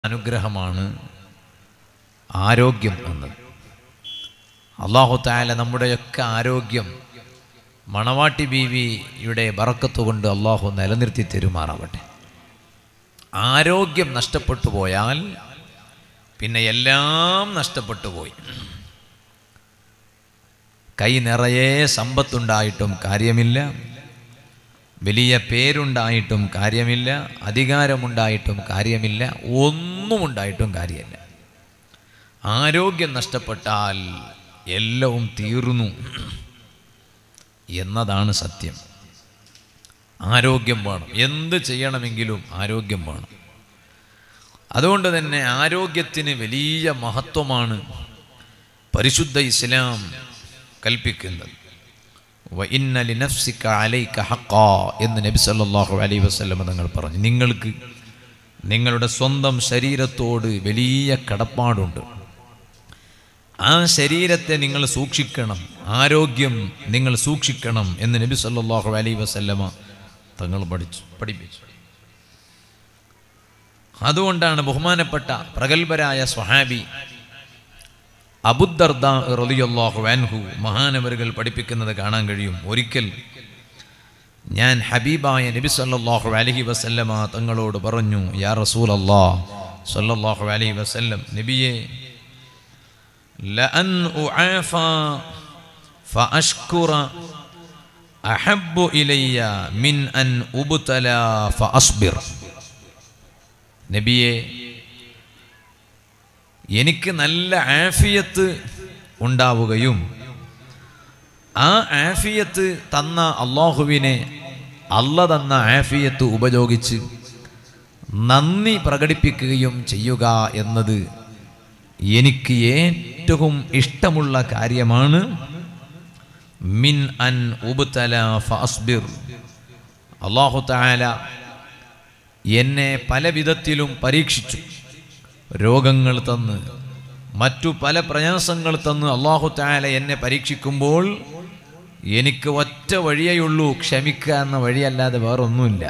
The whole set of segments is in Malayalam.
അനുഗ്രഹമാണ് ആരോഗ്യം എന്നത് അള്ളാഹു താല നമ്മുടെയൊക്കെ ആരോഗ്യം മണവാട്ടി ബീവിയുടെ ബറക്കത്ത് കൊണ്ട് അള്ളാഹു നിലനിർത്തി തെരുമാറാവട്ടെ ആരോഗ്യം നഷ്ടപ്പെട്ടു പോയാൽ പിന്നെ എല്ലാം നഷ്ടപ്പെട്ടു പോയി കൈ നിറയെ സമ്പത്തുണ്ടായിട്ടും കാര്യമില്ല വലിയ പേരുണ്ടായിട്ടും കാര്യമില്ല അധികാരമുണ്ടായിട്ടും കാര്യമില്ല ഒന്നും ഉണ്ടായിട്ടും കാര്യമില്ല ആരോഗ്യം നഷ്ടപ്പെട്ടാൽ എല്ലവും തീർന്നു എന്നതാണ് സത്യം ആരോഗ്യം വേണം എന്ത് ചെയ്യണമെങ്കിലും ആരോഗ്യം വേണം അതുകൊണ്ട് തന്നെ ആരോഗ്യത്തിന് വലിയ മഹത്വമാണ് പരിശുദ്ധ ഇസ്ലാം കൽപ്പിക്കുന്നത് വഇന്ന ലിനഫ്സിക അലൈക ഹഖാ എന്ന് നബി സല്ലല്ലാഹു അലൈഹി വസല്ലം തങ്ങൾ പറഞ്ഞു നിങ്ങൾക്ക് നിങ്ങളുടെ സ്വന്തം ശരീരത്തോട് വലിയ കടപ്പാടുണ്ട് ആ ശരീരത്തെ നിങ്ങൾ സൂക്ഷിക്കണം ആരോഗ്യം നിങ്ങൾ സൂക്ഷിക്കണം എന്ന് നബി സല്ലല്ലാഹു അലൈഹി വസല്ലമ തങ്ങൾ പഠിച്ചു പഠിപ്പിച്ചു അതുകൊണ്ടാണ് ബഹുമാനപ്പെട്ട പ്രഗത്ഭരായ സ്വഹാബി അബുദർദ റളിയല്ലാഹു അൻഹു മഹാനവരുകൾ പഠിപ്പിക്കുന്നത് കാണാൻ കഴിയും ഒരിക്കൽ ഞാൻ ഹബീബായ നബി സല്ലല്ലാഹു അലൈഹി വസല്ലമ തങ്ങളോട് പറഞ്ഞു യാ റസൂൽ അല്ലാഹ് സല്ലല്ലാഹു അലൈഹി വസല്ലം നബിയെ ലഅൻ ഉആഫ ഫഅഷ്കുറ അഹബ്ബു ഇലയ്യ മിൻ അൻ ഉബ്തല ഫഅസ്ബിർ നബിയെ എനിക്ക് നല്ല ആഫിയത്ത് ഉണ്ടാവുകയും ആ ആഫിയത്ത് തന്ന അള്ളാഹുവിനെ അല്ല തന്ന ആഫിയത്ത് ഉപയോഗിച്ച് നന്ദി പ്രകടിപ്പിക്കുകയും ചെയ്യുക എന്നത് എനിക്ക് ഏറ്റവും ഇഷ്ടമുള്ള കാര്യമാണ് മിൻ അൻ ഉബ്തല ഫഅസ്ബിർ അള്ളാഹു താല എന്നെ പല വിധത്തിലും പരീക്ഷിച്ചു രോഗങ്ങൾ തന്ന് മറ്റു പല പ്രയാസങ്ങൾ തന്ന് അള്ളാഹു താല എന്നെ പരീക്ഷിക്കുമ്പോൾ എനിക്ക് ഒറ്റ വഴിയേയുള്ളൂ ക്ഷമിക്കുക എന്ന വഴിയല്ലാതെ വേറൊന്നുമില്ല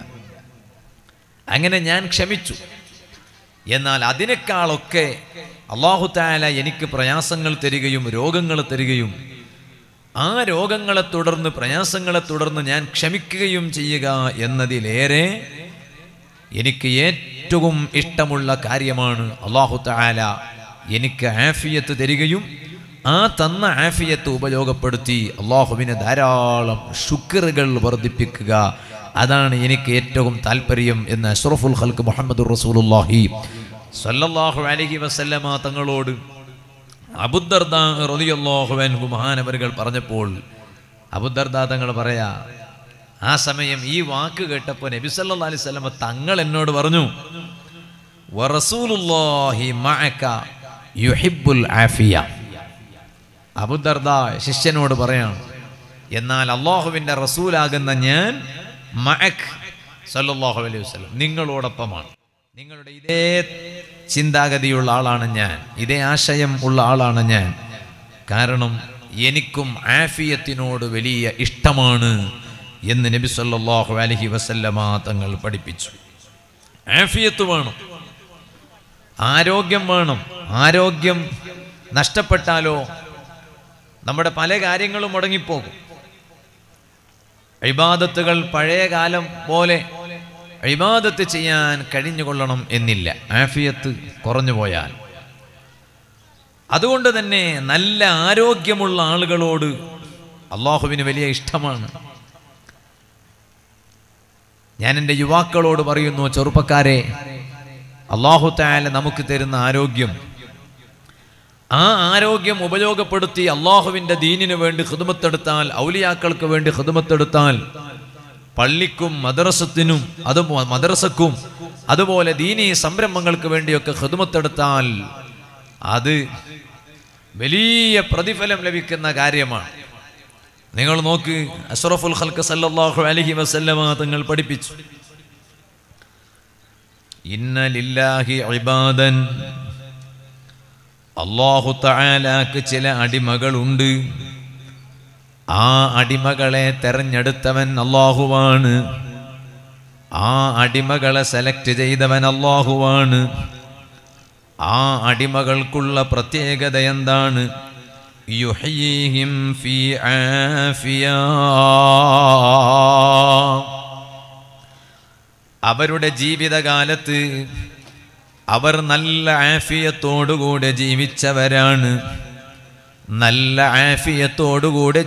അങ്ങനെ ഞാൻ ക്ഷമിച്ചു എന്നാൽ അതിനേക്കാളൊക്കെ അള്ളാഹു താല എനിക്ക് പ്രയാസങ്ങൾ തരികയും രോഗങ്ങൾ തരികയും ആ രോഗങ്ങളെ തുടർന്ന് പ്രയാസങ്ങളെ തുടർന്ന് ഞാൻ ക്ഷമിക്കുകയും ചെയ്യുക എന്നതിലേറെ എനിക്ക് ഏറ്റവും ഇഷ്ടമുള്ള കാര്യമാണ് അള്ളാഹു താല എനിക്ക് ആഫിയത്ത് തരികയും ആ തന്ന ആഫിയത്ത് ഉപയോഗപ്പെടുത്തി അള്ളാഹുവിന് ധാരാളം ശുക്റുകൾ വർദ്ധിപ്പിക്കുക അതാണ് എനിക്ക് ഏറ്റവും താല്പര്യം എന്ന് അഷ്റഫുൽ ഖൽക്ക് മുഹമ്മദ് റസൂലുല്ലാഹി സല്ലല്ലാഹു അലൈഹി വസല്ലമ തങ്ങളോട് അബുദർദ റളിയല്ലാഹു അൻഹു മഹാനവരുകൾ പറഞ്ഞപ്പോൾ അബുദർദ തങ്ങൾ പറയാ ആ സമയം ഈ വാക്ക് കേട്ടപ്പോൾ നബി സല്ലല്ലാഹു അലൈഹി വസല്ലമ തങ്ങൾ എന്നോട് പറഞ്ഞു വറസൂലുള്ളാഹി മഅക യുഹിബ്ബുൽ ആഫിയ അബുദർദ ശിഷ്യനോട് പറയാണ് എന്നാൽ അള്ളാഹുവിൻ്റെ റസൂലാകുന്ന ഞാൻ മഅക് സല്ലല്ലാഹു അലൈഹി വസല്ലം നിങ്ങളോടൊപ്പമാണ് നിങ്ങളുടെ ഇതേ ചിന്താഗതിയുള്ള ആളാണ് ഞാൻ ഇതേ ആശയം ഉള്ള ആളാണ് ഞാൻ കാരണം എനിക്കും ആഫിയത്തിനോട് വലിയ ഇഷ്ടമാണ് എന്ന് നബി സല്ലല്ലാഹു അലൈഹി വസല്ലമ തങ്ങൾ പഠിപ്പിച്ചു ആഫിയത്ത് വേണം ആരോഗ്യം വേണം ആരോഗ്യം നഷ്ടപ്പെട്ടാലോ നമ്മുടെ പല കാര്യങ്ങളും മുടങ്ങിപ്പോകും ഇബാദത്തുകൾ പഴയ കാലം പോലെ ഇബാദത്ത് ചെയ്യാൻ കഴിഞ്ഞുകൊള്ളണം എന്നില്ല ആഫിയത്ത് കുറഞ്ഞു പോയാൽ അതുകൊണ്ട് തന്നെ നല്ല ആരോഗ്യമുള്ള ആളുകളോട് അള്ളാഹുവിന് വലിയ ഇഷ്ടമാണ് ഞാൻ എൻ്റെ യുവാക്കളോട് പറയുന്നു ചെറുപ്പക്കാരെ അള്ളാഹു താല നമുക്ക് തരുന്ന ആരോഗ്യം ആ ആരോഗ്യം ഉപയോഗപ്പെടുത്തി അള്ളാഹുവിൻ്റെ ദീനിനു വേണ്ടി ഹിദമത്തെടുത്താൽ ഔലിയാക്കൾക്ക് വേണ്ടി ഹിദമത്തെടുത്താൽ പള്ളിക്കും മദ്രസത്തിനും അത് മദ്രസക്കും അതുപോലെ ദീനീ സംരംഭങ്ങൾക്ക് വേണ്ടിയൊക്കെ ഹിദമത്തെടുത്താൽ അത് വലിയ പ്രതിഫലം ലഭിക്കുന്ന കാര്യമാണ് നിങ്ങൾ നോക്ക് അഷ്റഫുൽ ഖൽക്ക് സല്ലല്ലാഹു അലൈഹി വസല്ലമ തങ്ങൾ പഠിപ്പിച്ചു ഇന്ന ലില്ലാഹി ഇബാദൻ അള്ളാഹു തആലാക്ക് ചില അടിമകളുണ്ട് ആ അടിമകളെ തെരഞ്ഞെടുത്തവൻ അള്ളാഹുവാണ് ആ അടിമകളെ സെലക്ട് ചെയ്തവൻ അള്ളാഹുവാണ് ആ അടിമകൾക്കുള്ള പ്രത്യേകത എന്താണ് യുഹ്യീഹിം ഫീ ആഫിയ അവരുടെ ജീവിതകാലത്ത് അവർ നല്ല ആഫിയത്തോടുകൂടെ ജീവിച്ചവരാണ് നല്ല ആഫിയത്തോടുകൂടെ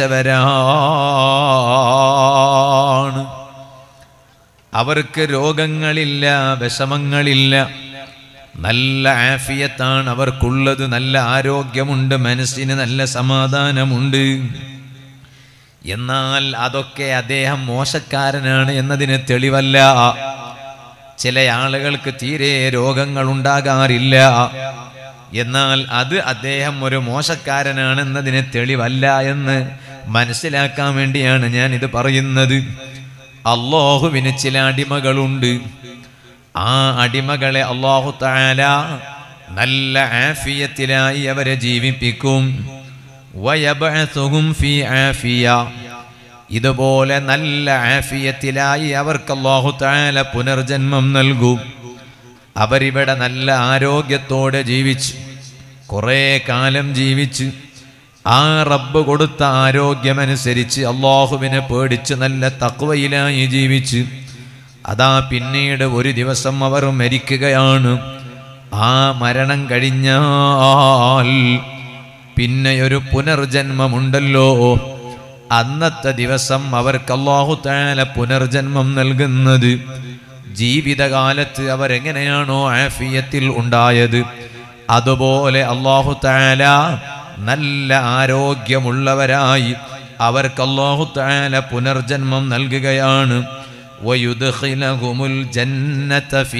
ജീവിച്ചവരാണ് അവർക്ക് രോഗങ്ങളില്ല വിഷമങ്ങളില്ല നല്ല ആഫിയത്താണ് അവർക്കുള്ളത് നല്ല ആരോഗ്യമുണ്ട് മനസ്സിന് നല്ല സമാധാനമുണ്ട് എന്നാൽ അതൊക്കെ അദ്ദേഹം മോശക്കാരനാണ് എന്നതിന് തെളിവല്ല ചില ആളുകൾക്ക് തീരെ രോഗങ്ങൾ ഉണ്ടാകാറില്ല എന്നാൽ അത് അദ്ദേഹം ഒരു മോശക്കാരനാണെന്നതിന് തെളിവല്ല എന്ന് മനസ്സിലാക്കാൻ വേണ്ടിയാണ് ഞാൻ ഇത് പറയുന്നത് അള്ളാഹുവിന് ചില അടിമകളുണ്ട് ആ അടിമകളെ അള്ളാഹു താല നല്ല ആഫിയത്തിലായി അവരെ ജീവിപ്പിക്കും വയബഅസുഹും ഫീ ആഫിയ ഇതുപോലെ നല്ല ആഫിയത്തിലായി അവർക്ക് അള്ളാഹു താല പുനർജന്മം നൽകും അവരിവിടെ നല്ല ആരോഗ്യത്തോടെ ജീവിച്ച് കുറേ കാലം ജീവിച്ച് ആ റബ്ബ് കൊടുത്ത ആരോഗ്യമനുസരിച്ച് അള്ളാഹുവിനെ പേടിച്ച് നല്ല തക്വയിലായി ജീവിച്ച് അതാ പിന്നീട് ഒരു ദിവസം അവർ മരിക്കുകയാണ് ആ മരണം കഴിഞ്ഞാൽ പിന്നെ ഒരു പുനർജന്മമുണ്ടല്ലോ അന്നത്തെ ദിവസം അവർക്ക് അള്ളാഹു താല പുനർജന്മം നൽകുന്നത് ജീവിതകാലത്ത് അവരെങ്ങനെയാണോ ആഫിയത്തിൽ ഉണ്ടായത് അതുപോലെ അള്ളാഹു താല നല്ല ആരോഗ്യമുള്ളവരായി അവർക്ക് അള്ളാഹു താല പുനർജന്മം നൽകുകയാണ് ويدخلهم الجنة في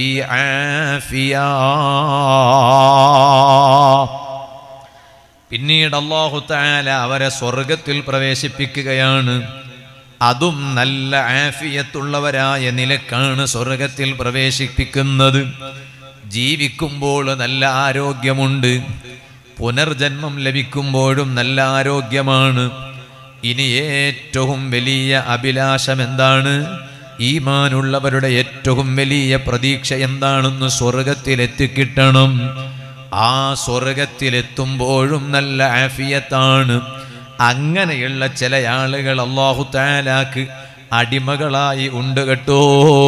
عافية പിന്നീട് അള്ളാഹു താല അവരെ സ്വർഗത്തിൽ പ്രവേശിപ്പിക്കുകയാണ് അതും നല്ല ആഫിയത്തുള്ളവരായ നിലക്കാണ് സ്വർഗത്തിൽ പ്രവേശിപ്പിക്കുന്നത് ജീവിക്കുമ്പോൾ നല്ല ആരോഗ്യമുണ്ട് പുനർജന്മം ലഭിക്കുമ്പോഴും നല്ല ആരോഗ്യമാണ് ഇനി ഏറ്റവും വലിയ അഭിലാഷം എന്താണ് ഈമാനുള്ളവരുടെ ഏറ്റവും വലിയ പ്രതീക്ഷ എന്താണെന്ന് സ്വർഗത്തിൽ എത്തിക്കിട്ടണം ആ സ്വർഗത്തിലെത്തുമ്പോഴും നല്ല ആഫിയത്താണ് അങ്ങനെയുള്ള ചില ആളുകൾ അള്ളാഹു താലാക്ക് അടിമകളായി ഉണ്ട് കേട്ടോ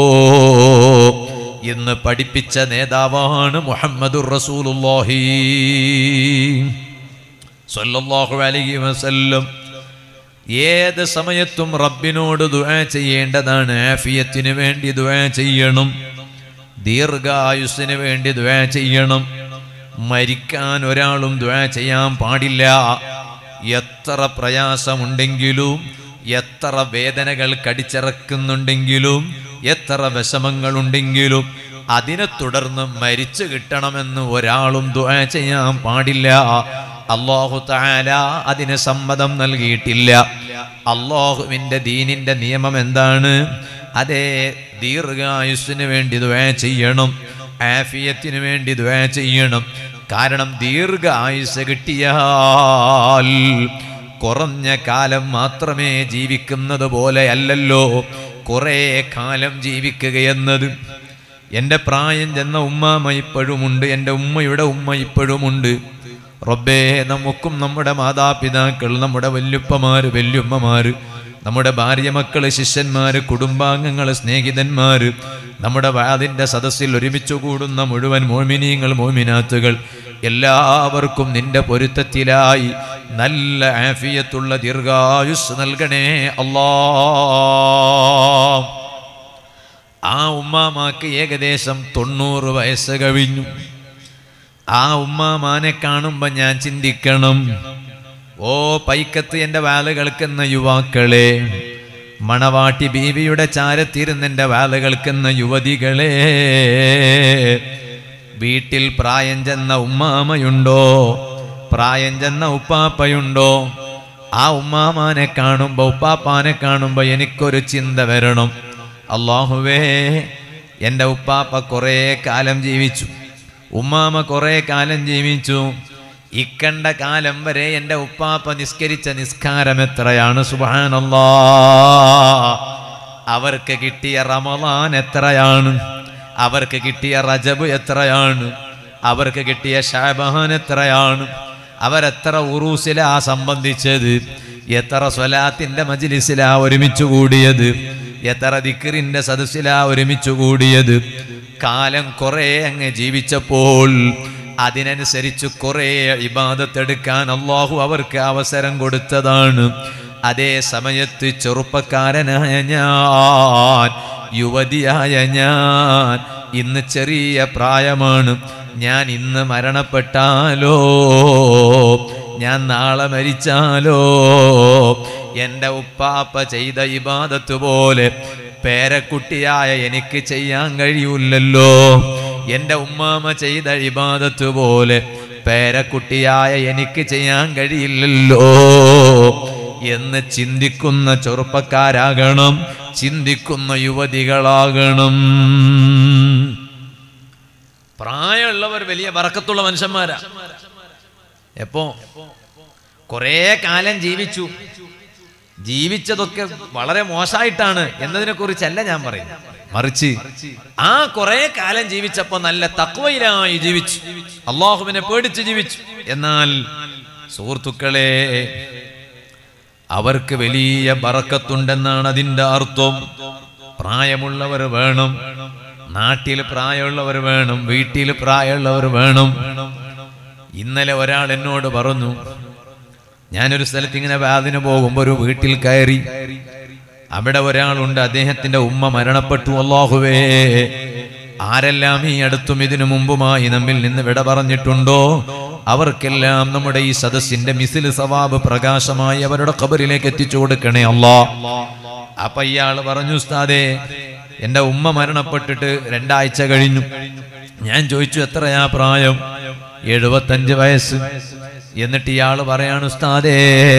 എന്ന് പഠിപ്പിച്ച നേതാവാണ് മുഹമ്മദുർ റസൂലുള്ളാഹി സ്വല്ലല്ലാഹു അലൈഹി വസല്ലം ഏത് സമയത്തും റബ്ബിനോട് ദുആ ചെയ്യേണ്ടതാണ് ആഫിയത്തിന് വേണ്ടി ദുആ ചെയ്യണം ദീർഘായുസ്സിന് വേണ്ടി ദുആ ചെയ്യണം മരിക്കാൻ ഒരാളും ദുആ ചെയ്യാൻ പാടില്ല എത്ര പ്രയാസമുണ്ടെങ്കിലും എത്ര വേദനകൾ കടിച്ചിറക്കുന്നുണ്ടെങ്കിലും എത്ര വിഷമങ്ങളുണ്ടെങ്കിലും അതിനെ തുടർന്ന് മരിച്ചു കിട്ടണമെന്ന് ഒരാളും ദുആ ചെയ്യാൻ പാടില്ല അള്ളാഹു താല അതിന് സമ്മതം നൽകിയിട്ടില്ല അള്ളാഹുവിൻ്റെ ദീനിൻ്റെ നിയമം എന്താണ് അതേ ദീർഘായുസ്സിന് വേണ്ടി ദുആ ചെയ്യണം ആഫിയത്തിന് വേണ്ടി ദുആ ചെയ്യണം കാരണം ദീർഘ ആയുസ് കിട്ടിയാൽ കുറഞ്ഞ കാലം മാത്രമേ ജീവിക്കുന്നത് പോലെ അല്ലല്ലോ കുറേ കാലം ജീവിക്കുകയെന്നത് എൻ്റെ പ്രായം ചെന്ന ഉമ്മാമ ഇപ്പോഴുമുണ്ട് എൻ്റെ ഉമ്മയുടെ ഉമ്മ ഇപ്പോഴുമുണ്ട് റബ്ബേ നമുക്കും നമ്മുടെ മാതാപിതാക്കൾ നമ്മുടെ വല്യുപ്പമാര് വല്യുമ്മമാര് നമ്മുടെ ഭാര്യ മക്കള് ശിഷ്യന്മാര് കുടുംബാംഗങ്ങള് സ്നേഹിതന്മാര് നമ്മുടെ വാതിൻ്റെ സദസ്സിൽ ഒരുമിച്ച് കൂടുന്ന മുഴുവൻ മോമിനീങ്ങൾ മോമിനാത്തുകൾ എല്ലാവർക്കും നിന്റെ പൊരുത്തത്തിലായി നല്ല ആഫിയത്തുള്ള ദീർഘായുസ് നൽകണേ അല്ലാ ആ ഉമ്മാമാക്ക് ഏകദേശം തൊണ്ണൂറ് വയസ്സ് കഴിഞ്ഞു ആ ഉമ്മാമാനെ കാണുമ്പോൾ ഞാൻ ചിന്തിക്കണം ഓ പൈക്കത്ത് എൻ്റെ വാല് കേൾക്കുന്ന യുവാക്കളെ മണവാട്ടി ബീവിയുടെ ചാരത്തിരുന്നെൻ്റെ വാല് കേൾക്കുന്ന യുവതികളെ വീട്ടിൽ പ്രായം ചെന്ന ഉമ്മാമയുണ്ടോ പ്രായം ചെന്ന ഉപ്പാപ്പയുണ്ടോ ആ ഉമ്മാമാനെ കാണുമ്പോൾ ഉപ്പാപ്പാനെ കാണുമ്പോൾ എനിക്കൊരു ചിന്ത വരണം അള്ളാഹുവേ എൻ്റെ ഉപ്പാപ്പ കുറേ കാലം ജീവിച്ചു ഉമ്മാമ കുറേ കാലം ജീവിച്ചു ഇക്കണ്ട കാലം വരെ എൻ്റെ ഉപ്പാപ്പ നിസ്കരിച്ച നിസ്കാരം എത്രയാണ് സുബാനല്ലാ അവർക്ക് കിട്ടിയ റമലാൻ എത്രയാണ് അവർക്ക് കിട്ടിയ റജബ് എത്രയാണ് അവർക്ക് കിട്ടിയ ഷാബാൻ എത്രയാണ് അവരെത്ര ഉറൂസിലാ സംബന്ധിച്ചത് എത്ര സ്വലാത്തിന്റെ മജിലിസിലാ ഒരുമിച്ച് കൂടിയത് എത്ര ദിക്കറിന്റെ സദസ്സിലാ ഒരുമിച്ച് കൂടിയത് കാലം കുറെ അങ്ങ് ജീവിച്ചപ്പോൾ അതിനനുസരിച്ച് കുറെ ഇബാദത്തെടുക്കാൻ അള്ളാഹു അവർക്ക് അവസരം കൊടുത്തതാണ് അതേ സമയത്ത് ചെറുപ്പക്കാരനായ ഞാൻ യുവതിയായ ഞാൻ ഇന്ന് ചെറിയ പ്രായമാണ് ഞാൻ ഇന്ന് മരണപ്പെട്ടാലോ ഞാൻ നാളെ മരിച്ചാലോ എൻ്റെ ഉപ്പാപ്പ ചെയ്ത ഇബാദത്ത് പോലെ പേരക്കുട്ടിയായ എനിക്ക് ചെയ്യാൻ കഴിയൂലല്ലോ എൻ്റെ ഉമ്മാമ ചെയ്ത ഇബാദത്ത് പോലെ പേരക്കുട്ടിയായ എനിക്ക് ചെയ്യാൻ കഴിയില്ലല്ലോ എന്ന് ചിന്തിക്കുന്ന ചെറുപ്പക്കാരാകണം ചിന്തിക്കുന്ന യുവതികളാകണം പ്രായമുള്ളവർ വലിയ വറക്കത്തുള്ള മനുഷ്യന്മാരാ എപ്പോ കുറേ കാലം ജീവിച്ചു ജീവിച്ചതൊക്കെ വളരെ മോശമായിട്ടാണ് എന്നതിനെ കുറിച്ചല്ല ഞാൻ പറയുന്നത് മറിച്ച് ആ കുറെ കാലം ജീവിച്ചപ്പോ നല്ല തക്വയിലായി ജീവിച്ചു അള്ളാഹുവിനെ പേടിച്ച് ജീവിച്ചു എന്നാൽ സുഹൃത്തുക്കളെ അവർക്ക് വലിയ ബറക്കത്തുണ്ടെന്നാണ് അതിന്റെ അർത്ഥം പ്രായമുള്ളവർ വേണം നാട്ടിൽ പ്രായമുള്ളവർ വേണം വീട്ടിൽ പ്രായമുള്ളവർ വേണം ഇന്നലെ ഒരാൾ എന്നോട് പറഞ്ഞു ഞാനൊരു സ്ഥലത്ത് ഇങ്ങനെ വാതിന് പോകുമ്പോൾ ഒരു വീട്ടിൽ കയറി അവിടെ ഒരാളുണ്ട് അദ്ദേഹത്തിന്റെ ഉമ്മ മരണപ്പെട്ടു അല്ലാഹുവേ ആരെല്ലാം ഈ അടുത്തും ഇതിനു മുമ്പുമായി നമ്മിൽ നിന്ന് വിട പറഞ്ഞിട്ടുണ്ടോ അവർക്കെല്ലാം നമ്മുടെ ഈ സദസ്സിന്റെ മിസിൽ സവാബ് പ്രകാശമായി അവരുടെ ഖബറിലേക്ക് എത്തിച്ചു കൊടുക്കണേ അല്ലാ അപ്പൊ ഇയാള് പറഞ്ഞു ഉസ്താദേ എന്റെ ഉമ്മ മരണപ്പെട്ടിട്ട് രണ്ടാഴ്ച കഴിഞ്ഞു ഞാൻ ചോദിച്ചു എത്രയാ പ്രായം എഴുപത്തഞ്ച് വയസ്സ് എന്നിട്ട് ഇയാള് പറയാണ് ഉസ്താദേ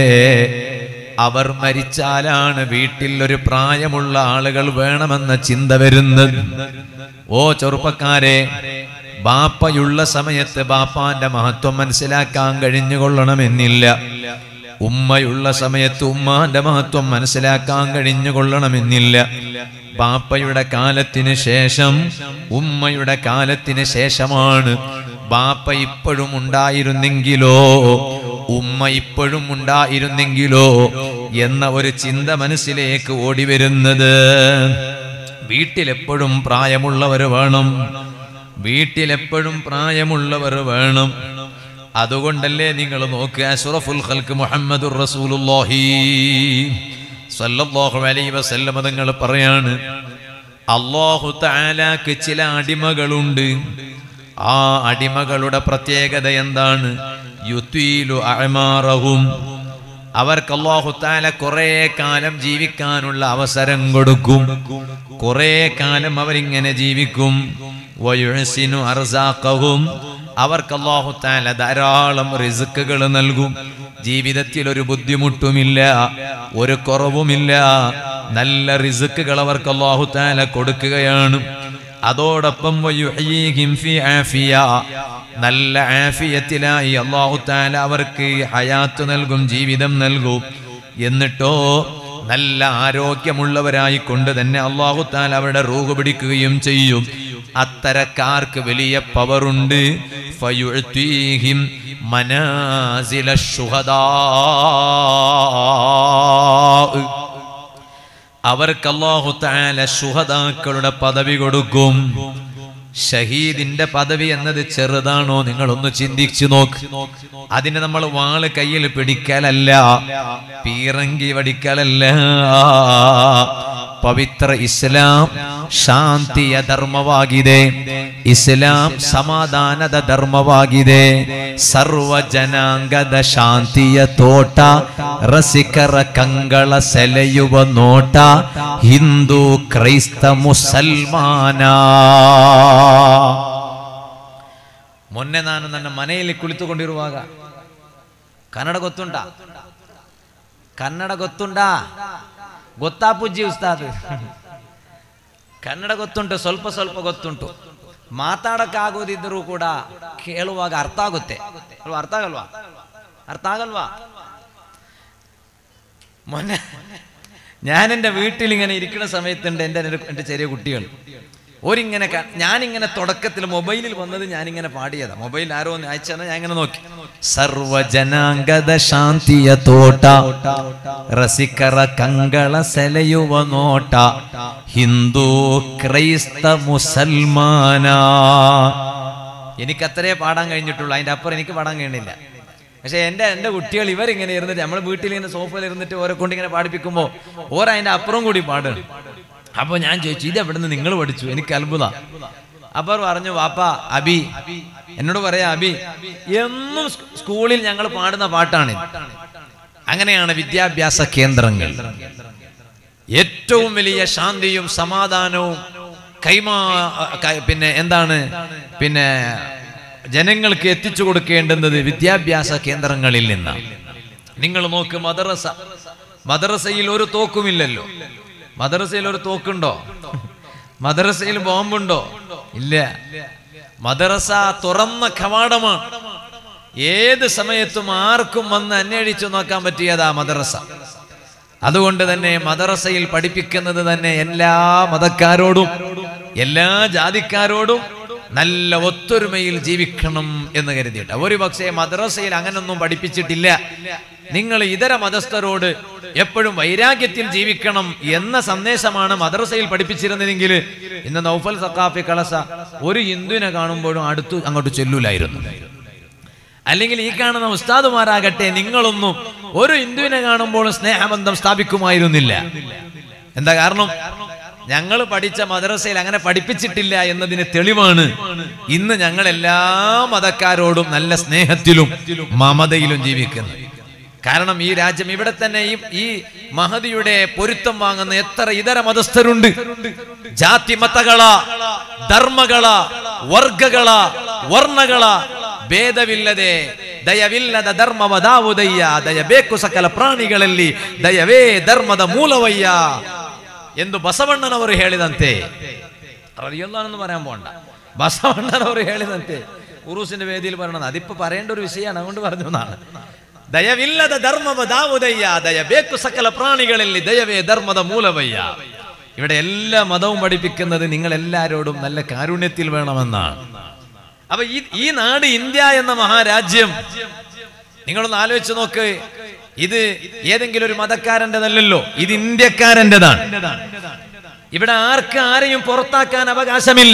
അവർ മരിച്ചാലാണ് വീട്ടിൽ ഒരു പ്രായമുള്ള ആളുകൾ വേണമെന്ന ചിന്ത വരുന്നത് ഓ ചെറുപ്പക്കാരെ ബാപ്പയുള്ള സമയത്ത് ബാപ്പാന്റെ മഹത്വം മനസ്സിലാക്കാൻ കഴിഞ്ഞുകൊള്ളണമെന്നില്ല ഉമ്മയുള്ള സമയത്ത് ഉമ്മാന്റെ മഹത്വം മനസ്സിലാക്കാൻ കഴിഞ്ഞുകൊള്ളണമെന്നില്ല ബാപ്പയുടെ കാലത്തിന് ശേഷം ഉമ്മയുടെ കാലത്തിന് ശേഷമാണ് ബാപ്പ ഇപ്പോഴും ഉണ്ടായിരുന്നെങ്കിലോ ഉമ്മ ഇപ്പോഴും ഉണ്ടായിരുന്നെങ്കിലോ എന്ന ഒരു ചിന്ത മനസ്സിലേക്ക് ഓടി വരുന്നത് വീട്ടിലെപ്പോഴും പ്രായമുള്ളവർ വേണം വീട്ടിലെപ്പോഴും പ്രായമുള്ളവർ വേണം അതുകൊണ്ടല്ലേ നിങ്ങൾ നോക്കുക അഷ്റഫുൽ ഖൽക്ക് മുഹമ്മദുർ റസൂലുള്ളാഹി സല്ലല്ലാഹു അലൈഹി വസല്ലം തങ്ങൾ പറയാണ് അല്ലാഹു തആലാക്ക് ചില അടിമകളുണ്ട് ആ അടിമകളുടെ പ്രത്യേകത എന്താണ് യുത്തീലു അഅമാറഹും അവർക്ക് അല്ലാഹു തആല കുറേ കാലം ജീവിക്കാനുള്ള അവസരം കൊടുക്കും കുറേ കാലം അവരിങ്ങനെ ജീവിക്കും വയുഹ്സിനു അർസാഖഹും അവർക്ക് അല്ലാഹു തആല ധാരാളം റിസ്ക്കുകൾ നൽകും ജീവിതത്തിൽ ഒരു ബുദ്ധിമുട്ടുമില്ല ഒരു കുറവുമില്ല നല്ല റിസ്ക്കുകൾ അവർക്ക് അല്ലാഹു തആല കൊടുക്കുകയാണ് അതോടൊപ്പം വയുഹ്യീഹിം ഫി ആഫിയ നല്ല ആഫിയത്തിലായി അല്ലാഹു തആല അവർക്ക് ഹയാത്ത് നൽകും ജീവിതം നൽകും എന്നിട്ടോ നല്ല ആരോഗ്യമുള്ളവരായി കൊണ്ട് തന്നെ അള്ളാഹു താല അവരുടെ റൂഹ് പിടിക്കുകയും ചെയ്യും അത്തരക്കാർക്ക് വലിയ പവറുണ്ട് ഫയുഴ്ത്തീഹിം മനാസില ശുഹദാ അവർക്ക് അള്ളാഹു താല ശുഹദാക്കളുടെ പദവി കൊടുക്കും ഷഹീദിന്റെ പദവി എന്നത് ചെറുതാണോ നിങ്ങളൊന്ന് ചിന്തിച്ചു നോക്ക് അതിന് നമ്മൾ വാള് കയ്യിൽ പിടിക്കലല്ല പീറങ്കി വടിക്കലല്ല പവിത്ര ഇസ്ലാം ಶಾಂತಿಯ ಧರ್ಮವಾಗಿದೆ ಇಸ್ಲಾಂ ಸಮಾಧಾನದ ಧರ್ಮವಾಗಿದೆ ಸರ್ವ ಜನಾಂಗದ ಶಾಂತಿಯ ತೋಟ ರಸಿಕರ ಕಂಗಳ ಸೆಲೆಯುವ ನೋಟ ಹಿಂದೂ ಕ್ರೈಸ್ತ ಮುಸಲ್ಮಾನ ಮೊನ್ನೆ ನಾನು ನನ್ನ ಮನೆಯಲ್ಲಿ ಕುಳಿತುಕೊಂಡಿರುವಾಗ ಕನ್ನಡ ಗೊತ್ತುಂಟಾ ಕನ್ನಡ ಗೊತ್ತುಂಟಾ ಗೊತ್ತಾ ಪೂಜ್ಯ ಉಸ್ತಾದ್ ಕನ್ನಡ ಗೊತ್ತುಂಟು ಸ್ವಲ್ಪ ಸ್ವಲ್ಪ ಗೊತ್ತುಂಟು ಮಾತಾಡಕ್ಕಾಗೋದಿದ್ದರೂ ಕೂಡ ಕೇಳುವಾಗ ಅರ್ಥ ಆಗುತ್ತೆ ಅಲ್ವಾ ಅರ್ಥ ಆಗಲ್ವಾ ಅರ್ಥ ಆಗಲ್ವಾ ಮೊನ್ನೆ ഞാൻ എൻ്റെ വീട്ടിൽ ഇങ്ങനെ ഇരിക്കുന്ന സമയത്തുണ്ട് എൻ്റെ എൻ്റെ ചെറിയ കുട്ടികൾ ഒരിങ്ങനെ ക- ഞാനിങ്ങനെ തുടക്കത്തിൽ മൊബൈലിൽ വന്നത് ഞാനിങ്ങനെ പാടിയതാ മൊബൈൽ ആരോ ഒന്ന് അയച്ചാൽ ഞാൻ ഇങ്ങനെ നോക്കി സർവജനാംഗത ಶಾಂತಿಯ ತೋಟ ರಸಿಕರ ಕಂಗಳ ಸೆಲೆಯುವ ನೋಟ ಹಿಂದೂ ಕ್ರೈಸ್ತ ಮುಸಲ್ಮಾന എനിക്ക് അത്രേ പാടാൻ കഴിഞ്ഞിട്ടുള്ളൂ അതിന്റെ അപ്പുറം എനിക്ക് പാടാൻ കഴിയണില്ല പക്ഷെ എൻ്റെ എൻ്റെ കുട്ടികൾ ഇവരിങ്ങനെ ഇരുന്നിട്ട് നമ്മൾ വീട്ടിൽ ഇങ്ങനെ സോഫയിൽ ഇരുന്നിട്ട് ഓരെ കൊണ്ട് ഇങ്ങനെ പാടിപ്പിക്കുമ്പോൾ ഓരോ അതിന്റെ അപ്പുറം കൂടി പാടും അപ്പൊ ഞാൻ ചോദിച്ചു ഇത് എവിടെ നിന്ന് നിങ്ങൾ പഠിച്ചു എനിക്ക് അത്ഭുത അപ്പൊ അവർ പറഞ്ഞു വാപ്പ അബി എന്നോട് പറയാ അബി എന്നും സ് സ്കൂളിൽ ഞങ്ങൾ പാടുന്ന പാട്ടാണ് അങ്ങനെയാണ് വിദ്യാഭ്യാസ കേന്ദ്രങ്ങൾ ഏറ്റവും വലിയ ശാന്തിയും സമാധാനവും കൈമാ ക- പിന്നെ എന്താണ് പിന്നെ ജനങ്ങൾക്ക് എത്തിച്ചു കൊടുക്കേണ്ടുന്നത് വിദ്യാഭ്യാസ കേന്ദ്രങ്ങളിൽ നിന്നാണ് നിങ്ങൾ നോക്ക് മദ്രസ മദ്രസയിൽ ഒരു തോക്കുമില്ലല്ലോ മദ്രസയിൽ ഒരു തോക്കുണ്ടോ മദ്രസയിൽ ബോംബുണ്ടോ ഇല്ല മദ്രസ തുറന്ന കവാടമാണ് ഏത് സമയത്തും ആർക്കും വന്ന് അന്വേഷിച്ചു നോക്കാൻ പറ്റിയതാ മദ്രസ അതുകൊണ്ട് തന്നെ മദ്രസയിൽ പഠിപ്പിക്കുന്നത് തന്നെ എല്ലാ മതക്കാരോടും എല്ലാ ജാതിക്കാരോടും നല്ല ഒത്തൊരുമയിൽ ജീവിക്കണം എന്ന് കരുതിയിട്ട് ഒരു പക്ഷേ മദ്രസയിൽ അങ്ങനൊന്നും പഠിപ്പിച്ചിട്ടില്ല നിങ്ങൾ ഇതര മതസ്ഥരോട് എപ്പോഴും വൈരാഗ്യത്തിൽ ജീവിക്കണം എന്ന സന്ദേശമാണ് മദ്രസയിൽ പഠിപ്പിച്ചിരുന്നതെങ്കിൽ ഇന്ന് നൗഫൽ സക്കാഫി കളസ ഒരു ഹിന്ദുവിനെ കാണുമ്പോഴും അടുത്ത് അങ്ങോട്ട് ചെല്ലൂലായിരുന്നു അല്ലെങ്കിൽ ഈ കാണുന്ന ഉസ്താദുമാരാകട്ടെ നിങ്ങളൊന്നും ഒരു ഹിന്ദുവിനെ കാണുമ്പോഴും സ്നേഹബന്ധം സ്ഥാപിക്കുമായിരുന്നില്ല എന്താ കാരണം ഞങ്ങൾ പഠിച്ച മദ്രസയിൽ അങ്ങനെ പഠിപ്പിച്ചിട്ടില്ല എന്നതിന് തെളിവാണ് ഇന്ന് ഞങ്ങൾ എല്ലാ മതക്കാരോടും നല്ല സ്നേഹത്തിലും മമതയിലും ജീവിക്കുന്നു കാരണം ഈ രാജ്യം ഇവിടെ തന്നെ ഈ ഈ മഹതിയുടെ പൊരുത്തം വാങ്ങുന്ന എത്ര ഇതര മതസ്ഥരുണ്ട് ജാതി മതകള ಧರ್ಮಗಳ ವರ್ಗಗಳ ವರ್ಣಗಳ ಭೇದವಿಲ್ಲದೆ ದಯವಿಲ್ಲದ ಧರ್ಮವದಾವುದಯ್ಯ ದಯ ಬೇಕು ಸಕಲ ಪ್ರಾಣಿಗಳಲ್ಲಿ ದಯವೇ ಧರ್ಮದ ಮೂಲವಯ್ಯ ಎಂದು ಬಸವಣ್ಣನವರು ಹೇಳಿದಂತೆ റളിയല്ലാഹു പറയാൻ പോണ്ട ബസവണ്ണനവർ ಹೇಳಿದಂತೆ ഉറൂസിന്റെ വേദിയിൽ പറയണം അതിപ്പോ പറയേണ്ട ഒരു വിഷയമാണ് അതുകൊണ്ട് പറഞ്ഞു എന്നാണ് ദയവില്ലದ ಧರ್ಮವ ದಾವುದಯ್ಯ ദയ ಬೇಕು സകല പ്രാണികളിൽ ദയവേ ധർമ്മದ ಮೂಲವಯ್യ ഇവിടെ എല്ലാ മതവും പഠിപ്പിക്കുന്നത് നിങ്ങൾ എല്ലാരോടും നല്ല കാരുണ്യത്തിൽ വേണമെന്നാണ് അപ്പൊ ഈ ഈ നാട് ഇന്ത്യ എന്ന മഹാരാജ്യം നിങ്ങളൊന്ന് ആലോചിച്ച് നോക്ക് ഇത് ഏതെങ്കിലും ഒരു മതക്കാരൻ്റെതല്ലല്ലോ ഇത് ഇന്ത്യക്കാരൻ്റെതാണ് ഇവിടെ ആർക്ക് ആരെയും പുറത്താക്കാൻ അവകാശമില്ല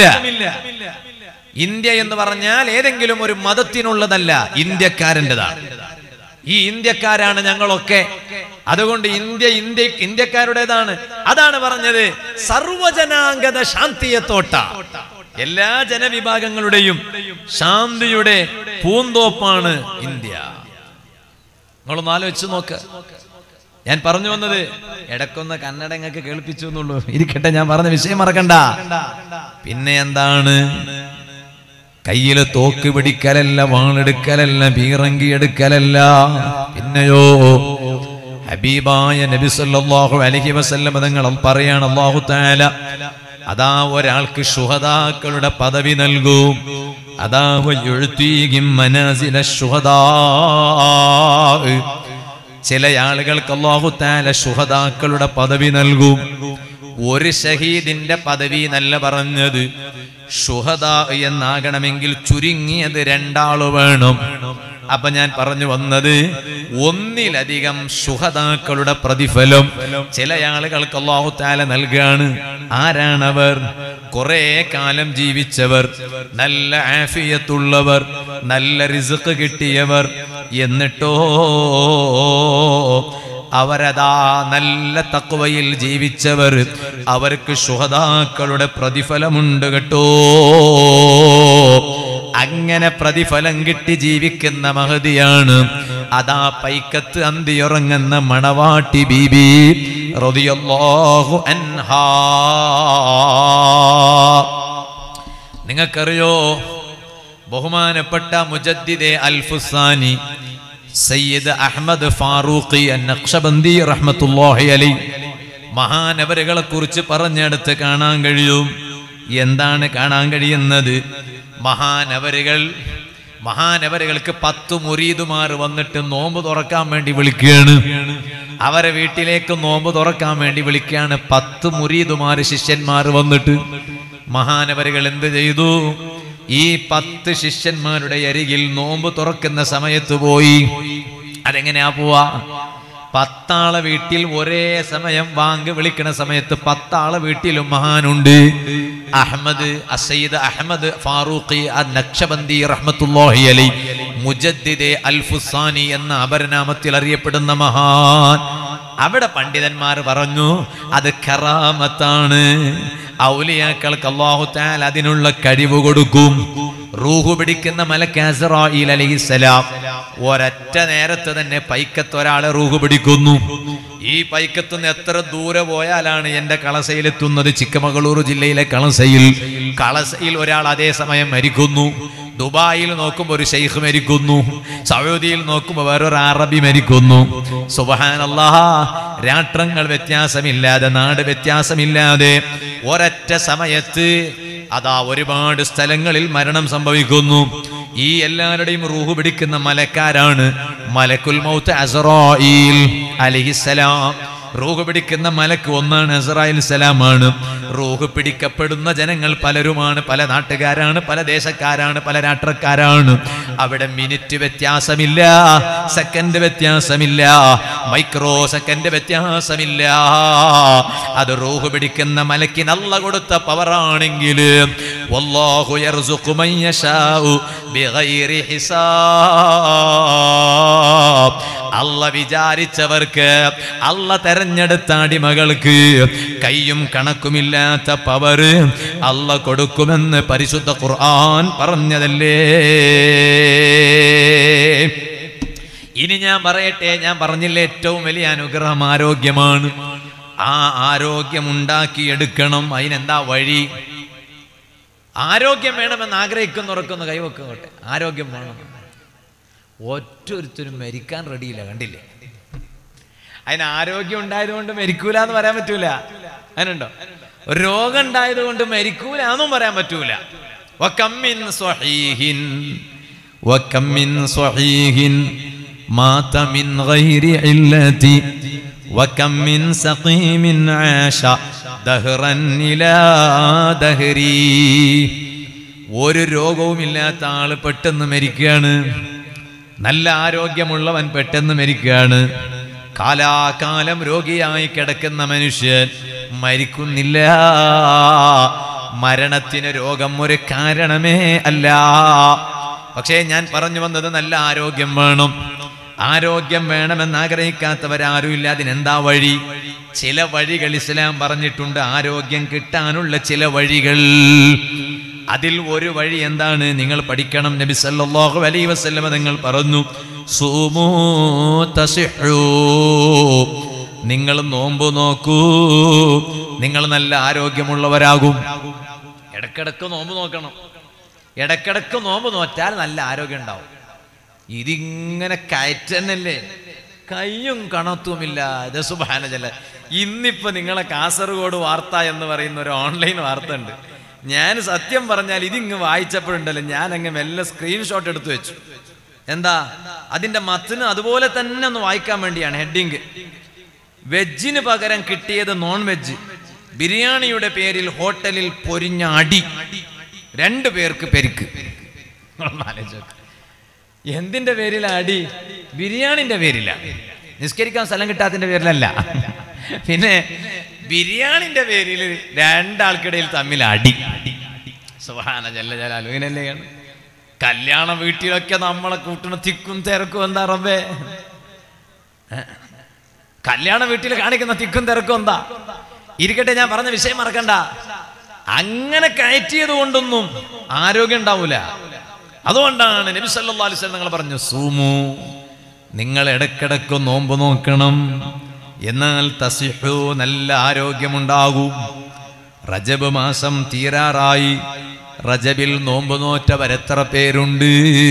ഇന്ത്യ എന്ന് പറഞ്ഞാൽ ഏതെങ്കിലും ഒരു മതത്തിനുള്ളതല്ല ഇന്ത്യക്കാരൻ്റെതാണ് ഈ ഇന്ത്യക്കാരാണ് ഞങ്ങളൊക്കെ അതുകൊണ്ട് ഇന്ത്യ ഇന്ത്യ ഇന്ത്യക്കാരുടേതാണ് അതാണ് പറഞ്ഞത് സർവജനാംഗത ശാന്തിയത്തോട്ട എല്ലാ ജനവിഭാഗങ്ങളുടെയും ശാന്തിയുടെ പൂന്തോപ്പാണ് ഇന്ത്യ നിങ്ങളൊന്ന് ആലോചിച്ച് നോക്ക് ഞാൻ പറഞ്ഞു വന്നത് ഇടക്കൊന്ന് കന്നഡ നിങ്ങൾക്ക് കേൾപ്പിച്ചു എന്നുള്ളൂ ഇരിക്കട്ടെ ഞാൻ പറഞ്ഞ വിഷയം മറക്കണ്ട പിന്നെ എന്താണ് കയ്യില് തോക്ക് പിടിക്കലല്ല വാളെടുക്കലല്ല പീറങ്കി എടുക്കലല്ല പിന്നെയോ ഹബീബായ നബി സല്ലല്ലാഹു അലൈഹി വസല്ലം തങ്ങൾ പറയാണ് അല്ലാഹു തആല അതാ ഒരാൾക്ക് ശുഹദാക്കളുടെ പദവി നൽകും അതാ വയുഴ്തീഹിം മനാസില ശുഹദാ ചില ആളുകൾക്ക് അല്ലാഹു തആല ശുഹദാക്കളുടെ പദവി നൽകും ഒരു ഷഹീദിന്റെ പദവി നല്ല പറഞ്ഞത് ഷുഹദ എന്നാകണമെങ്കിൽ ചുരുങ്ങിയത് രണ്ടാള് വേണം അപ്പൊ ഞാൻ പറഞ്ഞു വന്നത് ഒന്നിലധികം ശുഹദാക്കളുടെ പ്രതിഫലം ചില ആളുകൾക്ക് അള്ളാഹു താല നൽകാണ് ആരാണവർ കുറെ കാലം ജീവിച്ചവർ നല്ല ആഫിയത്തുള്ളവർ നല്ല റിസുക്ക് കിട്ടിയവർ എന്നിട്ടോ അവരതാ നല്ല തക്വയിൽ ജീവിച്ചവർ അവർക്ക് ശുഹതാക്കളുടെ പ്രതിഫലമുണ്ട് കേട്ടോ അങ്ങനെ പ്രതിഫലം കിട്ടി ജീവിക്കുന്ന മഹതിയാണ് അതാ പൈക്കത്ത് അന്തിയുറങ്ങുന്ന മണവാട്ടി ബീബി റളിയല്ലാഹു അൻഹാ നിങ്ങൾക്കറിയോ ബഹുമാനപ്പെട്ട മുജദ്ദിദെ അൽഫുസാനി സയ്യിദ് അഹമ്മദ് ഫാറൂഖി നക്ഷബന്ദി റഹ്മത്തുല്ലാഹി അലൈ മഹാനവരുകളെ കുറിച്ച് പറഞ്ഞെടുത്ത് കാണാൻ കഴിയും എന്താണ് കാണാൻ കഴിയുന്നത് മഹാനവരുകൾ മഹാനവരുകൾക്ക് പത്ത് മുരീതുമാർ വന്നിട്ട് നോമ്പ് തുറക്കാൻ വേണ്ടി വിളിക്കുകയാണ് അവരെ വീട്ടിലേക്ക് നോമ്പ് തുറക്കാൻ വേണ്ടി വിളിക്കുകയാണ് പത്ത് മുരീതുമാർ ശിഷ്യന്മാർ വന്നിട്ട് മഹാനവരുകൾ എന്ത് ചെയ്തു ഈ പത്ത് ശിഷ്യന്മാരുടെ അരികിൽ നോമ്പ് തുറക്കുന്ന സമയത്ത് പോയി അതെങ്ങനെയാ പോവാ പത്താളെ വീട്ടിൽ ഒരേ സമയം വാങ്ക് വിളിക്കുന്ന സമയത്ത് പത്താളെ വീട്ടിലും മഹാനുണ്ട് അഹമ്മദ് അസയ്യിദ് അഹമ്മദ് ഫാറൂഖി നക്ഷബന്ദി റഹ്മത്തുല്ലാഹി അലൈ മുജദ്ദിദെ അൽഫുസാനി എന്ന അപരനാമത്തിൽ അറിയപ്പെടുന്ന മഹാൻ അവിടെ പണ്ഡിതന്മാർ പറഞ്ഞു അത് കറാമത്താണ് ഔലിയാക്കൾക്ക് അള്ളാഹു താൽ അതിനുള്ള കഴിവ് കൊടുക്കും റൂഹു പിടിക്കുന്ന മലക്കാസറായിൽ അലൈഹിസ്സലാം ഒരൊറ്റ നേരത്ത് തന്നെ പൈക്കത്ത് ഒരാളെ റൂഹു പിടിക്കുന്നു ഈ പൈക്കത്തുനിന്ന് എത്ര ദൂരെ പോയാലാണ് എന്റെ കളസയിലെത്തുന്നത് ചിക്കമകളൂർ ജില്ലയിലെ കളസയിൽ കളസയിൽ ഒരാൾ അതേ സമയം മരിക്കുന്നു ദുബായിൽ നോക്കുമ്പോൾ ഒരു ഷെയ്ഖ് മരിക്കുന്നു സൗദിയിൽ നോക്കുമ്പോൾ വേറൊരു അറബി മരിക്കുന്നു സുബഹാനല്ലാ രാഷ്ട്രങ്ങൾ വ്യത്യാസമില്ലാതെ നാട് വ്യത്യാസമില്ലാതെ ഒരൊറ്റ സമയത്ത് അതാ ഒരുപാട് സ്ഥലങ്ങളിൽ മരണം സംഭവിക്കുന്നു ഈ എല്ലാവരുടെയും റൂഹ് പിടിക്കുന്ന മലക്കാരാണ് മലക്കുൽ മൗത്ത് അസറായിൽ അലിഹിസലാം റൂഹ് പിടിക്കുന്ന മലക്ക് ഒന്നാണ് അസറായിൽ സലാമാണ് റൂഹ് പിടിക്കപ്പെടുന്ന ജനങ്ങൾ പലരുമാണ് പല നാട്ടുകാരാണ് പല ദേശക്കാരാണ് പല രാഷ്ട്രക്കാരാണ് അവിടെ മിനിറ്റ് വ്യത്യാസമില്ല സെക്കൻഡ് വ്യത്യാസമില്ല മൈക്രോ സെക്കൻഡ് വ്യത്യാസമില്ല അത് റൂഹ് പിടിക്കുന്ന മലക്ക് നല്ല കൊടുത്ത പവറാണെങ്കിൽ വല്ലാഹു യർസുഖു മൻ യശാഉ ബിഗൈരി ഹിസാബ് അല്ല വിചാരിച്ചവർക്ക് അല്ല തെരഞ്ഞെടുത്ത അടിമകൾക്ക് കയ്യും കണക്കുമില്ലാത്ത പവർ അല്ല കൊടുക്കുമെന്ന് പരിശുദ്ധ ഖുർആൻ പറഞ്ഞതല്ലേ ഇനി ഞാൻ പറയട്ടെ ഞാൻ പറഞ്ഞില്ല ഏറ്റവും വലിയ അനുഗ്രഹം ആരോഗ്യമാണ് ആ ആരോഗ്യം ഉണ്ടാക്കിയെടുക്കണം അതിനെന്താ വഴി ആരോഗ്യം വേണമെന്ന് ആഗ്രഹിക്കുന്നവർക്കൊന്ന് കൈവെക്കോട്ടെ ആരോഗ്യം വേണം ഒറ്റൊരുത്തരും മരിക്കാൻ റെഡിയില്ല കണ്ടില്ലേ അതിന് ആരോഗ്യം ഉണ്ടായതുകൊണ്ട് മരിക്കൂല എന്ന് പറയാൻ പറ്റൂല അതിനുണ്ടോ ഒരു രോഗം ഉണ്ടായതുകൊണ്ട് മരിക്കൂല എന്നും പറയാൻ പറ്റൂല വക്കമ്മിൻ സ്വഹീഹിൻ വക്കമ്മിൻ സ്വഹീഹിൻ മാത മിൻ ഗൈരി ഇല്ലതി وكم من سقيم عاش دهرا إلى دهري ഒരു രോഗവുമില്ലാത്ത ആള് പെട്ടെന്ന് മരിക്കുകയാണ് നല്ല ആരോഗ്യമുള്ളവൻ പെട്ടെന്ന് മരിക്കുകയാണ് കാലാകാലം രോഗിയായി കിടക്കുന്ന മനുഷ്യൻ മരിക്കുന്നില്ല മരണത്തിന് രോഗം ഒരു കാരണമേ അല്ല പക്ഷേ ഞാൻ പറഞ്ഞു വന്നത് നല്ല ആരോഗ്യം വേണം ആരോഗ്യം വേണമെന്ന് ആഗ്രഹിക്കാത്തവരാരും ഇല്ല അതിനെന്താ വഴി ചില വഴികൾ ഇസ്ലാം പറഞ്ഞിട്ടുണ്ട് ആരോഗ്യം കിട്ടാനുള്ള ചില വഴികൾ അതിൽ ഒരു വഴി എന്താണ് നിങ്ങൾ പഠിക്കണം നബി സല്ലല്ലാഹു അലൈഹി വസല്ലമ നിങ്ങൾ പറഞ്ഞു സൂമൂ തസിഹൂ നിങ്ങൾ നോമ്പ് നോക്കൂ നിങ്ങൾ നല്ല ആരോഗ്യമുള്ളവരാകും ഇടക്കിടക്ക് നോമ്പ് നോക്കണം ഇടക്കിടക്ക് നോമ്പ് നോറ്റാൽ നല്ല ആരോഗ്യം ഉണ്ടാവും ഇതിങ്ങനെ കയറ്റന്നല്ലേ കയ്യും കണത്തുമില്ല ഇത് സുബാനജല്ല ഇന്നിപ്പോ നിങ്ങളെ കാസർഗോഡ് വാർത്ത എന്ന് പറയുന്ന ഒരു ഓൺലൈൻ വാർത്ത ഉണ്ട് ഞാൻ സത്യം പറഞ്ഞാൽ ഇതിങ്ങ് വായിച്ചപ്പോഴുണ്ടല്ലോ ഞാൻ അങ്ങ് മെല്ലെ സ്ക്രീൻഷോട്ട് എടുത്തു വെച്ചു എന്താ അതിന്റെ മത്തിന് അതുപോലെ തന്നെ ഒന്ന് വായിക്കാൻ വേണ്ടിയാണ് ഹെഡിങ് വെജിന് പകരം കിട്ടിയത് നോൺ വെജ് ബിരിയാണിയുടെ പേരിൽ ഹോട്ടലിൽ പൊരിഞ്ഞ അടി രണ്ടു പേർക്ക് പെരുക്ക് നിങ്ങളൊന്ന് ആലോചിച്ച് നോക്ക്. എന്തിന്റെ പേരില അടി ബിരിയാണിന്റെ പേരില നിസ്കരിക്കാൻ സ്ഥലം കിട്ടാത്തതിന്റെ പേരിലല്ല പിന്നെ ബിരിയാണിന്റെ പേരിൽ രണ്ടാൾക്കിടയിൽ തമ്മിൽ അടി സുഹാന ജല്ല ജലാലു ഇങ്ങനെയല്ലേയാണ് കല്യാണ വീട്ടിലൊക്കെ നമ്മളെ കൂട്ടണ തിക്കും തിരക്കും എന്താ റബ്ബേ ഏ? കല്യാണ വീട്ടിൽ കാണിക്കുന്ന തിക്കും തിരക്കും എന്താ ഇരിക്കട്ടെ ഞാൻ പറഞ്ഞ വിഷയം മറക്കണ്ട അങ്ങനെ കയറ്റിയത് കൊണ്ടൊന്നും ആരോഗ്യം ഉണ്ടാവൂല അതുകൊണ്ടാണ് നബി സല്ലല്ലാഹു അലൈഹി വസല്ലം നിങ്ങൾ പറഞ്ഞു സൂമു നിങ്ങൾ ഇടക്കിടക്ക് നോമ്പ് നോക്കണം എന്നാൽ തസിഹു നല്ല ആരോഗ്യമുണ്ടാകും റജബ് മാസം തീരാറായി റജബിൽ നോമ്പ് നോറ്റവരെത്ര പേരുണ്ട്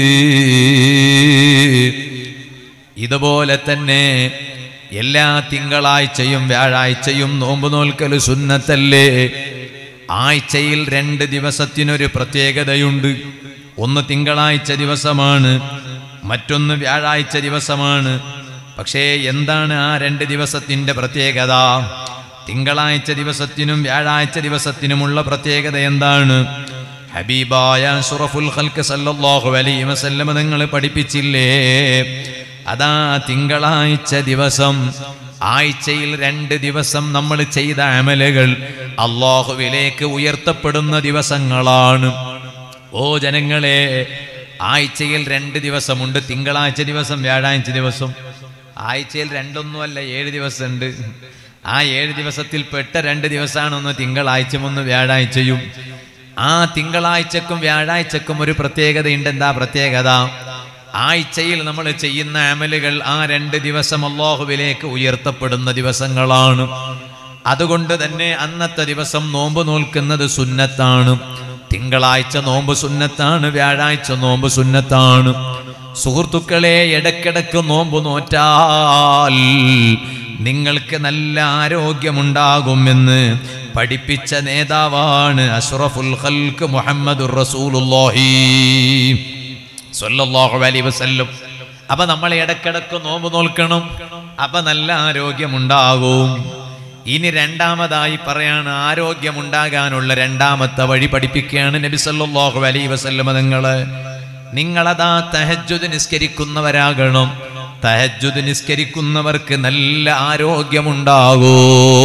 ഇതുപോലെ തന്നെ എല്ലാ തിങ്കളാഴ്ചയും വ്യാഴാഴ്ചയും നോമ്പ് നോൽക്കൽ സുന്നത്തല്ലേ ആഴ്ചയിൽ രണ്ട് ദിവസത്തിനൊരു പ്രത്യേകതയുണ്ട് ഒന്ന് തിങ്കളാഴ്ച ദിവസമാണ് മറ്റൊന്ന് വ്യാഴാഴ്ച ദിവസമാണ് പക്ഷേ എന്താണ് ആ രണ്ട് ദിവസത്തിന്റെ പ്രത്യേകത തിങ്കളാഴ്ച ദിവസത്തിനും വ്യാഴാഴ്ച ദിവസത്തിനുമുള്ള പ്രത്യേകത എന്താണ് ഹബീബായ സുറഫുൽ ഖൽക്ക് സല്ലല്ലാഹു അലൈഹി വസല്ലമ നിങ്ങൾ പഠിപ്പിച്ചില്ലേ അതാ തിങ്കളാഴ്ച ദിവസം ആഴ്ചയിൽ രണ്ട് ദിവസം നമ്മൾ ചെയ്ത അമലുകൾ അള്ളാഹുവിലേക്ക് ഉയർത്തപ്പെടുന്ന ദിവസങ്ങളാണ് ഓ ജനങ്ങളെ ആഴ്ചയിൽ രണ്ട് ദിവസമുണ്ട് തിങ്കളാഴ്ച ദിവസം വ്യാഴാഴ്ച ദിവസം ആഴ്ചയിൽ രണ്ടൊന്നുമല്ല ഏഴ് ദിവസമുണ്ട് ആ ഏഴ് ദിവസത്തിൽ പെട്ട രണ്ട് ദിവസമാണ് ഒന്ന് തിങ്കളാഴ്ചയും ഒന്ന് വ്യാഴാഴ്ചയും ആ തിങ്കളാഴ്ചക്കും വ്യാഴാഴ്ചക്കും ഒരു പ്രത്യേകതയുണ്ട് എന്താ പ്രത്യേകത ആഴ്ചയിൽ നമ്മൾ ചെയ്യുന്ന അമലുകൾ ആ രണ്ട് ദിവസം അള്ളാഹുവിലേക്ക് ഉയർത്തപ്പെടുന്ന ദിവസങ്ങളാണ് അതുകൊണ്ട് തന്നെ അന്നത്തെ ദിവസം നോമ്പ് നോൽക്കുന്നത് സുന്നത്താണ് തിങ്കളാഴ്ച നോമ്പ് സുന്നത്താണ് വ്യാഴാഴ്ച നോമ്പ് സുന്നത്താണ് സുഹൃത്തുക്കളെ ഇടക്കിടക്ക് നോമ്പ് നോറ്റാൽ നിങ്ങൾക്ക് നല്ല ആരോഗ്യമുണ്ടാകുമെന്ന് പഠിപ്പിച്ച നേതാവാണ് അഷ്റഫുൽ ഖൽക്ക് മുഹമ്മദുർ റസൂലുള്ളാഹി സ്വല്ലല്ലാഹു അലൈഹി വസല്ലം അപ്പൊ നമ്മൾ ഇടക്കിടക്ക് നോമ്പ് നോൽക്കണം അപ്പൊ നല്ല ആരോഗ്യമുണ്ടാകും ഇനി രണ്ടാമതായി പറയാണ് ആരോഗ്യമുണ്ടാകാനുള്ള രണ്ടാമത്തെ വഴി പഠിപ്പിക്കുകയാണ് നബി സല്ലല്ലാഹു അലൈഹി വസല്ലമ നിങ്ങള് നിങ്ങളതാ തഹജ്ജുദ് നിസ്കരിക്കുന്നവരാകണം തഹജ്ജുദ് നിസ്കരിക്കുന്നവർക്ക് നല്ല ആരോഗ്യമുണ്ടാകൂ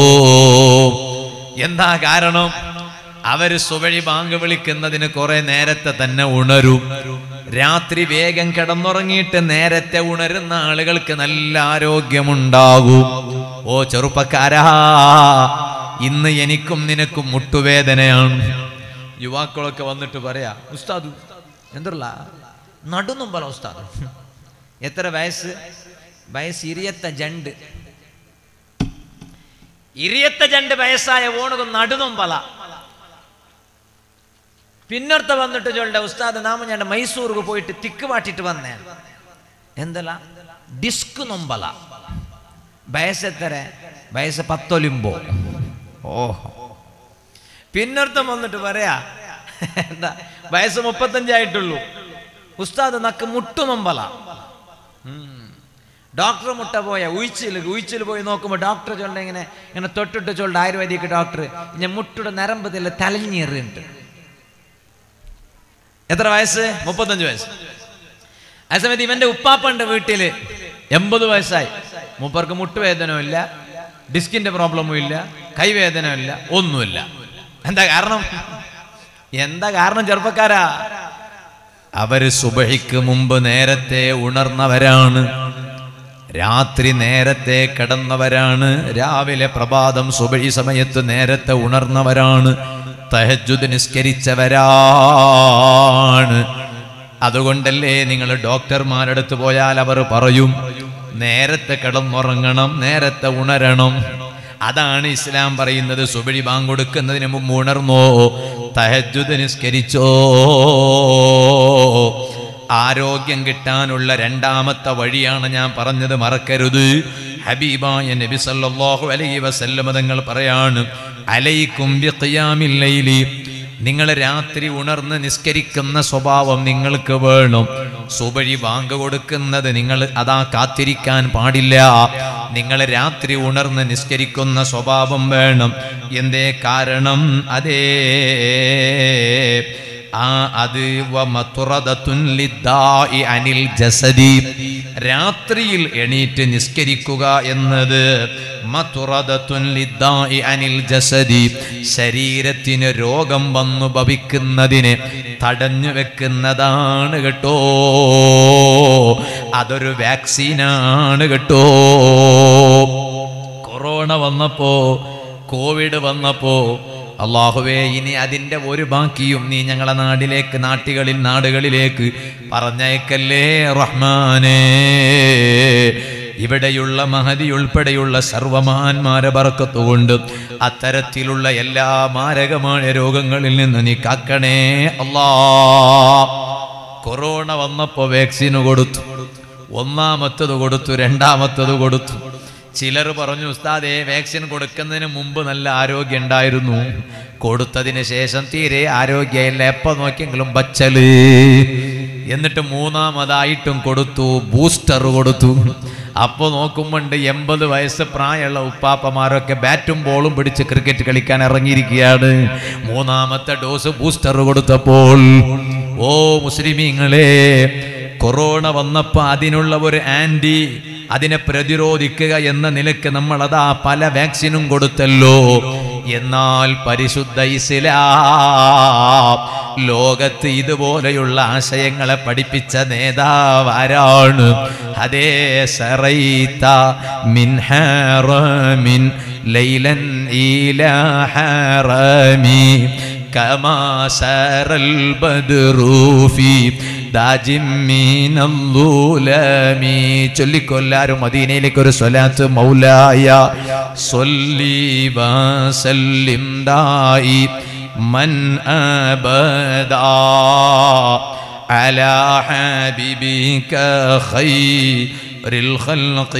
എന്താ കാരണം അവര് സുവഴി ബാങ്ക് വിളിക്കുന്നതിന് കുറെ നേരത്തെ തന്നെ ഉണരും രാത്രി വേഗം കിടന്നുറങ്ങിയിട്ട് നേരത്തെ ഉണരുന്ന ആളുകൾക്ക് നല്ല ആരോഗ്യമുണ്ടാകും ഓ ചെറുപ്പക്കാരാ ഇന്ന് എനിക്കും നിനക്കും മുട്ടുവേദനയാണ് യുവാക്കളൊക്കെ വന്നിട്ട് പറയാ ഉസ്താദ് എന്തല്ല നടുന്നുമ്പല ഉസ്താദ് എത്ര വയസ്സ് വയസ്സ് ഇരിയത്ത ജണ്ട് ഇരിയത്ത ജണ്ട് വയസ്സായ ഓണകം നടുന്നുമ്പല പിന്നൊരുത്ത വന്നിട്ട് ചൊല്ല ഉസ്താദ് നാമ ഞാൻ മൈസൂർക്ക് പോയിട്ട് തിക്ക് പാട്ടിട്ട് വന്നേ എന്തല്ല ഡിസ്ക് നൊമ്പല വയസ്സെത്ര വയസ്സ് പത്തൊലിമ്പോ ഓഹോ പിന്നൊരുത്തം വന്നിട്ട് പറയാ എന്താ വയസ്സ് മുപ്പത്തഞ്ചായിട്ടുള്ളൂ ഉസ്താദ് നക്ക് മുട്ടു നൊമ്പല ഡോക്ടർ മുട്ട പോയ ഉയിച്ചിൽ ഉയിച്ചിൽ പോയി നോക്കുമ്പോൾ ഡോക്ടർ ചൊല്ല ഇങ്ങനെ ഇങ്ങനെ തൊട്ടിട്ട് ചൊല്ല ആയുർവേദിക് ഡോക്ടർ ഞാൻ മുട്ടുടെ നരമ്പതിൽ തലഞ്ഞേറിയിട്ട് എത്ര വയസ്സ് മുപ്പത്തഞ്ച് വയസ്സ് ആ സമയത്ത് ഇവന്റെ ഉപ്പാപ്പന്റെ വീട്ടില് എൺപത് വയസ്സായി മൂപ്പർക്ക് മുട്ടുവേദനവും ഇല്ല ഡിസ്കിന്റെ പ്രോബ്ലമും ഇല്ല കൈവേദനവും ഇല്ല ഒന്നുമില്ല എന്താ കാരണം എന്താ കാരണം ചെറുപ്പക്കാരാ അവര് സുബഹിക്ക് മുമ്പ് നേരത്തെ ഉണർന്നവരാണ് രാത്രി നേരത്തെ കിടന്നവരാണ് രാവിലെ പ്രഭാതം സുബഹി സമയത്ത് നേരത്തെ ഉണർന്നവരാണ് തഹജുദ് നിസ്കരിച്ചവരാണ് അതുകൊണ്ടല്ലേ നിങ്ങൾ ഡോക്ടർമാരടുത്ത് പോയാൽ അവർ പറയും നേരത്തെ കിടന്നുറങ്ങണം നേരത്തെ ഉണരണം അതാണ് ഇസ്ലാം പറയുന്നത് സുബഴി ബാങ്ക് കൊടുക്കുന്നതിന് മുമ്പ് ഉണർന്നോ തഹജുദ് നിസ്കരിച്ചോ ആരോഗ്യം കിട്ടാനുള്ള രണ്ടാമത്തെ വഴിയാണ് ഞാൻ പറഞ്ഞത് മറക്കരുത് ഹബീബായ നബി സല്ലല്ലാഹു അലൈഹി വസല്ലമ തങ്ങൾ പറയാണ് അലൈക്കും ബിഖിയാമിൽ ലൈലി നിങ്ങൾ രാത്രി ഉണർന്ന് നിസ്കരിക്കുന്ന സ്വഭാവം നിങ്ങൾക്ക് വേണം സുബഴി ബാങ്ക് കൊടുക്കുന്നത് നിങ്ങൾ അതാ കാത്തിരിക്കാൻ പാടില്ല നിങ്ങൾ രാത്രി ഉണർന്ന് നിസ്കരിക്കുന്ന സ്വഭാവം വേണം എന്തേ കാരണം അതേ ആ അത് വമതുറദത്തുൻ ലിദ്ദാഇ അനിൽ ജസദി രാത്രിയിൽ എണീറ്റ് നിസ്കരിക്കുക എന്നത് മതുറദത്തുൻ ലിദ്ദാഇ അനിൽ ജസദി ശരീരത്തിന് രോഗം വന്നു ഭവിക്കുന്നതിനെ തടഞ്ഞു വെക്കുന്നതാണ് കേട്ടോ അതൊരു വാക്സിനാണ് കേട്ടോ കൊറോണ വന്നപ്പോ കോവിഡ് വന്നപ്പോ അള്ളാഹുവേ ഇനി അതിൻ്റെ ഒരു ബാക്കിയും നീ ഞങ്ങളെ നാട്ടിലേക്ക് നാട്ടുകളിൽ നാടുകളിലേക്ക് പറഞ്ഞയക്കല്ലേ റഹ്മാനേ ഇവിടെയുള്ള മഹതി ഉൾപ്പെടെയുള്ള സർവമാന്മാരെ ബറക്കത്തുകൊണ്ട് അത്തരത്തിലുള്ള എല്ലാ മാരകമായ രോഗങ്ങളിൽ നിന്ന് നീ കാക്കണേ അല്ലാ കൊറോണ വന്നപ്പോൾ വാക്സിന് കൊടുത്തു ഒന്നാമത്തത് കൊടുത്തു രണ്ടാമത്തത് കൊടുത്തു ചിലർ പറഞ്ഞു ഉസ്താദേ വാക്സിൻ കൊടുക്കുന്നതിന് മുമ്പ് നല്ല ആരോഗ്യം ഉണ്ടായിരുന്നു കൊടുത്തതിന് ശേഷം തീരെ ആരോഗ്യമില്ല എപ്പോ നോക്കിയെങ്കിലും ബച്ചല് എന്നിട്ട് മൂന്നാമതായിട്ടും കൊടുത്തു ബൂസ്റ്റർ കൊടുത്തു അപ്പൊ നോക്കുമ്പോണ്ട് എൺപത് വയസ്സ് പ്രായമുള്ള ഉപ്പാപ്പമാരൊക്കെ ബാറ്റും ബോളും പിടിച്ച് ക്രിക്കറ്റ് കളിക്കാൻ ഇറങ്ങിയിരിക്കുകയാണ് മൂന്നാമത്തെ ഡോസ് ബൂസ്റ്റർ കൊടുത്തപ്പോൾ ഓ മുസ്ലിമീങ്ങളെ കൊറോണ വന്നപ്പോൾ അതിനുള്ള ഒരു ആൻറ്റി അതിനെ പ്രതിരോധിക്കുക എന്ന നിലക്ക് നമ്മൾ അതാ പല വാക്സിനും കൊടുത്തല്ലോ എന്നാൽ പരിശുദ്ധ ഇസ്ലാം ലോകത്ത് ഇതുപോലെയുള്ള ആശയങ്ങളെ പഠിപ്പിച്ച നേതാവ് ആരാണ് അതേ സറൈത്ത മിൻ ഹാറമിൻ ലൈലൻ ഈലാ ഹാറമി كما سار البدر في داج من الظلام ചൊല്ലിക്കൊല്ലാരും മദീനയിലേക്ക് ഒരു സ്വലാത്ത് മൗലായ സൊല്ലി വസല്ലിം ദായി മൻ അബദാ على حبيبك خير الخلق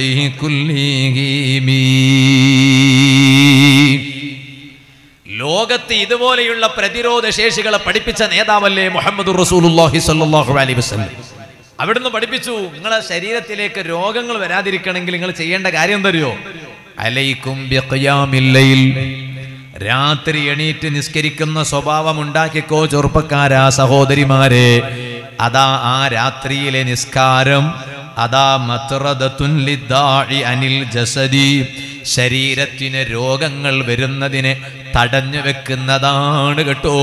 كلهم ലോകത്ത് ഇതുപോലെയുള്ള പ്രതിരോധ ശേഷികളെ പഠിപ്പിച്ച നേതാവല്ലേ മുഹമ്മദ് റസൂലുള്ളാഹി സ്വല്ലല്ലാഹു അലൈഹി വസല്ലം അവിടുന്ന് പഠിപ്പിച്ചു നിങ്ങളെ ശരീരത്തിലേക്ക് രോഗങ്ങൾ വരാതിരിക്കണമെങ്കിൽ നിങ്ങൾ ചെയ്യേണ്ട കാര്യം എന്തറിയോ അലൈക്കും ബിഖിയാമിൽ ലൈൽ രാത്രി എണീറ്റ് നിസ്കരിക്കുന്ന സ്വഭാവം ഉണ്ടാക്കിക്കോ ചെറുപ്പക്കാരാ സഹോദരിമാരെ അതാ ആ രാത്രിയിലെ നിസ്കാരം അതാ മത്രദത്തുൻ ലിദ്ദാഇ അനിൽ ജസദി ശരീരത്തിന് രോഗങ്ങൾ വരുന്നതിനെ തടഞ്ഞു വെക്കുന്നതാണ് കേട്ടോ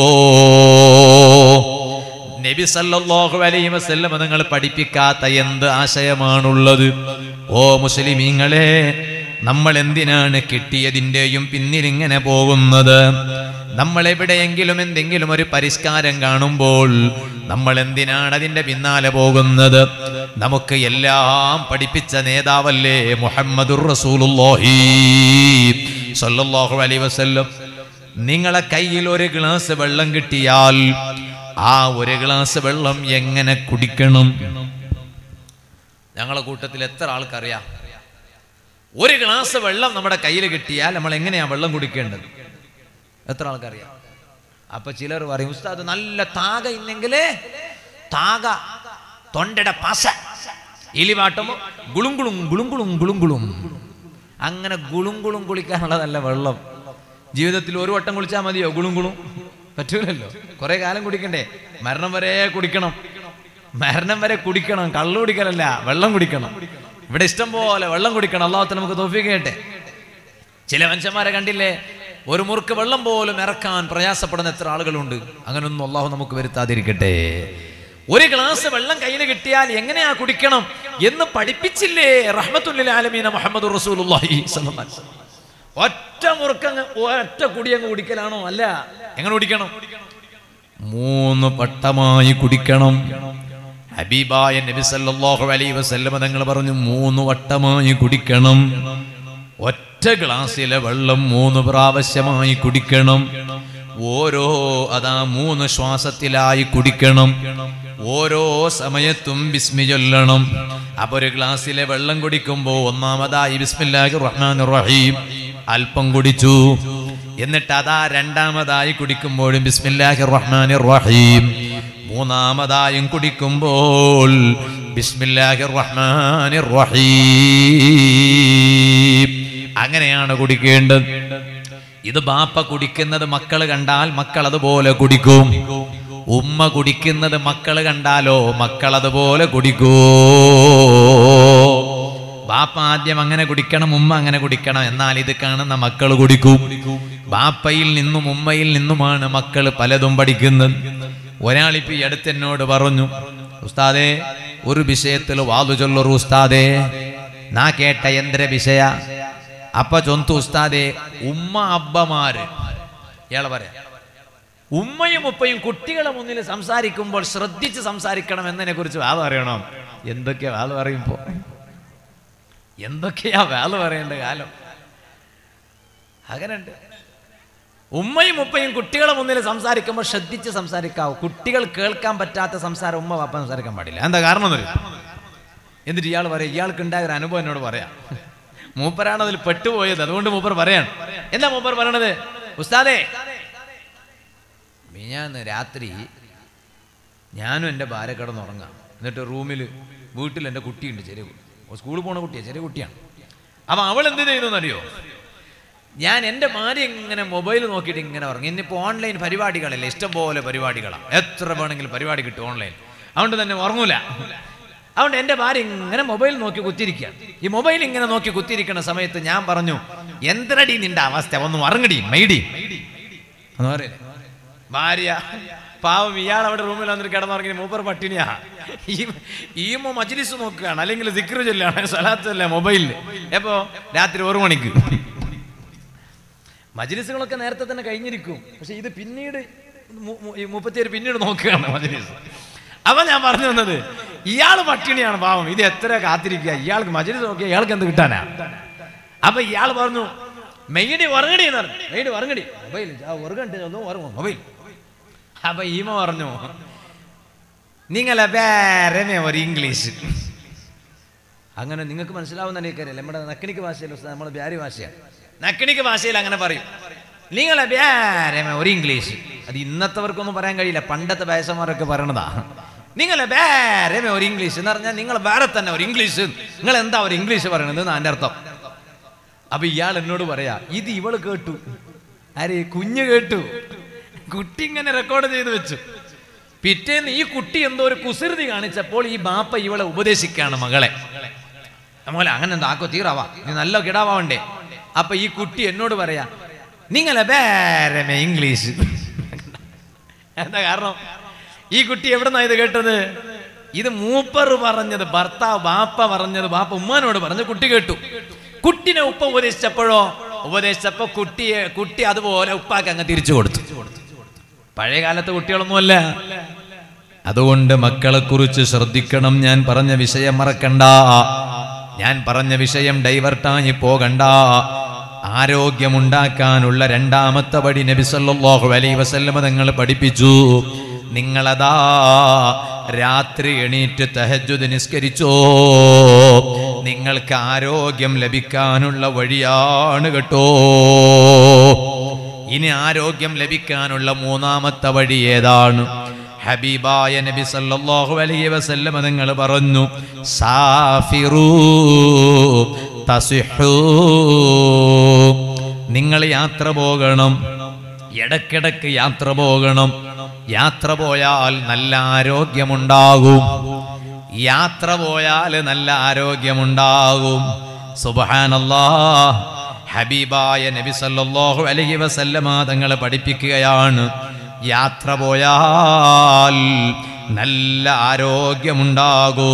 നബി സല്ലല്ലാഹു അലൈഹി വസല്ലം നിങ്ങൾ പഠിപ്പിക്കാത്ത എന്ത് ആശയമാണുള്ളത് ഓ മുസ്ലിമീങ്ങളെ നമ്മൾ എന്തിനാണ് കിട്ടിയതിൻ്റെയും പിന്നിൽ ഇങ്ങനെ പോകുന്നത് നമ്മൾ എവിടെയെങ്കിലും എന്തെങ്കിലും ഒരു പരിഷ്കാരം കാണുമ്പോൾ നമ്മൾ എന്തിനാണ് അതിൻ്റെ പിന്നാലെ പോകുന്നത് നമുക്ക് എല്ലാം പഠിപ്പിച്ച നേതാവല്ലേ മുഹമ്മദുർ റസൂലുള്ളാഹി സല്ലല്ലാഹു അലൈഹി വസല്ലം നിങ്ങളെ കയ്യിൽ ഒരു ഗ്ലാസ് വെള്ളം കിട്ടിയാൽ ആ ഒരു ഗ്ലാസ് വെള്ളം എങ്ങനെ കുടിക്കണം ഞങ്ങളെ കൂട്ടത്തിൽ എത്ര ആൾക്കറിയാം ഒരു ഗ്ലാസ് വെള്ളം നമ്മുടെ കയ്യിൽ കിട്ടിയാൽ നമ്മൾ എങ്ങനെയാ വെള്ളം കുടിക്കേണ്ടത് എത്ര ആൾക്കറിയാം അപ്പൊ ചിലർ പറയും ഉസ്താദ് നല്ല താക ഇന്നെങ്കിലേ താക തൊണ്ടയുടെ പസ ഇലിവാട്ടുമ്പോ ഗുളുങ്കുളും ഗുളുങ്കുളും ഗുളുങ്കുളും അങ്ങനെ ഗുളുങ്കുളും കുളിക്കാനുള്ളതല്ല വെള്ളം ജീവിതത്തിൽ ഒരു വട്ടം കുളിച്ചാൽ മതിയോ ഗുളുങ്കുളും പറ്റൂലല്ലോ കുറെ കാലം കുടിക്കണ്ടേ മരണം വരെ കുടിക്കണം മരണം വരെ കുടിക്കണം കള്ളു കുടിക്കലല്ല വെള്ളം കുടിക്കണം ഇവിടെ ഇഷ്ടം പോലെ വെള്ളം കുടിക്കണം അള്ളാഹത്തിന് നമുക്ക് തോഫിക്ക് കേട്ടെ ചില മനുഷ്യന്മാരെ കണ്ടില്ലേ ഒരു മുറുക്ക് വെള്ളം പോലും ഇറക്കാൻ പ്രയാസപ്പെടുന്ന എത്ര ആളുകളുണ്ട് അങ്ങനൊന്നും അള്ളാഹു നമുക്ക് വരുത്താതിരിക്കട്ടെ ഒരു ഗ്ലാസ് വെള്ളം കയ്യിൽ കിട്ടിയാൽ എങ്ങനെയാ കുടിക്കണം എന്ന് പഠിപ്പിച്ചില്ലേ റഹ്മത്തുല്ലിൽ ആലമീന മുഹമ്മദ് റസൂലുള്ളാഹി സ്വല്ലല്ലാഹു അലൈഹി വസല്ലം. ഒറ്റ മുറുക്കങ്ങ് ഒറ്റ കുടിയങ്ങ് കുടിക്കലാണോ അല്ല എങ്ങനെ കുടിക്കണം മൂന്ന് പട്ടമായി കുടിക്കണം ഹബീബായ നബി സല്ലല്ലാഹു അലൈഹി വസല്ലമ തങ്ങൾ പറഞ്ഞു മൂന്ന് വട്ടമായി കുടിക്കണം ഒറ്റ ഗ്ലാസ്സിലെ വെള്ളം മൂന്ന് പ്രാവശ്യമായി കുടിക്കണം ഓരോ അതാ മൂന്ന് ശ്വാസത്തിലായി കുടിക്കണം ഓരോ സമയത്തും ബിസ്മി ചൊല്ലണം അപ്പൊ ഒരു ഗ്ലാസ്സിലെ വെള്ളം കുടിക്കുമ്പോ ഒന്നാമതായി ബിസ്മില്ലാഹി റഹ്മാൻ റഹീം അല്പം കുടിച്ചു എന്നിട്ട് അതാ രണ്ടാമതായി കുടിക്കുമ്പോഴും ബിസ്മില്ലാഹി റഹ്മാൻ റഹീം മൂന്നാമതായും കുടിക്കുമ്പോൾ ബിസ്മില്ലാഹി റഹ്മാൻ റഹീം അങ്ങനെയാണ് കുടിക്കേണ്ടത് ഇത് ബാപ്പ കുടിക്കുന്നത് മക്കൾ കണ്ടാൽ മക്കൾ അതുപോലെ കുടിക്കും ഉമ്മ കുടിക്കുന്നത് മക്കൾ കണ്ടാലോ മക്കൾ അതുപോലെ കുടിക്കൂ ബാപ്പ ആദ്യം അങ്ങനെ കുടിക്കണം ഉമ്മ അങ്ങനെ കുടിക്കണം എന്നാൽ ഇത് കാണുന്ന മക്കൾ കുടിക്കും ബാപ്പയിൽ നിന്നും ഉമ്മയിൽ നിന്നുമാണ് മക്കൾ പലതും പഠിക്കുന്നത് ഒരാളിപ്പോ ഈ അടുത്ത് എന്നോട് പറഞ്ഞു ഉസ്താദേ ഒരു വിഷയത്തിൽ വാതു ചൊല്ലൊരു ഉസ്താദേ നാ കേട്ട എന്തൊരു വിഷയ അപ്പ ചൊന്തു ഉസ്താദേ ഉമ്മ അബ്ബമാര് ഇയാളെ പറയാ ഉമ്മയും ഉപ്പയും കുട്ടികളെ മുന്നിൽ സംസാരിക്കുമ്പോൾ ശ്രദ്ധിച്ച് സംസാരിക്കണം എന്നതിനെ കുറിച്ച് വാദം അറിയണം എന്തൊക്കെയാ വാദം പറയുമ്പോ എന്തൊക്കെയാ വാദം പറയേണ്ട കാലം അങ്ങനെയുണ്ട് ഉമ്മയും ഉപ്പയും കുട്ടികളെ മുന്നിൽ സംസാരിക്കുമ്പോൾ ശ്രദ്ധിച്ച് സംസാരിക്കാവൂ കുട്ടികൾ കേൾക്കാൻ പറ്റാത്ത സംസാരം ഉമ്മ വാപ്പ സംസാരിക്കാൻ പാടില്ല എന്താ കാരണം എന്നറിയോ? എന്നിട്ട് ഇയാൾ പറയാം ഇയാൾക്ക് ഉണ്ടായ ഒരു അനുഭവം എന്നോട് പറയാം മൂപ്പരാണ് അതിൽ പെട്ടുപോയത് അതുകൊണ്ട് മൂപ്പർ പറയാണ് എന്താ മൂപ്പർ പറയണത് ഉസ്താദേ മിഞ്ഞാന്ന് രാത്രി ഞാനും എൻ്റെ ഭാര്യ കിടന്നുറങ്ങാം എന്നിട്ട് റൂമിൽ വീട്ടിൽ എൻ്റെ കുട്ടിയുണ്ട് ചെറിയ കുട്ടി സ്കൂളിൽ പോണ കുട്ടിയാണ് ചെറിയ കുട്ടിയാണ് അപ്പം അവൾ എന്ത് ചെയ്യുന്നു അറിയോ ഞാൻ എൻ്റെ ഭാര്യ ഇങ്ങനെ മൊബൈൽ നോക്കിയിട്ട് ഇങ്ങനെ ഉറങ്ങി ഇന്നിപ്പോൾ ഓൺലൈൻ പരിപാടികളല്ലേ ഇഷ്ടംപോലെ പരിപാടികളാണ് എത്ര വേണമെങ്കിലും പരിപാടി കിട്ടും ഓൺലൈൻ അതുകൊണ്ട് തന്നെ ഉറങ്ങൂല അതുകൊണ്ട് എൻ്റെ ഭാര്യ ഇങ്ങനെ മൊബൈൽ നോക്കി കുത്തിരിക്കുക ഈ മൊബൈൽ ഇങ്ങനെ നോക്കി കുത്തിരിക്കുന്ന സമയത്ത് ഞാൻ പറഞ്ഞു എന്തരടി നിന്റെ അവസ്ഥ ഒന്ന് ഉറങ്ങടി മെയ്ടി എന്ന് പറയില്ലേ ഭാര്യ പാവം ഇയാൾ അവിടെ റൂമിൽ വന്നിട്ട് കിടന്നുറങ്ങി മൂപ്പർ പട്ടിണിയാ ഈ ഈ മോ മജ്ലിസ് നോക്കുകയാണ് അല്ലെങ്കിൽ സിക്രു ചൊല്ലാണ് സലാത്തല്ല മൊബൈലിൽ എപ്പോ രാത്രി ഒരു മണിക്ക് മജ്ലിസുകളൊക്കെ നേരത്തെ തന്നെ കഴിഞ്ഞിരിക്കും പക്ഷെ ഇത് പിന്നീട് മു- മു- ഈ മുപ്പത്തിയേഴ് പിന്നീട് നോക്കുകയാണ് മജ്ലിസ് അപ്പൊ ഞാൻ പറഞ്ഞു വന്നത് ഇയാൾ പട്ടിണിയാണ് പാവം ഇത് എത്ര കാത്തിരിക്കുക ഇയാൾക്ക് മജ്ലിസ് നോക്കിയാൽ ഇയാൾക്ക് എന്ത് കിട്ടാനാ അപ്പൊ ഇയാൾ പറഞ്ഞു മെയ്യടി ഉറങ്ങടി എന്ന് പറഞ്ഞു മെയ്യടി ഉറങ്ങടി മൊബൈൽ ഉറങ്ങണ്ട് ഒന്ന് ഉറങ്ങും മൊബൈൽ അപ്പൊ ഈമ പറഞ്ഞു നിങ്ങളെ വേറെ ഒരു ഇംഗ്ലീഷ് അങ്ങനെ നിങ്ങൾക്ക് മനസ്സിലാവുന്ന എനിക്കറിയില്ല നമ്മുടെ നക്കിണിക്ക് ഭാഷയിൽ നമ്മുടെ ബ്യാരി ഭാഷയാണ് നക്കിണിക്ക് ഭാഷയിൽ അങ്ങനെ പറയും നിങ്ങളെ വേറെ ഒരു ഇംഗ്ലീഷ് അത് ഇന്നത്തവർക്കൊന്നും പറയാൻ കഴിയില്ല പണ്ടത്തെ വയസ്സന്മാരൊക്കെ പറയണതാ നിങ്ങളെ വേറെ ഒരു ഇംഗ്ലീഷ് എന്ന് പറഞ്ഞാൽ നിങ്ങൾ വേറെ തന്നെ ഒരു ഇംഗ്ലീഷ് നിങ്ങൾ എന്താ ഒരു ഇംഗ്ലീഷ് പറയണത് എന്നാ എൻ്റെ അർത്ഥം അപ്പൊ ഇയാൾ എന്നോട് പറയാ ഇത് ഇവള് കേട്ടു ആര് കുഞ്ഞ് കേട്ടു കുട്ടി ഇങ്ങനെ റെക്കോർഡ് ചെയ്ത് വെച്ചു പിറ്റേന്ന് ഈ കുട്ടി എന്തോ ഒരു കുസൃതി കാണിച്ചപ്പോൾ ഈ ബാപ്പ ഇവളെ ഉപദേശിക്കാണ് മകളെ മോലെ അങ്ങനെ എന്തോ ആക്കോ തീറാവാ നീ നല്ല കിടാവാണ്ടേ അപ്പൊ ഈ കുട്ടി എന്നോട് പറയാ നിങ്ങളെ വേറെ ഇംഗ്ലീഷ് എന്താ കാരണം ഈ കുട്ടി എവിടുന്നാ ഇത് കേട്ടത് ഇത് മൂപ്പർ പറഞ്ഞത് ഭർത്താവ് ബാപ്പ പറഞ്ഞത് ബാപ്പ ഉമ്മാനോട് പറഞ്ഞ് കുട്ടി കേട്ടു കുട്ടിനെ ഉപ്പ ഉപദേശിച്ചപ്പോഴോ ഉപദേശിച്ചപ്പോ കുട്ടിയെ കുട്ടി അതുപോലെ ഉപ്പാക്ക് അങ്ങ് തിരിച്ചു കൊടുത്തു പഴയ കാലത്തെ കുട്ടികളൊന്നുമല്ല അതുകൊണ്ട് മക്കളെ കുറിച്ച് ശ്രദ്ധിക്കണം ഞാൻ പറഞ്ഞ വിഷയം മറക്കണ്ട ഞാൻ പറഞ്ഞ വിഷയം ഡൈവർട്ടായി പോകണ്ട ആരോഗ്യമുണ്ടാക്കാനുള്ള രണ്ടാമത്തെ പടി നബി സല്ലല്ലാഹു അലൈഹി വസല്ലമ തങ്ങൾ പഠിപ്പിച്ചു നിങ്ങളതാ രാത്രി എണീറ്റ് തഹജ്ജുദ് നിസ്കരിച്ചോ നിങ്ങൾക്ക് ആരോഗ്യം ലഭിക്കാനുള്ള വഴിയാണ് കേട്ടോ ഇനി ആരോഗ്യം ലഭിക്കാനുള്ള മൂന്നാമത്തെ വഴി ഏതാണ് ഹബീബായ നബി സല്ലല്ലാഹു അലൈഹി വസല്ലം നിങ്ങൾ പറഞ്ഞു സാഫിറൂ തസിഹൂ നിങ്ങൾ യാത്ര പോകണം ഇടക്കിടക്ക് യാത്ര പോകണം യാത്ര പോയാൽ നല്ല ആരോഗ്യമുണ്ടാകും യാത്ര പോയാൽ നല്ല ആരോഗ്യമുണ്ടാകും സുബ്ഹാനല്ലാ ഹബീബായ നബി സല്ലല്ലാഹു അലൈഹി വസല്ലമ തങ്ങൾ പഠിപ്പിക്കുകയാണ് യാത്ര പോയാൽ നല്ല ആരോഗ്യമുണ്ടാകൂ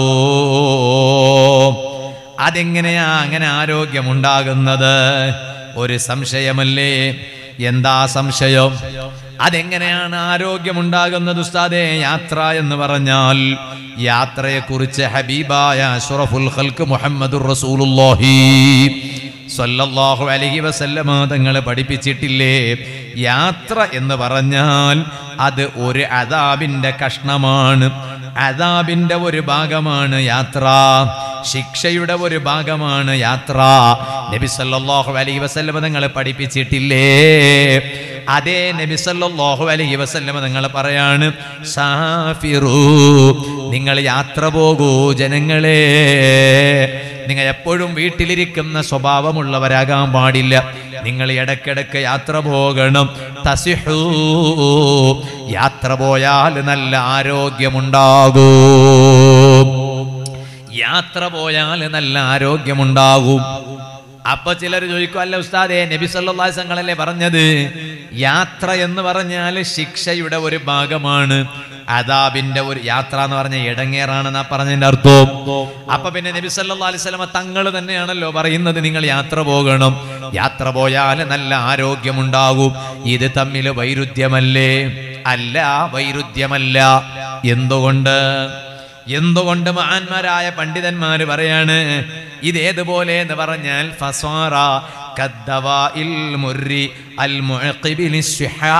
അതെങ്ങനെയാ അങ്ങനെ ആരോഗ്യമുണ്ടാകുന്നത് ഒരു സംശയമല്ലേ എന്താ സംശയം അതെങ്ങനെയാണ് ആരോഗ്യമുണ്ടാകുന്നത് ഉസ്താദേ യാത്ര എന്ന് പറഞ്ഞാൽ യാത്രയെക്കുറിച്ച് ഹബീബായ അഷ്റഫുൽ ഖൽക്ക് മുഹമ്മദുർ റസൂലുള്ളാഹി സല്ലല്ലാഹു അലൈഹി വസല്ലമ തങ്ങളെ പഠിപ്പിച്ചിട്ടില്ലേ യാത്ര എന്ന് പറഞ്ഞാൽ അത് ഒരു അദാബിന്റെ കഷ്ണമാണ് അദാബിന്റെ ഒരു ഭാഗമാണ് യാത്ര ശിക്ഷയുടെ ഒരു ഭാഗമാണ് യാത്ര നബി സല്ലല്ലാഹു അലൈഹി വസല്ലമ തങ്ങളെ പഠിപ്പിച്ചിട്ടില്ലേ അതേ നബി സല്ലല്ലാഹു അലൈഹി വസല്ലമ നിങ്ങൾ പറയാണ് സാഫിറു നിങ്ങൾ യാത്ര പോകൂ ജനങ്ങളെ നിങ്ങൾ എപ്പോഴും വീട്ടിലിരിക്കുന്ന സ്വഭാവമുള്ളവരാകാൻ പാടില്ല നിങ്ങൾ ഇടയ്ക്കിടയ്ക്ക് യാത്ര പോകണം തസിഹൂ യാത്ര പോയാൽ നല്ല ആരോഗ്യമുണ്ടാകും യാത്ര പോയാൽ നല്ല ആരോഗ്യമുണ്ടാകും അപ്പൊ ചിലർ ചോദിക്കും അല്ല ഉസ്താദേ നബി സല്ലാസങ്ങളല്ലേ പറഞ്ഞത് യാത്ര എന്ന് പറഞ്ഞാൽ ശിക്ഷയുടെ ഒരു ഭാഗമാണ് അദാബിന്റെ ഒരു യാത്ര എന്ന് പറഞ്ഞ ഇടങ്ങേറാണെന്നാ പറഞ്ഞതിന്റെ അർത്ഥം അപ്പൊ പിന്നെ നബി സല്ലാ അലിസ്ലമ തങ്ങൾ തന്നെയാണല്ലോ പറയുന്നത് നിങ്ങൾ യാത്ര പോകണം യാത്ര പോയാൽ നല്ല ആരോഗ്യമുണ്ടാകും ഇത് തമ്മിൽ വൈരുദ്ധ്യമല്ലേ അല്ല വൈരുദ്ധ്യമല്ല എന്തുകൊണ്ട് എന്തുകൊണ്ട് മഹാന്മാരായ പണ്ഡിതന്മാര് പറയാണ് ഇതേതുപോലെ എന്ന് പറഞ്ഞാൽ ഫസ്വാറ കദ്ദവാഇൽ മുർരി അൽ മുഅഖിബിലി ശിഹാ.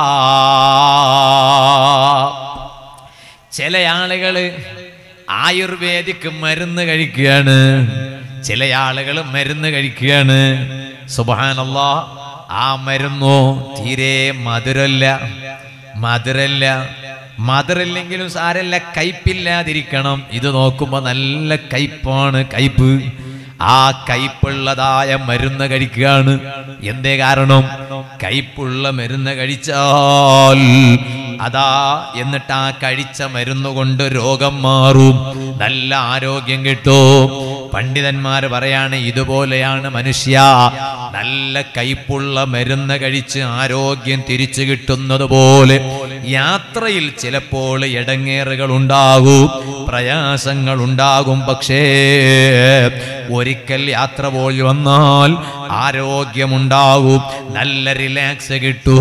ചില ആളുകള് ആയുർവേദിക് മരുന്ന് കഴിക്കുകയാണ് ചില ആളുകൾ മരുന്ന് കഴിക്കുകയാണ് സുബാനല്ലാ ആ മരുന്നോ തീരെ മധുരല്ല മധുരല്ല മധുരില്ലെങ്കിലും സാരല്ല കയ്പില്ലാതിരിക്കണം ഇത് നോക്കുമ്പോ നല്ല കയ്പാണ് കയ്പ് ആ കയ്പുള്ളതായ മരുന്ന് കഴിക്കുകയാണ് എന്തേ കാരണം കയ്പുള്ള മരുന്ന് കഴിച്ചാൽ അതാ എന്നിട്ട് ആ കഴിച്ച മരുന്ന് കൊണ്ട് രോഗം മാറും നല്ല ആരോഗ്യം കിട്ടും പണ്ഡിതന്മാർ പറയാണ് ഇതുപോലെയാണ് മനുഷ്യ നല്ല കയ്പുള്ള മരുന്ന് കഴിച്ച് ആരോഗ്യം തിരിച്ചു കിട്ടുന്നത് പോലെ യാത്രയിൽ ചിലപ്പോൾ ഇടങ്ങേറുകൾ ഉണ്ടാകും പ്രയാസങ്ങൾ ഉണ്ടാകും പക്ഷേ ഒരിക്കൽ യാത്ര പോയി വന്നാൽ ആരോഗ്യമുണ്ടാകും നല്ല റിലാക്സ് കിട്ടൂ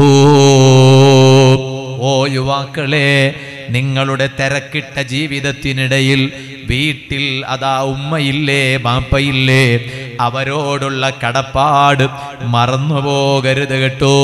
ഓ യുവാക്കളെ നിങ്ങളുടെ തിരക്കിട്ട ജീവിതത്തിനിടയിൽ വീട്ടിൽ അതാ ഉമ്മയില്ലേ ബാപ്പയില്ലേ അവരോടുള്ള കടപ്പാട് മറന്നുപോകരുത് കേട്ടോ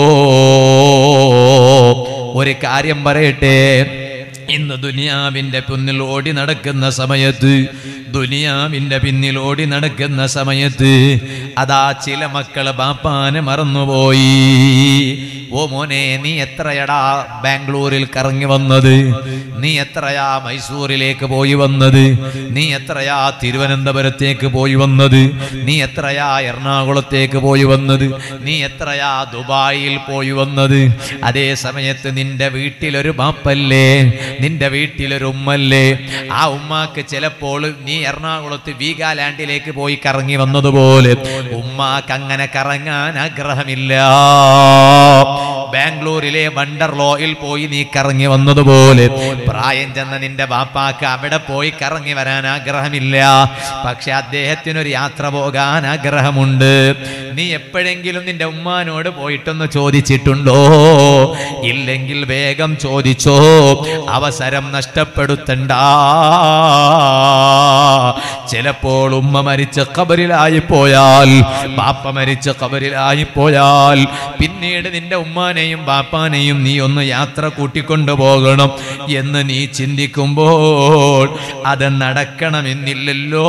ഒരു കാര്യം പറയട്ടെ ഇന്ന് ദുനിയാവിന്റെ പിന്നിൽ ഓടി നടക്കുന്ന സമയത്ത് ദുനിയാവിന്റെ പിന്നിൽ ഓടി നടക്കുന്ന സമയത്ത് അതാ ചില മക്കള് ബാപ്പാനെ മറന്നുപോയി ഓ മോനെ നീ എത്രയടാ ബാംഗ്ലൂരിൽ കറങ്ങി വന്നത് നീ എത്രയാ മൈസൂരിലേക്ക് പോയി വന്നത് നീ എത്രയാ തിരുവനന്തപുരത്തേക്ക് പോയി വന്നത് നീ എത്രയാ എറണാകുളത്തേക്ക് പോയി വന്നത് നീ എത്രയാ ദുബായിൽ പോയി വന്നത് അതേ സമയത്ത് നിന്റെ വീട്ടിലൊരു ബാപ്പല്ലേ നിന്റെ വീട്ടിലൊരു ഉമ്മല്ലേ ആ ഉമ്മാക്ക് ചിലപ്പോൾ നീ എറണാകുളത്ത് വീഗാലാൻഡിലേക്ക് പോയി കറങ്ങി വന്നതുപോലെ ഉമ്മാക്ക് അങ്ങനെ കറങ്ങാൻ ആഗ്രഹമില്ല ബാംഗ്ലൂരിലെ വണ്ടർലോയിൽ പോയി നീ കറങ്ങി വന്നതുപോലെ പ്രായം ചെന്ന നിന്റെ ബാപ്പാക്ക് അവിടെ പോയി കറങ്ങി വരാൻ ആഗ്രഹമില്ല പക്ഷെ അദ്ദേഹത്തിനൊരു യാത്ര പോകാൻ ആഗ്രഹമുണ്ട് നീ എപ്പോഴെങ്കിലും നിന്റെ ഉമ്മാനോട് പോയിട്ടൊന്ന് ചോദിച്ചിട്ടുണ്ടോ ഇല്ലെങ്കിൽ വേഗം ചോദിച്ചോ അവസരം നഷ്ടപ്പെടുത്തണ്ട ചിലപ്പോൾ ഉമ്മ മരിച്ച കബറിലായി പോയാൽ ബാപ്പ മരിച്ച കബറിലായി പോയാൽ പിന്നീട് നിന്റെ ഉമ്മാനെയും ബാപ്പാനെയും നീ ഒന്ന് യാത്ര കൂട്ടിക്കൊണ്ടു പോകണം എന്ന് നീ ചിന്തിക്കുമ്പോൾ അത് നടക്കണമെന്നില്ലല്ലോ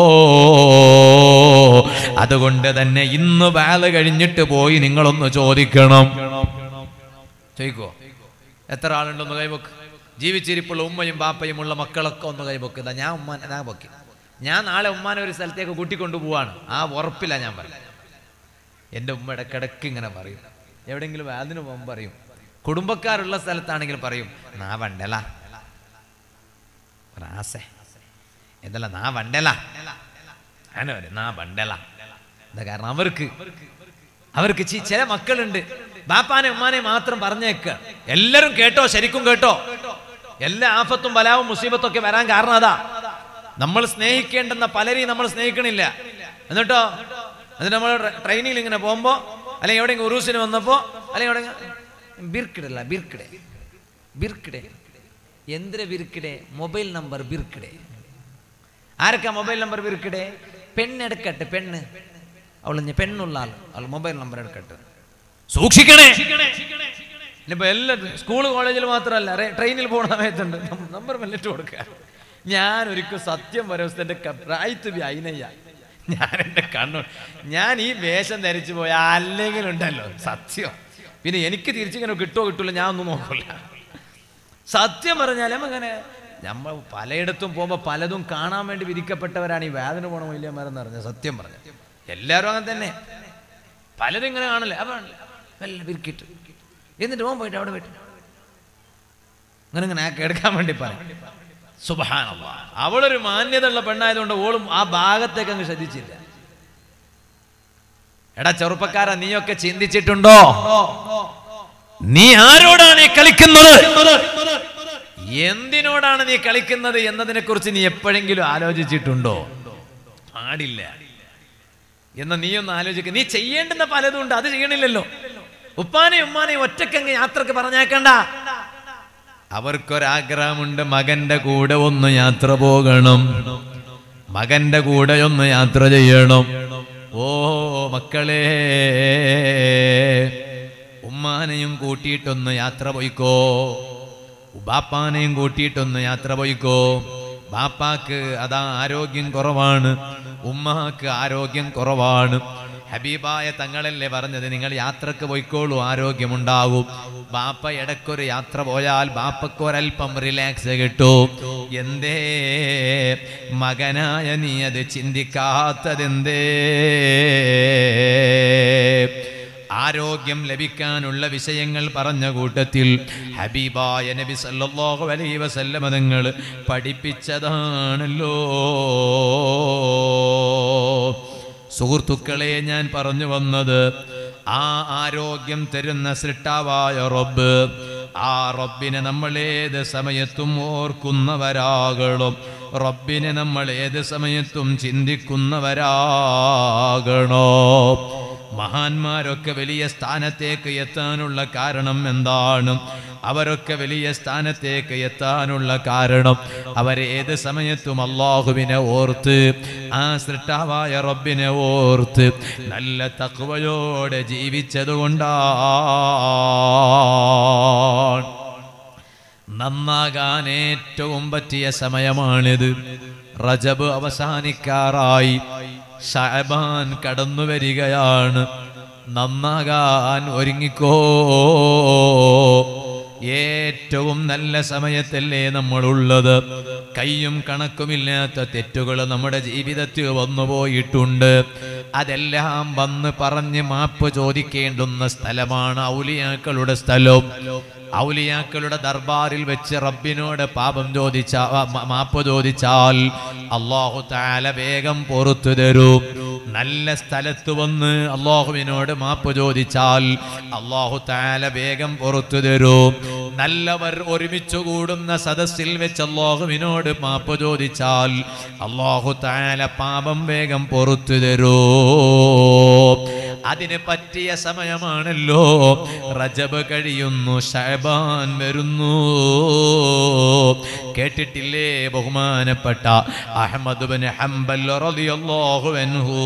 അതുകൊണ്ട് തന്നെ ഇന്ന് വേല കഴിഞ്ഞിട്ട് പോയി നിങ്ങളൊന്ന് ചോദിക്കണം ചോദിക്കോ എത്ര ആളുണ്ടൊന്ന് കൈവക്ക് ജീവിച്ചിരിപ്പുള്ള ഉമ്മയും ബാപ്പയും ഉള്ള മക്കളൊക്കെ ഒന്ന് കൈവക്ക് ഇതാ ഞാൻ ഉമ്മ ഞാൻ പൊക്കി ഞാൻ നാളെ ഉമ്മാനെ ഒരു സ്ഥലത്തേക്ക് കൂട്ടിക്കൊണ്ടു പോവാണ് ആ ഉറപ്പില്ല ഞാൻ പറയും എൻ്റെ ഉമ്മ ഇടക്കിടക്ക് ഇങ്ങനെ പറയും എവിടെയെങ്കിലും അതിന് പോകുമ്പോൾ പറയും കുടുംബക്കാരുള്ള സ്ഥലത്താണെങ്കിൽ പറയും നാ വണ്ടല റാസേ എന്തല്ല നാ വണ്ടല അങ്ങനെ പറയും നാ വണ്ടല എന്താ കാരണം അവർക്ക് അവർക്ക് ചി- ചില മക്കളുണ്ട് ബാപ്പാനെ ഉമ്മാനെ മാത്രം പറഞ്ഞേക്ക എല്ലാരും കേട്ടോ ശരിക്കും കേട്ടോ എല്ലാ ആഫത്തും ബലാവും മുസീബത്തും ഒക്കെ വരാൻ കാരണം അതാ നമ്മൾ സ്നേഹിക്കേണ്ടുന്ന പലരെയും നമ്മൾ സ്നേഹിക്കണില്ല എന്നിട്ടോ എന്നിട്ട് നമ്മൾ ട്രെയിനിൽ ഇങ്ങനെ പോകുമ്പോ അല്ലെങ്കിൽ എവിടെയെങ്കിലും ഉറൂസിന് വന്നപ്പോ അല്ലെങ്കിൽ എവിടെ ബിർക്കിടല്ല ബിർക്കിടെ ബിർക്കിടെ എന്തിര ബിർക്കിടെ മൊബൈൽ നമ്പർ ബിർക്കിടെ ആർക്കാ മൊബൈൽ നമ്പർ ബിർക്കിടെ പെണ്ണെടുക്കട്ടെ പെണ്ണ് അവൾ ഇനി പെണ്ണുള്ള ആൾ അവൾ മൊബൈൽ നമ്പർ എടുക്കട്ടെ സൂക്ഷിക്കണേ ഇനിയിപ്പോ എല്ലാ സ്കൂൾ കോളേജിൽ മാത്രമല്ല റേ- ട്രെയിനിൽ പോകുന്ന സമയത്തുണ്ട് നം- നമ്പർ മെല്ലിട്ട് കൊടുക്കുക ഞാൻ ഒരിക്കൽ സത്യം വരവസ്ഥന്റെ പ്രായത്ത് അയിനയ്യ ഞാൻ എൻ്റെ കണ്ണു ഞാൻ ഈ വേഷം ധരിച്ചു പോയ അല്ലെങ്കിൽ ഉണ്ടല്ലോ സത്യം പിന്നെ എനിക്ക് തിരിച്ചിങ്ങനെ കിട്ടുമോ കിട്ടൂല ഞാൻ ഒന്നും നോക്കില്ല സത്യം പറഞ്ഞാലും അങ്ങനെ നമ്മൾ പലയിടത്തും പോകുമ്പോൾ പലതും കാണാൻ വേണ്ടി വിധിക്കപ്പെട്ടവരാണ് ഈ വേദന പോണ മൂല്യന്മാരെന്ന് പറഞ്ഞത് സത്യം പറഞ്ഞു എല്ലാവരും അങ്ങനെ തന്നെ പലതും ഇങ്ങനെ കാണില്ലേ അപ്പം വല്ല വിരിക്കിട്ട് എന്നിട്ട് പോകാൻ പോയിട്ട് അവിടെ പോയിട്ട് അങ്ങനെ ഇങ്ങനെ ആക്കി എടുക്കാൻ വേണ്ടി പറയാം സുബഹാനല്ലാ അവളൊരു മാന്യത ഉള്ള പെണ്ണായതുകൊണ്ട് ഓളും ആ ഭാഗത്തേക്ക് അങ്ങ് ശ്രദ്ധിച്ചില്ല എടാ ചെറുപ്പക്കാരാ നീയൊക്കെ ചിന്തിച്ചിട്ടുണ്ടോ നീ ആരോടാണ് ഈ കളിക്കുന്നത് എന്തിനോടാണ് നീ കളിക്കുന്നത് എന്നതിനെ കുറിച്ച് നീ എപ്പോഴെങ്കിലും ആലോചിച്ചിട്ടുണ്ടോ പാടില്ല എന്ന നീ ഒന്ന് ആലോചിക്ക നീ ചെയ്യേണ്ടുന്ന പലതും ഉണ്ട് അത് ചെയ്യണില്ലല്ലോ ഉപ്പാനെയും ഉമ്മാനെയും ഒറ്റക്കങ്ങ് യാത്രക്ക് പറഞ്ഞേക്കണ്ട അവർക്കൊരാഗ്രഹമുണ്ട് മകന്റെ കൂടെ ഒന്ന് യാത്ര പോകണം മകന്റെ കൂടെ ഒന്ന് യാത്ര ചെയ്യണം ഓ മക്കളെ ഉമ്മാനെയും കൂട്ടിയിട്ടൊന്ന് യാത്ര പോയിക്കോ ബാപ്പാനെയും കൂട്ടിയിട്ടൊന്ന് യാത്ര പോയിക്കോ ബാപ്പാക്ക് അതാ ആരോഗ്യം കുറവാണ് ഉമ്മാക്ക് ആരോഗ്യം കുറവാണ് ഹബീബായ തങ്ങളല്ലേ പറഞ്ഞത് നിങ്ങൾ യാത്രക്ക് പോയിക്കോളൂ ആരോഗ്യമുണ്ടാകും ബാപ്പ ഇടയ്ക്കൊരു യാത്ര പോയാൽ ബാപ്പക്ക് ഒരല്പം റിലാക്സ് കിട്ടും എന്തേ മകനായ നീ അത് ചിന്തിക്കാത്തതെന്തേ ആരോഗ്യം ലഭിക്കാനുള്ള വിഷയങ്ങൾ പറഞ്ഞ കൂട്ടത്തിൽ ഹബീബായ നബി സല്ലല്ലാഹു അലൈഹി വസല്ലമ തങ്ങൾ പഠിപ്പിച്ചതാണല്ലോ സുഹൃത്തുക്കളെ ഞാൻ പറഞ്ഞു വന്നത് ആ ആരോഗ്യം തരുന്ന സൃഷ്ടാവായ റബ്ബ് ആ റബ്ബിനെ നമ്മൾ ഏത് സമയത്തും ഓർക്കുന്നവരാകണം റബ്ബിനെ നമ്മൾ ഏത് സമയത്തും ചിന്തിക്കുന്നവരാകണോ മഹാന്മാരൊക്കെ വലിയ സ്ഥാനത്തേക്ക് എത്താനുള്ള കാരണം എന്താണ് അവരൊക്കെ വലിയ സ്ഥാനത്തേക്ക് എത്താനുള്ള കാരണം അവരേത് സമയത്തും അള്ളാഹുവിനെ ഓർത്ത് ആ സൃഷ്ടാവായ റബ്ബിനെ ഓർത്ത് നല്ല തക്വയോടെ ജീവിച്ചതുകൊണ്ടാണ് നന്നാകാൻ ഏറ്റവും പറ്റിയ സമയമാണിത് റജബ് അവസാനിക്കാറായി ഷഅബാൻ കടന്നു വരികയാണ് നന്നാകാൻ ഒരുങ്ങിക്കോ ഏറ്റവും നല്ല സമയത്തല്ലേ നമ്മളുള്ളത് കയ്യും കണക്കുമില്ലാത്ത തെറ്റുകൾ നമ്മുടെ ജീവിതത്തിൽ വന്നുപോയിട്ടുണ്ട് അതെല്ലാം വന്ന് പറഞ്ഞ് മാപ്പ് ചോദിക്കേണ്ടുന്ന സ്ഥലമാണ് ഔലിയാക്കളുടെ സ്ഥലം ഔലിയാക്കളുടെ ദർബാറിൽ വെച്ച് റബ്ബിനോട് പാപം ചോദിച്ച മാപ്പ് ചോദിച്ചാൽ അള്ളാഹു താല വേഗം പൊറത്തു തരും നല്ല സ്ഥലത്ത് വന്ന് അള്ളാഹുവിനോട് മാപ്പ് ചോദിച്ചാൽ അള്ളാഹു താല വേഗം പുറത്തു തരും നല്ലവർ ഒരുമിച്ച് കൂടുന്ന സദസ്സിൽ വെച്ച് അള്ളാഹുവിനോട് മാപ്പ് ചോദിച്ചാൽ അള്ളാഹു താല പാപം വേഗം പുറത്തു തരൂ അതിന് പറ്റിയ സമയമാണല്ലോ റജബ് കഴിയുന്നു ഷഹബാൻ വരുന്നു കേട്ടിട്ടില്ലേ ബഹുമാനപ്പെട്ട അഹമ്മദ് ബിൻ ഹംബൽ റളിയല്ലാഹു അൻഹു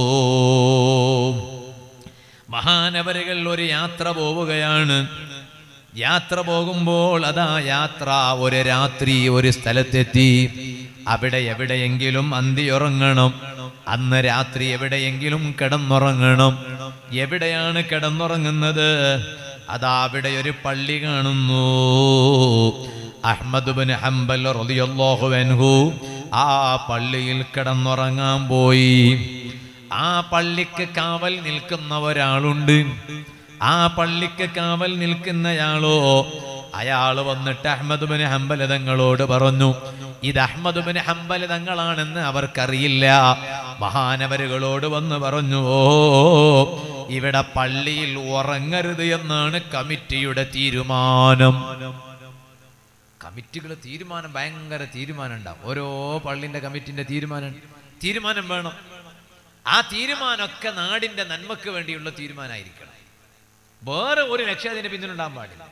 മഹാനവരുകൾ ഒരു യാത്ര പോവുകയാണ് യാത്ര പോകുമ്പോൾ അതാ യാത്ര ഒരു രാത്രി ഒരു സ്ഥലത്തെത്തി അവിടെ എവിടെയെങ്കിലും അന്തിയുറങ്ങണം അന്ന് രാത്രി എവിടെയെങ്കിലും കിടന്നുറങ്ങണം എവിടെയാണ് കിടന്നുറങ്ങുന്നത് അതാ അവിടെ ഒരു പള്ളി കാണുന്നു അഹ്മദ് ബിൻ ഹംബൽ റളിയല്ലാഹു അൻഹു ആ പള്ളിയിൽ കിടന്നുറങ്ങാൻ പോയി ആ പള്ളിക്ക് കാവൽ നിൽക്കുന്ന ഒരാളുണ്ട് ആ പള്ളിക്ക് കാവൽ നിൽക്കുന്നയാളോ അയാള് വന്നിട്ട് അഹമ്മദ് ബിൻ ഹംബൽ തങ്ങളോട് പറഞ്ഞു ഇത് അഹമ്മദ് ബിൻ ഹംബൽ തങ്ങളാണെന്ന് അവർക്കറിയില്ല മഹാനവരുകളോട് വന്ന് പറഞ്ഞു ഓ ഇവിടെ പള്ളിയിൽ ഉറങ്ങരുത് എന്നാണ് കമ്മിറ്റിയുടെ തീരുമാനം കമ്മിറ്റികൾ തീരുമാനം ഭയങ്കര തീരുമാനം ഉണ്ടാവും ഓരോ പള്ളിന്റെ കമ്മിറ്റിന്റെ തീരുമാനം തീരുമാനം വേണം ആ തീരുമാനമൊക്കെ നാടിന്റെ നന്മക്ക് വേണ്ടിയുള്ള തീരുമാനമായിരിക്കണം വേറെ ഒരു ലക്ഷ്യം അതിന്റെ പിന്നിലുണ്ടാകാൻ പാടില്ല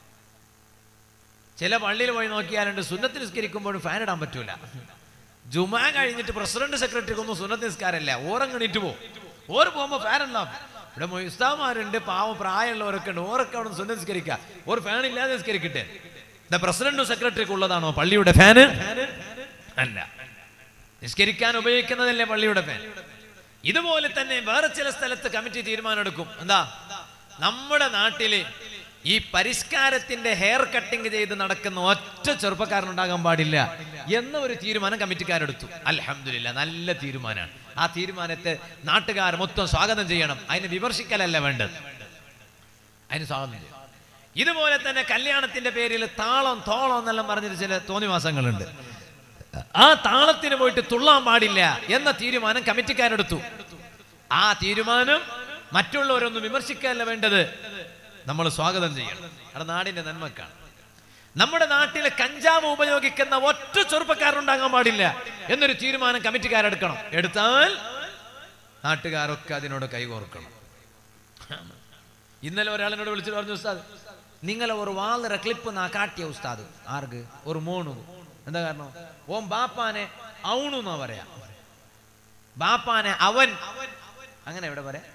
ചില പള്ളിയിൽ പോയി നോക്കിയാലുണ്ട് സുന്നത്ത് നിസ്കരിക്കുമ്പോഴും ഫാൻ ഇടാൻ പറ്റൂല ജുമാ കഴിഞ്ഞിട്ട് പ്രസിഡന്റ് സെക്രട്ടറിക്ക് ഒന്നും സുന്നത്ത് നിസ്കാരമല്ല ഓറങ്ങണിട്ട് പോകും ഓറ് പോകുമ്പോൾ ഫാൻ ഉണ്ടാവും ഇവിടെ ഉസ്താമാരുണ്ട് പാവം പ്രായമുള്ളവരൊക്കെ ഉണ്ട് ഓരൊക്കെ അവിടെ സുന്നത്ത് നിസ്കരിക്കുക ഒരു ഫാൻ ഇല്ലാതെ നിസ്കരിക്കട്ടെ ദ പ്രസിഡന്റും സെക്രട്ടറിക്കും ഉള്ളതാണോ പള്ളിയുടെ ഫാന് അല്ല നിസ്കരിക്കാൻ ഉപയോഗിക്കുന്നതല്ലേ പള്ളിയുടെ ഫാൻ ഇതുപോലെ തന്നെ വേറെ ചില സ്ഥലത്ത് കമ്മിറ്റി തീരുമാനമെടുക്കും എന്താ നമ്മുടെ നാട്ടില് ഈ പരിഷ്കാരത്തിന്റെ ഹെയർ കട്ടിങ് ചെയ്ത് നടക്കുന്ന ഒറ്റ ചെറുപ്പക്കാരനുണ്ടാകാൻ പാടില്ല എന്ന ഒരു തീരുമാനം കമ്മിറ്റിക്കാരെടുത്തു അലഹമില്ല നല്ല തീരുമാനമാണ് ആ തീരുമാനത്തെ നാട്ടുകാർ മൊത്തം സ്വാഗതം ചെയ്യണം അതിനെ വിമർശിക്കലല്ല വേണ്ടത് അതിന് സ്വാഗതം ചെയ്യണം ഇതുപോലെ തന്നെ കല്യാണത്തിന്റെ പേരിൽ താളം തോളം എന്നെല്ലാം പറഞ്ഞൊരു ചില തോന്നിവാസങ്ങളുണ്ട് ആ താളത്തിന് പോയിട്ട് തുള്ളാൻ പാടില്ല എന്ന തീരുമാനം കമ്മിറ്റിക്കാരെടുത്തു ആ തീരുമാനം മറ്റുള്ളവരൊന്നും വിമർശിക്കാനല്ല വേണ്ടത് നമ്മൾ സ്വാഗതം ചെയ്യണം അത് നാടിന്റെ നന്മക്കാണ് നമ്മുടെ നാട്ടിലെ കഞ്ചാവ് ഉപയോഗിക്കുന്ന ഒറ്റ ചെറുപ്പക്കാരുണ്ടാകാൻ പാടില്ല എന്നൊരു തീരുമാനം കമ്മിറ്റിക്കാരെടുക്കണം എടുത്താൽ നാട്ടുകാരൊക്കെ അതിനോട് കൈകോർക്കണം ഇന്നലെ ഒരാളിനോട് വിളിച്ചിട്ട് പറഞ്ഞു ഉസ്താദ് നിങ്ങളെ ഒരു വാളര ക്ലിപ്പ് നാ കാട്ടിയ ഉസ്താദ് ആർക്ക് ഒരു മോണു എന്താ കാരണം ഓൻ ബാപ്പാനെ ഔണു എന്നാ പറയാ ബാപ്പാനെ അവൻ അങ്ങനെ എവിടെ പറയാ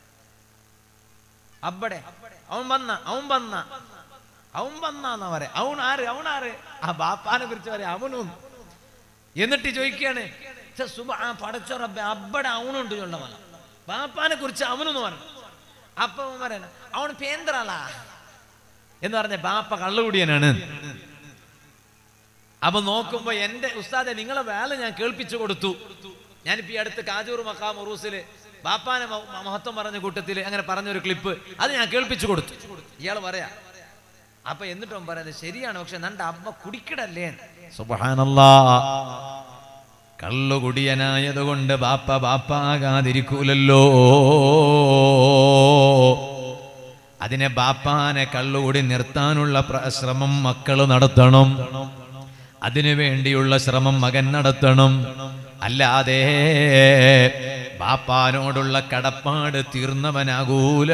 അബ്ബടെ അവൻ വന്ന അവൻ വന്ന അവൻ വന്നാന്നാ പറയാ അവൻ ആര് അവൻ ആര് ആ ബാപ്പാനെ കുറിച്ച് പറയാ അവനും എന്നിട്ട് ചോദിക്കാണ് "ഛെ, സുബ ആ പടച്ച റബ്ബെ അബ്ബടെ അവനുണ്ട് ചൊല്ലമല ബാപ്പാനെ കുറിച്ച് അവനൊന്ന് പറഞ്ഞു അപ്പൊ അവൻ പറയണ അവൻ പേന്തറാളാ എന്ന് പറഞ്ഞ ബാപ്പ കള്ളുകുടിയനാണ് അപ്പൊ നോക്കുമ്പോ എന്റെ ഉസ്താദെ നിങ്ങളെ വേല ഞാൻ കേൾപ്പിച്ചു കൊടുത്തു ഞാനിപ്പോ ഈ അടുത്ത് കാജൂർ മക്കാം ഉറൂസില് ബാപ്പാനെ മ- മഹത്വം പറഞ്ഞ കൂട്ടത്തില് അങ്ങനെ പറഞ്ഞൊരു ക്ലിപ്പ് അത് ഞാൻ കേൾപ്പിച്ചു കൊടുത്തു ഇയാൾ പറയാ അപ്പൊ എന്നിട്ടും പറയുന്നത് ശരിയാണ് പക്ഷെ നന്റെ അമ്മ കുടിക്കടല്ലേ സുബഹാനല്ലാ കള്ളുകുടിയനായതുകൊണ്ട് ബാപ്പ ബാപ്പാകാതിരിക്കൂലല്ലോ അതിനെ ബാപ്പാനെ കള്ളുകൂടി നിർത്താനുള്ള പ്ര- ശ്രമം മക്കൾ നടത്തണം അതിനു വേണ്ടിയുള്ള ശ്രമം മകൻ നടത്തണം അല്ലാതെ ബാപ്പാനോടുള്ള കടപ്പാട് തീർന്നവനാകൂല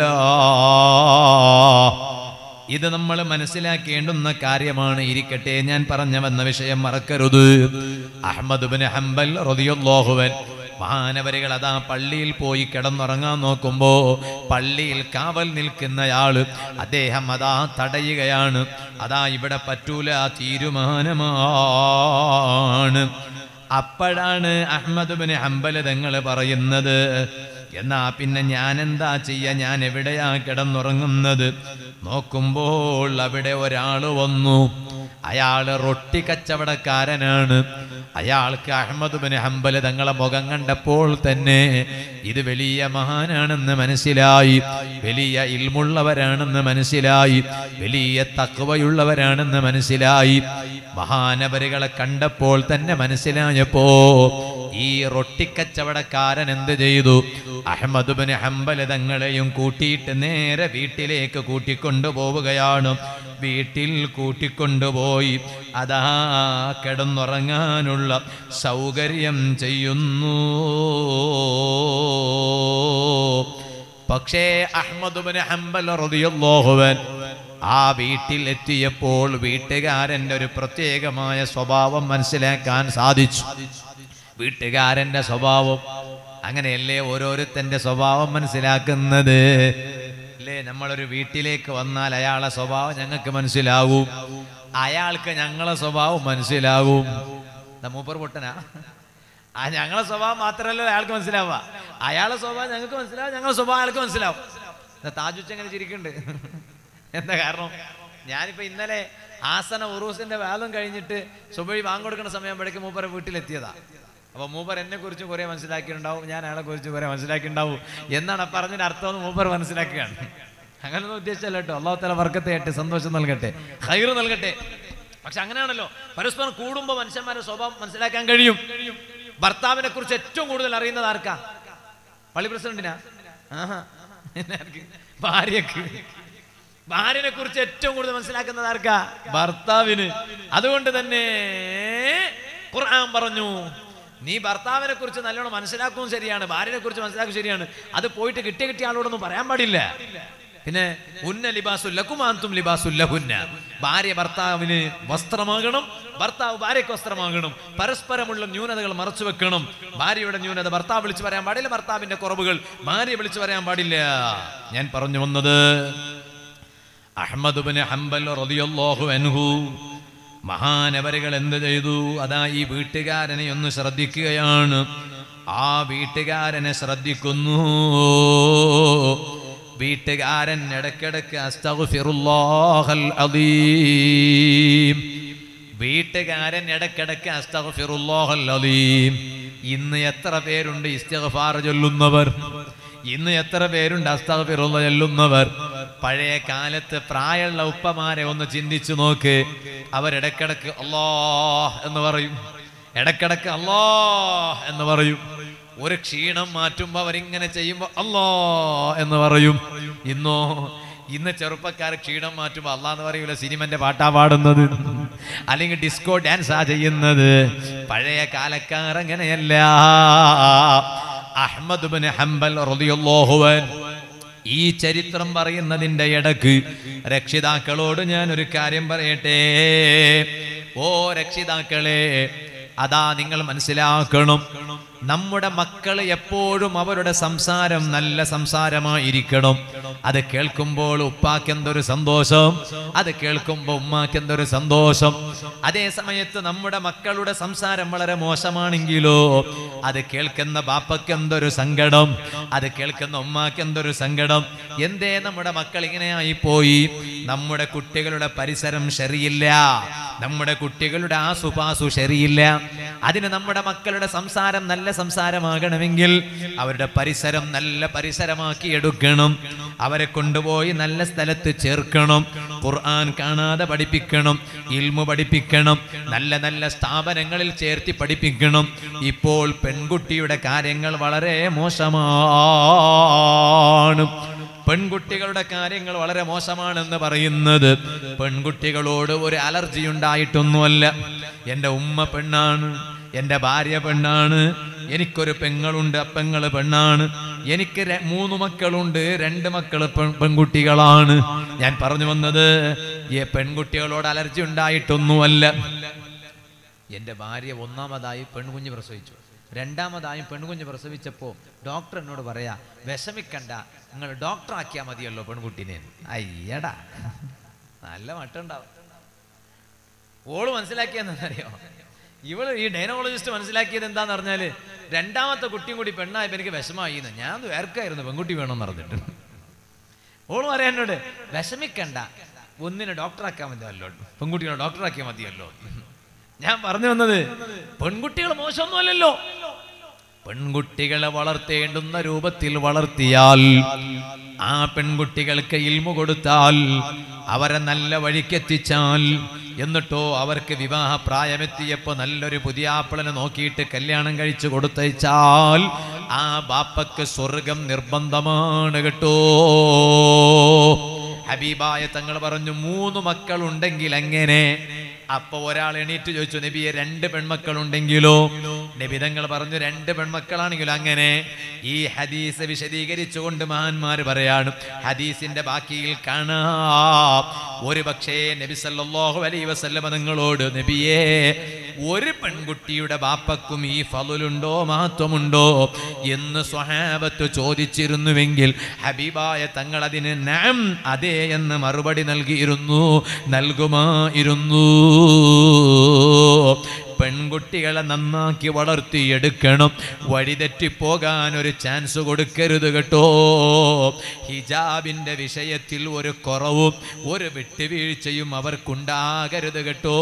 ഇത് നമ്മൾ മനസ്സിലാക്കേണ്ടുന്ന കാര്യമാണ് ഇരിക്കട്ടെ ഞാൻ പറഞ്ഞു വന്ന വിഷയം മറക്കരുത് അഹമ്മദ് ബിൻ ഹംബൽ റളിയല്ലാഹുവൻ മഹാനവരികൾ അതാ പള്ളിയിൽ പോയി കിടന്നുറങ്ങാൻ നോക്കുമ്പോ പള്ളിയിൽ കാവൽ നിൽക്കുന്നയാള് അദ്ദേഹം അതാ തടയുകയാണ് അതാ ഇവിടെ പറ്റൂല തീരുമാനമാണ് അപ്പോഴാണ് അഹമ്മദ് ബിൻ ഹംബൽ തങ്ങൾ പറയുന്നത് എന്നാ പിന്നെ ഞാൻ എന്താ ചെയ്യ ഞാൻ എവിടെയാ കിടന്നുറങ്ങുന്നത് നോക്കുമ്പോൾ അവിടെ ഒരാൾ വന്നു അയാള് റൊട്ടി കച്ചവടക്കാരനാണ് അയാൾക്ക് അഹമ്മദ് ബിൻ ഹംബൽ തങ്ങളെ മുഖം കണ്ടപ്പോൾ തന്നെ ഇത് വലിയ മഹാനാണെന്ന് മനസ്സിലായി വലിയ ഇൽമുള്ളവരാണെന്ന് മനസ്സിലായി വലിയ തക്കവയുള്ളവരാണെന്ന് മനസ്സിലായി മഹാനവരുകളെ കണ്ടപ്പോൾ തന്നെ മനസ്സിലായപ്പോ ഈ റൊട്ടിക്കച്ചവടക്കാരൻ എന്ത് ചെയ്തു അഹമ്മദ് ബിൻ ഹംബൽ തങ്ങളെയും കൂട്ടിയിട്ട് നേരെ വീട്ടിലേക്ക് കൂട്ടിക്കൊണ്ടുപോവുകയാണ് വീട്ടിൽ കൂട്ടിക്കൊണ്ടുപോയി അതാ കിടന്നുറങ്ങാനുള്ള സൗകര്യം ചെയ്യുന്നു പക്ഷേ അഹമ്മദ് ബിൻ ഹംബൽ റളിയല്ലാഹുവൻ ആ വീട്ടിൽ എത്തിയപ്പോൾ വീട്ടുകാരൻ്റെ ഒരു പ്രത്യേകമായ സ്വഭാവം മനസ്സിലാക്കാൻ സാധിച്ചു വീട്ടുകാരൻ്റെ സ്വഭാവം അങ്ങനെയല്ലേ ഓരോരുത്തൻ്റെ സ്വഭാവം മനസ്സിലാക്കുന്നത് അല്ലേ നമ്മളൊരു വീട്ടിലേക്ക് വന്നാൽ അയാളെ സ്വഭാവം ഞങ്ങൾക്ക് മനസ്സിലാവും അയാൾക്ക് ഞങ്ങളെ സ്വഭാവം മനസ്സിലാവും ദാ മൂപ്പർ പൊട്ടനാ ആ ഞങ്ങളെ സ്വഭാവം മാത്രമല്ല അയാൾക്ക് മനസ്സിലാവുക അയാളെ സ്വഭാവം ഞങ്ങൾക്ക് മനസ്സിലാവും ഞങ്ങളെ സ്വഭാവം അയാൾക്ക് മനസ്സിലാവും താജുച്ച് എങ്ങനെ ചിരിക്കുന്നുണ്ട് എന്താ കാരണം ഞാനിപ്പോ ഇന്നലെ ആസന ഉറൂസിന്റെ വേലം കഴിഞ്ഞിട്ട് സുബഴി വാങ്ങിക്കൊടുക്കുന്ന സമയമ്പോഴേക്കും മൂപ്പരെ വീട്ടിലെത്തിയതാ അപ്പൊ മൂപ്പർ എന്നെ കുറിച്ച് കുറെ മനസ്സിലാക്കിയിട്ടുണ്ടാവും ഞാൻ അയാളെ കുറിച്ച് കുറെ മനസ്സിലാക്കിയിട്ടുണ്ടാവും എന്നാണ് പറഞ്ഞതിന്റെ അർത്ഥം എന്ന് മൂപ്പർ മനസ്സിലാക്കുകയാണ് അങ്ങനൊന്നും ഉദ്ദേശിച്ചല്ല കേട്ടോ അള്ളാഹു തല വർക്കത്തെ ആയിട്ട് സന്തോഷം നൽകട്ടെ ഹൈറ് നൽകട്ടെ പക്ഷെ അങ്ങനെയാണല്ലോ പരസ്പരം കൂടുമ്പോൾ മനുഷ്യന്മാരുടെ സ്വഭാവം മനസ്സിലാക്കാൻ കഴിയും ഭർത്താവിനെ കുറിച്ച് ഏറ്റവും കൂടുതൽ അറിയുന്നത് ആർക്കാ പള്ളി പ്രസിഡന്റിനാ ആഹാ. പിന്നെ ആർക്ക്? ഭാര്യക്ക് ഭാര്യനെ കുറിച്ച് ഏറ്റവും കൂടുതൽ മനസ്സിലാക്കുന്നത് ആർക്കാ ഭർത്താവിന് അതുകൊണ്ട് തന്നെ ഖുർആൻ പറഞ്ഞു നീ ഭർത്താവിനെ കുറിച്ച് നല്ലോണം മനസ്സിലാക്കും ശരിയാണ് ഭാര്യനെ കുറിച്ച് മനസ്സിലാക്കും ശരിയാണ് അത് പോയിട്ട് കിട്ടിയ കിട്ടിയ ആളോടൊന്നും പറയാൻ പാടില്ല പിന്നെ ഉന്ന ലിബാസുല്ലക്കുമാന്തും ലിബാസുല്ലഹുന്ന ഭാര്യ ഭർത്താവിന് വസ്ത്രമാകണം ഭർത്താവ് ഭാര്യയ്ക്ക് വസ്ത്രമാകണം പരസ്പരമുള്ള ന്യൂനതകൾ മറച്ചു വെക്കണം ഭാര്യയുടെ ന്യൂനത ഭർത്താവ് വിളിച്ചു പറയാൻ പാടില്ല ഭർത്താവിന്റെ കുറവുകൾ ഭാര്യ വിളിച്ചു പറയാൻ പാടില്ല ഞാൻ പറഞ്ഞു വന്നത് അഹമ്മദ് ബിൻ ഹംബൽ റളിയല്ലാഹു അൻഹു മഹാനവരുകൾ എന്ത് ചെയ്തു അതാ ഈ വീട്ടുകാരനെ ഒന്ന് ശ്രദ്ധിക്കുകയാണ് ആ വീട്ടുകാരനെ ശ്രദ്ധിക്കുന്നു വീട്ടുകാരൻ ഇടയ്ക്കിടയ്ക്ക് അസ്തഗ്ഫിറുല്ലാഹൽ അദീം വീട്ടുകാരൻ ഇടയ്ക്കിടയ്ക്ക് അസ്തഗ്ഫിറുല്ലാഹൽ അദീം ഇന്ന് എത്ര പേരുണ്ട് ഇസ്തിഗ്ഫാർ ചൊല്ലുന്നവർ ഇന്ന് എത്ര പേരുണ്ട് അസ്തഗ്ഫിറുള്ള ചൊല്ലുന്നവർ പഴയ കാലത്ത് പ്രായമുള്ള ഉപ്പമാരെ ഒന്ന് ചിന്തിച്ചു നോക്ക് അവരിടക്കിടക്ക് അല്ലാ എന്ന് പറയും ഇടക്കിടക്ക് അല്ലാ എന്ന് പറയും ഒരു ക്ഷീണം മാറ്റുമ്പോ അവരിങ്ങനെ ചെയ്യുമ്പോ അല്ലാ എന്ന് പറയും ഇന്നോ ഇന്ന് ചെറുപ്പക്കാർ ക്ഷീണം മാറ്റുമ്പോ അല്ലാ എന്ന് പറയൂല സിനിമന്റെ പാട്ടാ പാടുന്നത് അല്ലെങ്കിൽ ഡിസ്കോ ഡാൻസാ ചെയ്യുന്നത് പഴയ കാലക്കാർ അങ്ങനെയല്ല അഹമ്മദ് ബിൻ ഹംബൽ റളിയല്ലാഹു അൻഹു ഈ ചരിത്രം പറയുന്നതിന്റെ ഇടക്ക് രക്ഷിതാക്കളോട് ഞാൻ ഒരു കാര്യം പറയട്ടെ ഓ രക്ഷിതാക്കളെ അതാ നിങ്ങൾ മനസ്സിലാക്കണം നമ്മുടെ മക്കൾ എപ്പോഴും അവരുടെ സംസാരം നല്ല സംസാരമായിരിക്കണം അത് കേൾക്കുമ്പോൾ ഉപ്പാക്ക് എന്തൊരു സന്തോഷം അത് കേൾക്കുമ്പോൾ ഉമ്മാക്ക് എന്തൊരു സന്തോഷം അതേ സമയത്ത് നമ്മുടെ മക്കളുടെ സംസാരം വളരെ മോശമാണെങ്കിലോ അത് കേൾക്കുന്ന ബാപ്പയ്ക്ക് എന്തൊരു സങ്കടം അത് കേൾക്കുന്ന ഉമ്മാക്ക് എന്തൊരു സങ്കടം എന്തേ നമ്മുടെ മക്കൾ ഇങ്ങനെയായി പോയി നമ്മുടെ കുട്ടികളുടെ പരിസരം ശരിയില്ല നമ്മുടെ കുട്ടികളുടെ ആസുപാസു ശരിയില്ല അതിന് നമ്മുടെ മക്കളുടെ സംസാരം നല്ല സംസാരമാകണമെങ്കിൽ അവരുടെ പരിസരം നല്ല പരിസരമാക്കി എടുക്കണം അവരെ കൊണ്ടുപോയി നല്ല സ്ഥലത്ത് ചേർക്കണം ഖുർആൻ കാണാതെ പഠിപ്പിക്കണം ഇൽമു പഠിപ്പിക്കണം നല്ല നല്ല സ്ഥാപനങ്ങളിൽ ചേർത്തി പഠിപ്പിക്കണം ഇപ്പോൾ പെൺകുട്ടിയുടെ കാര്യങ്ങൾ വളരെ മോശമാണ് പെൺകുട്ടികളുടെ കാര്യങ്ങൾ വളരെ മോശമാണെന്ന് പറയുന്നത് പെൺകുട്ടികളോട് ഒരു അലർജി ഉണ്ടായിട്ടൊന്നുമല്ല എൻ്റെ ഉമ്മ പെണ്ണാണ് എൻ്റെ ഭാര്യ പെണ്ണാണ് എനിക്കൊരു പെങ്ങളുണ്ട് ആ പെങ്ങള് പെണ്ണാണ് എനിക്ക് ര- മൂന്ന് മക്കളുണ്ട് രണ്ട് മക്കൾ പെൺകുട്ടികളാണ് ഞാൻ പറഞ്ഞു വന്നത് ഈ പെൺകുട്ടികളോട് അലർജി ഉണ്ടായിട്ടൊന്നുമല്ല എൻ്റെ ഭാര്യ ഒന്നാമതായി പെൺകുഞ്ഞ് പ്രസവിച്ചു രണ്ടാമതായും പെൺകുഞ്ഞ് പ്രസവിച്ചപ്പോൾ ഡോക്ടർ എന്നോട് പറയാ വിഷമിക്കണ്ട നിങ്ങൾ ഡോക്ടർ ആക്കിയാൽ മതിയല്ലോ പെൺകുട്ടീനെ അയ്യടാ നല്ല മട്ടുണ്ടാവും ഓള് മനസ്സിലാക്കിയെന്നറിയോ ഇവള് ഈ ഡൈനോളജിസ്റ്റ് മനസ്സിലാക്കിയത് എന്താന്ന് പറഞ്ഞാല് രണ്ടാമത്തെ കുട്ടിയും കൂടി പെണ്ണായപ്പോ എനിക്ക് വിഷമായി എന്ന് ഞാൻ വേർക്കായിരുന്നു പെൺകുട്ടി വേണമെന്ന് പറഞ്ഞിട്ട് ഓള് പറയാനോട് വിഷമിക്കണ്ട ഒന്നിനെ ഡോക്ടറാക്കാൻ മതിയല്ലോ പെൺകുട്ടികളെ ഡോക്ടറാക്കിയാൽ മതിയല്ലോ ഞാൻ പറഞ്ഞു വന്നത് പെൺകുട്ടികൾ മോശമൊന്നുമല്ലല്ലോ പെൺകുട്ടികളെ വളർത്തേണ്ടുന്ന രൂപത്തിൽ വളർത്തിയാൽ ആ പെൺകുട്ടികൾക്ക് ഇൽമു കൊടുത്താൽ അവരെ നല്ല വഴിക്കെത്തിച്ചാൽ എന്നിട്ടോ അവർക്ക് വിവാഹ പ്രായമെത്തിയപ്പോ നല്ലൊരു പുതിയ ആപ്പിളിനെ നോക്കിയിട്ട് കല്യാണം കഴിച്ചു കൊടുത്തയച്ചാൽ ആ ബാപ്പക്ക് സ്വർഗം നിർബന്ധമാണ് കേട്ടോ ഹബീബായ തങ്ങൾ പറഞ്ഞു മൂന്ന് മക്കളുണ്ടെങ്കിൽ എങ്ങനെ അപ്പൊ ഒരാൾ എണീറ്റ് ചോദിച്ചു നബിയെ രണ്ട് പെൺമക്കളുണ്ടെങ്കിലോ നബി തങ്ങൾ പറഞ്ഞു രണ്ട് പെൺമക്കളാണെങ്കിലോ അങ്ങനെ ഈ ഹദീസ് വിശദീകരിച്ചുകൊണ്ട് മഹാന്മാര് പറയാണ് ഹദീസിന്റെ ബാക്കിയിൽ കാണാം ഒരു പക്ഷേ നബി സല്ലല്ലാഹു അലൈഹി വസല്ലമ നിങ്ങളോട് നബിയെ ഒരു പെൺകുട്ടിയുടെ ബാപ്പക്കും ഈ ഫലുണ്ടോ മഹത്വമുണ്ടോ എന്ന് സ്വഹാബത്ത് ചോദിച്ചിരുന്നുവെങ്കിൽ ഹബീബായ തങ്ങൾ അതിന് നാം അതെ എന്ന് മറുപടി നൽകിയിരുന്നു നൽകുമായിരുന്നു പെൺകുട്ടികളെ നന്നാക്കി വളർത്തിയെടുക്കണം വഴിതെറ്റിപ്പോകാൻ ഒരു ചാൻസ് കൊടുക്കരുത് കേട്ടോ ഹിജാബിന്റെ വിഷയത്തിൽ ഒരു കുറവും ഒരു വിട്ടുവീഴ്ചയും അവർക്കുണ്ടാകരുത് കേട്ടോ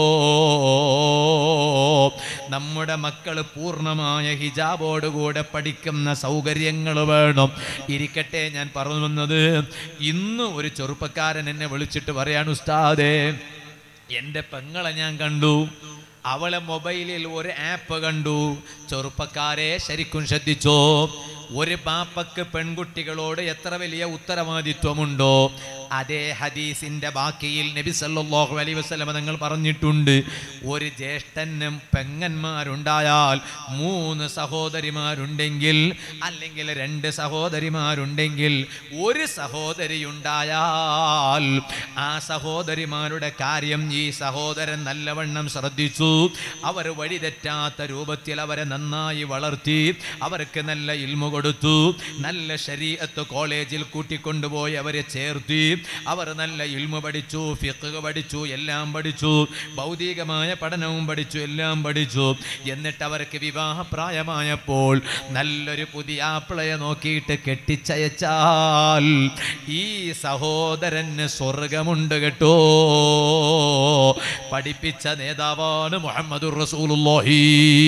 നമ്മുടെ മക്കൾ പൂർണ്ണമായ ഹിജാബോടുകൂടെ പഠിക്കുന്ന സൗകര്യങ്ങൾ വേണം ഇരിക്കട്ടെ ഞാൻ പറഞ്ഞു വന്നത് ഇന്ന് ഒരു ചെറുപ്പക്കാരൻ എന്നെ വിളിച്ചിട്ട് പറയാണ് ഉസ്താദേ എൻ്റെ പെങ്ങളെ ഞാൻ കണ്ടു അവളെ മൊബൈലിൽ ഒരു ആപ്പ് കണ്ടു ചെറുപ്പക്കാരെ ശരിക്കും ശ്രദ്ധിച്ചോ ഒരു പാപ്പക്ക് പെൺകുട്ടികളോട് എത്ര വലിയ ഉത്തരവാദിത്വമുണ്ടോ അതേ ഹദീസിന്റെ ബാക്കിയിൽ നബി സല്ലല്ലാഹു അലൈഹി വസല്ലമ തങ്ങൾ പറഞ്ഞിട്ടുണ്ട് ഒരു ജ്യേഷ്ഠനും പെങ്ങന്മാരുണ്ടായാൽ മൂന്ന് സഹോദരിമാരുണ്ടെങ്കിൽ അല്ലെങ്കിൽ രണ്ട് സഹോദരിമാരുണ്ടെങ്കിൽ ഒരു സഹോദരി ഉണ്ടായാൽ ആ സഹോദരിമാരുടെ കാര്യം ഈ സഹോദരൻ നല്ലവണ്ണം ശ്രദ്ധിച്ചു അവർ വഴിതെറ്റാത്ത രൂപത്തിൽ അവരെ നന്നായി വളർത്തി അവർക്ക് നല്ല ഇൽമു കൊടുത്തു നല്ല ശരീഅത്ത് കോളേജിൽ കൂട്ടിക്കൊണ്ടുപോയി അവരെ ചേർത്തി അവർ നല്ല ഇൽമു പഠിച്ചു ഫിഖ് പഠിച്ചു എല്ലാം പഠിച്ചു ഭൗതികമായ പഠനവും പഠിച്ചു എല്ലാം പഠിച്ചു എന്നിട്ട് അവർക്ക് വിവാഹപ്രായമായപ്പോൾ നല്ലൊരു പുതിയ ആപ്പിളയെ നോക്കിയിട്ട് കെട്ടിച്ചയച്ചാൽ ഈ സഹോദരന് സ്വർഗമുണ്ട് കേട്ടോ പഠിപ്പിച്ച നേതാവാണ് മുഹമ്മദുർ റസൂലുള്ളാഹി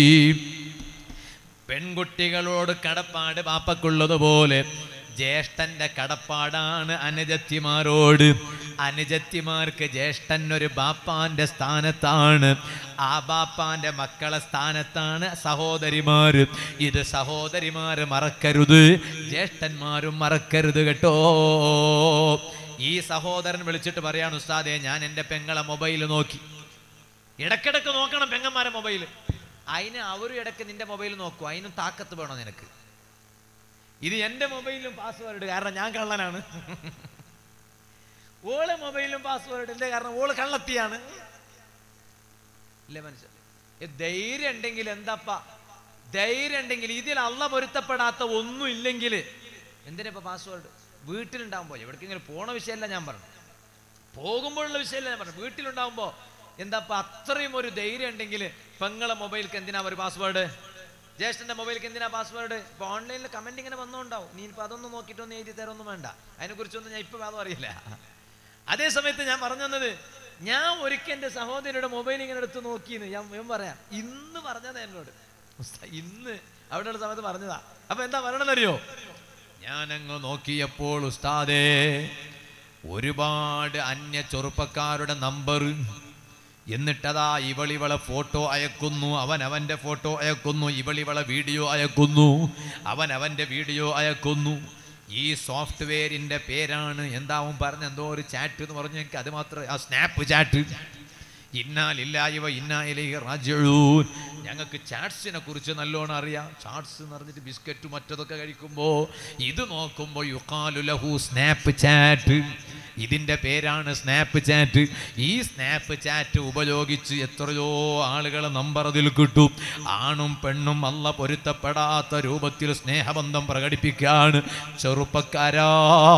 പെൺകുട്ടികളോട് കടപ്പാട് പാപ്പക്കുള്ളതുപോലെ ജ്യേഷ്ഠന്റെ കടപ്പാടാണ് അനുജത്തിമാരോട് അനുജത്തിമാർക്ക് ജ്യേഷ്ഠൻ ഒരു ബാപ്പാന്റെ സ്ഥാനത്താണ് ആ ബാപ്പാന്റെ മക്കളെ സ്ഥാനത്താണ് സഹോദരിമാര് ഇത് സഹോദരിമാര് മറക്കരുത് ജ്യേഷ്ഠന്മാരും മറക്കരുത് കേട്ടോ ഈ സഹോദരൻ വിളിച്ചിട്ട് പറയാണ് ഉസ്താദെ ഞാൻ എൻ്റെ പെങ്ങളെ മൊബൈൽ നോക്കി ഇടക്കിടക്ക് നോക്കണം പെങ്ങന്മാരെ മൊബൈൽ അതിന് അവരും ഇടയ്ക്ക് നിന്റെ മൊബൈൽ നോക്കും അതിനും താക്കത്ത് വേണോ നിനക്ക് ഇത് എൻ്റെ മൊബൈലിലും പാസ്വേഡ് കാരണം ഞാൻ കള്ളനാണ് ഓളെ മൊബൈലിലും പാസ്വേഡ് ഇല്ല കാരണം ഓള് കള്ളത്തിയാണ് ഇല്ലേ മനുഷ്യൻ ഏ, ധൈര്യം ഉണ്ടെങ്കിൽ എന്താപ്പ ധൈര്യം ഉണ്ടെങ്കിൽ ഇതിൽ അള്ള പൊരുത്തപ്പെടാത്ത ഒന്നും ഇല്ലെങ്കിൽ എന്തിനാ ഇപ്പൊ പാസ്വേഡ് വീട്ടിലുണ്ടാകുമ്പോൾ എവിടേക്കെങ്കിലും പോണ വിഷയമല്ല ഞാൻ പറഞ്ഞു പോകുമ്പോഴുള്ള വിഷയമല്ല ഞാൻ പറഞ്ഞു വീട്ടിലുണ്ടാകുമ്പോൾ എന്താപ്പ അത്രയും ഒരു ധൈര്യം ഉണ്ടെങ്കിൽ പെങ്ങളെ മൊബൈലിക്ക് എന്തിനാ ഒരു പാസ്വേഡ് ജ്യേഷ്ഠന്റെ മൊബൈലിക്ക് എന്തിനാ പാസ്വേഡ് ഇപ്പൊ ഓൺലൈനിൽ കമന്റ് ഇങ്ങനെ വന്നുണ്ടാവും നീ ഇപ്പൊ അതൊന്നും നോക്കിയിട്ടൊന്നും എഴുതി തരൊന്നും വേണ്ട അതിനെ കുറിച്ചൊന്നും ഞാൻ ഇപ്പൊ വേദം അറിയില്ല അതേ സമയത്ത് ഞാൻ പറഞ്ഞു തന്നത് ഞാൻ ഒരിക്കൽ എൻ്റെ സഹോദരിയുടെ മൊബൈൽ ഇങ്ങനെ എടുത്ത് നോക്കിയെന്ന് ഞാൻ ഞാൻ പറയാം ഇന്ന് പറഞ്ഞതാ എന്നോട് ഉസ്താ- ഇന്ന് അവിടെയുള്ള സമയത്ത് പറഞ്ഞതാ അപ്പൊ എന്താ പറയണമെന്നറിയോ ഞാനങ്ങ് നോക്കിയപ്പോൾ ഉസ്താദേ ഒരുപാട് അന്യ ചെറുപ്പക്കാരുടെ നമ്പർ എന്നിട്ടതാ ഇവളിവളെ ഫോട്ടോ അയക്കുന്നു അവൻ അവന്റെ ഫോട്ടോ അയക്കുന്നു ഇവളിവളെ വീഡിയോ അയക്കുന്നു അവൻ അവന്റെ വീഡിയോ അയക്കുന്നു ഈ സോഫ്റ്റ്വെയറിന്റെ പേരാണ് എന്താവും പറഞ്ഞ എന്തോ ഒരു ചാറ്റ് എന്ന് പറഞ്ഞു എനിക്ക് അത് മാത്രം ആ സ്നാപ്പ് ചാറ്റ് ഇന്നാലില്ലായവ ഇന്നായിലേക്ക് റാജഴൂൻ ഞങ്ങൾക്ക് ചാറ്റ്സിനെ കുറിച്ച് നല്ലോണം അറിയാം ചാറ്റ്സ് എന്ന് പറഞ്ഞിട്ട് ബിസ്ക്കറ്റ് മറ്റതൊക്കെ കഴിക്കുമ്പോൾ ഇത് നോക്കുമ്പോൾ യുക്കാലു ലഹു സ്നാപ്പ് ചാറ്റ് ഇതിൻ്റെ പേരാണ് സ്നാപ്പ് ചാറ്റ് ഈ സ്നാപ്പ് ചാറ്റ് ഉപയോഗിച്ച് എത്രയോ ആളുകളെ നമ്പർ അതിൽ കിട്ടും ആണും പെണ്ണും അല്ല പൊരുത്തപ്പെടാത്ത രൂപത്തിൽ സ്നേഹബന്ധം പ്രകടിപ്പിക്കുകയാണ് ചെറുപ്പക്കാരാ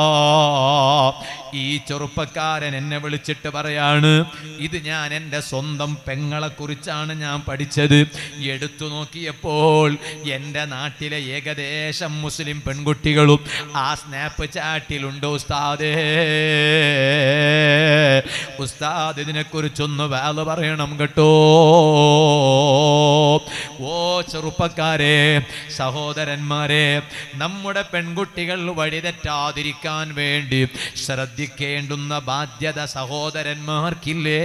ഈ ചെറുപ്പക്കാരൻ എന്നെ വിളിച്ചിട്ട് പറയാണ് ഇത് ഞാൻ എൻ്റെ സ്വന്തം പെങ്ങളെ കുറിച്ചാണ് ഞാൻ പഠിച്ചത് എടുത്തു നോക്കിയപ്പോൾ എൻ്റെ നാട്ടിലെ ഏകദേശം മുസ്ലിം പെൺകുട്ടികളും ആ സ്നാപ്പ് ചാറ്റിലുണ്ട് ഉസ്താദേ ഉസ്താദ് ഇതിനെക്കുറിച്ചൊന്ന് വേല പറയണം കേട്ടോ ഓ ചെറുപ്പക്കാരെ സഹോദരന്മാരെ നമ്മുടെ പെൺകുട്ടികൾ വഴിതെറ്റാതിരിക്കാൻ വേണ്ടി ശ്രദ്ധിക്കേണ്ടുന്ന ബാധ്യത സഹോദരന്മാർക്കില്ലേ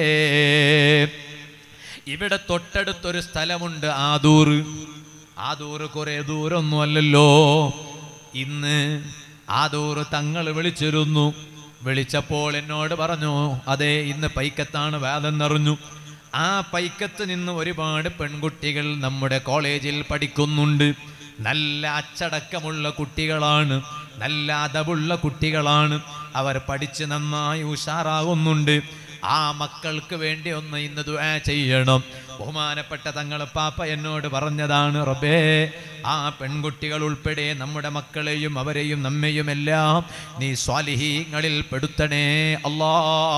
ഇവിടെ തൊട്ടടുത്തൊരു സ്ഥലമുണ്ട് ആദൂർ ആദൂർ കുറെ ദൂരമൊന്നുമല്ലല്ലോ ഇന്ന് ആദൂർ തങ്ങൾ വിളിച്ചിരുന്നു വിളിച്ചപ്പോൾ എന്നോട് പറഞ്ഞു അതെ ഇന്ന് പൈക്കത്താണ് വേദെന്നറിഞ്ഞു ആ പൈക്കത്ത് നിന്ന് ഒരുപാട് പെൺകുട്ടികൾ നമ്മുടെ കോളേജിൽ പഠിക്കുന്നുണ്ട് നല്ല അച്ചടക്കമുള്ള കുട്ടികളാണ് നല്ല അതവുള്ള കുട്ടികളാണ് അവർ പഠിച്ച് നന്നായി ഉഷാറാകുന്നുണ്ട് ആ മക്കൾക്ക് വേണ്ടി ഒന്ന് ഇന്ന് ദുആ ചെയ്യണം ബഹുമാനപ്പെട്ട തങ്ങൾ പാപ്പ എന്നോട് പറഞ്ഞതാണ് റബ്ബേ ആ പെൺകുട്ടികൾ ഉൾപ്പെടെ നമ്മുടെ മക്കളെയും അവരെയും നമ്മെയും എല്ലാം നീ സ്വാലിഹീങ്ങളിൽ പെടുത്തണേ അല്ലാ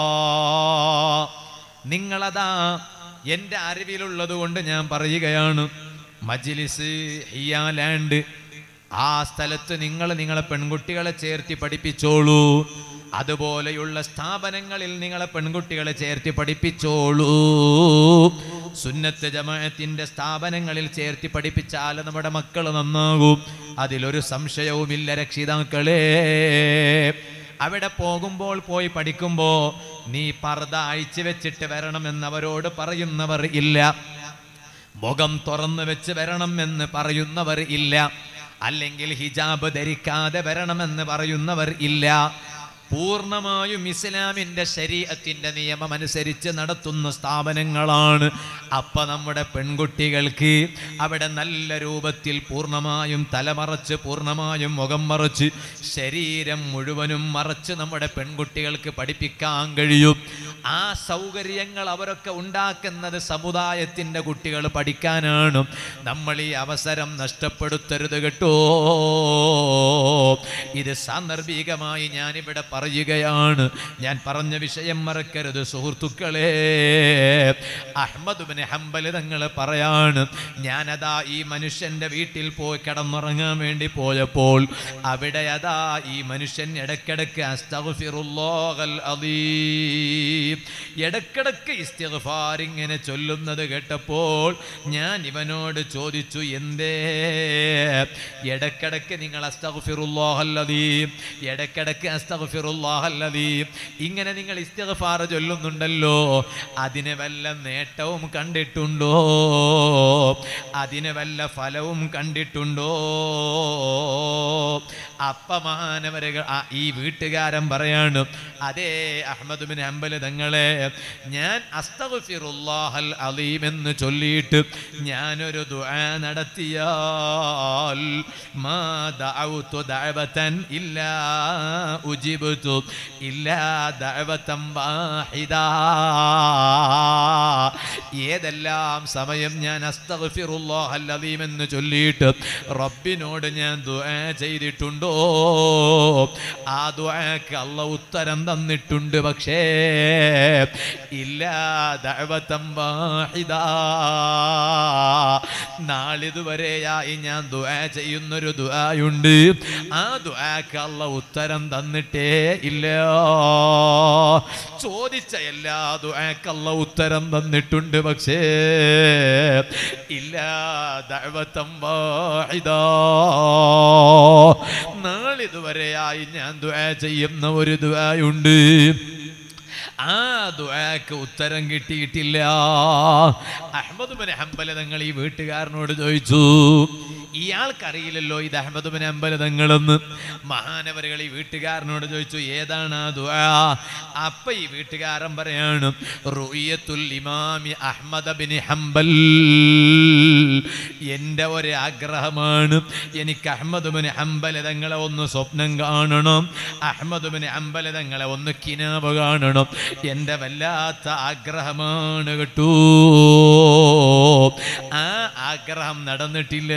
നിങ്ങളതാ എൻ്റെ അറിവിലുള്ളത് കൊണ്ട് ഞാൻ പറയുകയാണ് മജ്ലിസ് ഹിയാലാൻഡ് ആ സ്ഥലത്ത് നിങ്ങൾ നിങ്ങളെ പെൺകുട്ടികളെ ചേർത്തി പഠിപ്പിച്ചോളൂ അതുപോലെയുള്ള സ്ഥാപനങ്ങളിൽ നിങ്ങളെ പെൺകുട്ടികളെ ചേർത്തി പഠിപ്പിച്ചോളൂ സുന്നത്ത് ജമാഅത്തിന്റെ സ്ഥാപനങ്ങളിൽ ചേർത്തി പഠിപ്പിച്ചാൽ നമ്മുടെ മക്കൾ നന്നാകും അതിലൊരു സംശയവുമില്ല രക്ഷിതാക്കളെ അവിടെ പോകുമ്പോൾ പോയി പഠിക്കുമ്പോൾ നീ പർദ്ദ അഴിച്ചു വെച്ചിട്ട് വരണമെന്നവരോട് പറയുന്നവർ ഇല്ല മുഖം തുറന്നു വെച്ച് വരണം എന്ന് പറയുന്നവർ ഇല്ല അല്ലെങ്കിൽ ഹിജാബ് ധരിക്കാതെ വരണമെന്ന് പറയുന്നവർ ഇല്ല പൂർണ്ണമായും ഇസ്ലാമിന്റെ ശരീരത്തിന്റെ നിയമം അനുസരിച്ച് നടത്തുന്ന സ്ഥാപനങ്ങളാണ് അപ്പൊ നമ്മുടെ പെൺകുട്ടികൾക്ക് അവിടെ നല്ല രൂപത്തിൽ പൂർണ്ണമായും തലമറച്ച് പൂർണ്ണമായും മുഖം മറച്ച് ശരീരം മുഴുവനും മറച്ച് നമ്മുടെ പെൺകുട്ടികൾക്ക് പഠിപ്പിക്കാൻ കഴിയും ആ സൗകര്യങ്ങൾ അവരൊക്കെ ഉണ്ടാക്കുന്നത് സമുദായത്തിന്റെ കുട്ടികൾ പഠിക്കാനാണ് നമ്മൾ ഈ അവസരം നഷ്ടപ്പെടുത്തരുത് കേട്ടോ ഇത് സാന്ദർഭികമായി ഞാനിവിടെ പറയുകയാണ് ഞാൻ പറഞ്ഞ വിഷയം മറക്കരുത് സുഹൃത്തുക്കളെ അഹമ്മദ് ബിൻ ഹംബൽ തങ്ങൾ പറയാണ് ഞാനതാ ഈ മനുഷ്യന്റെ വീട്ടിൽ പോയി കിടന്നുറങ്ങാൻ വേണ്ടി പോയപ്പോൾ അവിടെ അതാ ഈ മനുഷ്യൻ ഇടക്കിടക്ക് അസ്തഗ്ഫിറുല്ലാഹൽ അദീം ഇടക്കിടക്ക് ഇസ്തിഗ്ഫാർ ഇങ്ങനെ ചൊല്ലുന്നത് കേട്ടപ്പോൾ ഞാൻ ഇവനോട് ചോദിച്ചു എന്തേ ഇടക്കിടക്ക് നിങ്ങൾ അസ്തഗ്ഫിറുല്ലാഹൽ അദീം ഇടക്കിടക്ക് അസ്തഗ്ഫിറുല്ലാഹൽ അദീം ഇങ്ങനെ നിങ്ങൾ ഇസ്തിഗ്ഫാർ ചൊല്ലുന്നുണ്ടല്ലോ അതിന് വല്ല നേട്ടവും കണ്ടിട്ടുണ്ടോ അതിന് വല്ല ഫലവും കണ്ടിട്ടുണ്ടോ അപ്പ മഹാനവരകൾ ആ ഈ വീട്ടുകാരൻ പറയാണ് അതേ അഹമ്മദ് ബിൻ ഹംബൽ തങ്ങളെ ഞാൻ അസ്തഗ്ഫിറുല്ലാഹൽ അലീം എന്ന് ചൊല്ലിയിട്ട് ഞാനൊരു ദുആ നടത്തിയാൽ മാ ദഅവതു ദഅവതൻ ഇല്ലാ ഉജിബ്തു ഇല്ലാ ദഅവതൻ വാഹിദാ ഏതെല്ലാം സമയം ഞാൻ അസ്തഗ്ഫിറുല്ലാഹൽ അലീം എന്ന് ചൊല്ലിയിട്ട് റബ്ബിനോട് ഞാൻ ദുആ ചെയ്തിട്ടുണ്ടോ ആ ദുആക്ക് അല്ല ഉത്തരം തന്നിട്ടുണ്ട് പക്ഷേ ഇല്ലാ ദഅവതൻ വാഹിദാ നാളിതുവരെയായി ഞാൻ ദുആ ചെയ്യുന്നൊരു ദുആയുണ്ട് ആ ദുആക്ക് അല്ല ഉത്തരം തന്നിട്ടേ ഇല്ല ചോദിച്ച എല്ലാ ദുആക്ക് അല്ല ഉത്തരം തന്നിട്ടുണ്ട് പക്ഷേ ഇല്ല ദഅവതൻ വാഹിദാ നാളിതുവരെയായി ഞാൻ ദുആ ചെയ്യുന്ന ഒരു ദുആയുണ്ട് ആ ദുആക്ക് ഉത്തരം കിട്ടിയിട്ടില്ല അഹമ്മദ് ബിൻ ഹംബൽ തങ്ങൾ ഈ വീട്ടുകാരനോട് ചോദിച്ചു ഇയാൾക്കറിയില്ലല്ലോ ഇത് അഹമ്മദ് ബിൻ ഹംബൽ തങ്ങളെന്ന് മഹാനവരുകൾ ഈ വീട്ടുകാരനോട് ചോദിച്ചു ഏതാണ് ആ ദുആ അപ്പ ഈ വീട്ടുകാരൻ പറയാണ് റുയത്തുൽ ഇമാമി അഹമ്മദ് ബിൻ ഹംബൽ എൻ്റെ ഒരു ആഗ്രഹമാണ് എനിക്ക് അഹമ്മദ് ബിൻ ഹംബൽ തങ്ങളെ ഒന്ന് സ്വപ്നം കാണണം അഹമ്മദ് ബിൻ ഹംബൽ തങ്ങളെ ഒന്ന് കിനാവ് കാണണം എൻ്റെ വല്ലാത്ത ആഗ്രഹമാണ് കേട്ടൂ ആ ആഗ്രഹം നടന്നിട്ടില്ല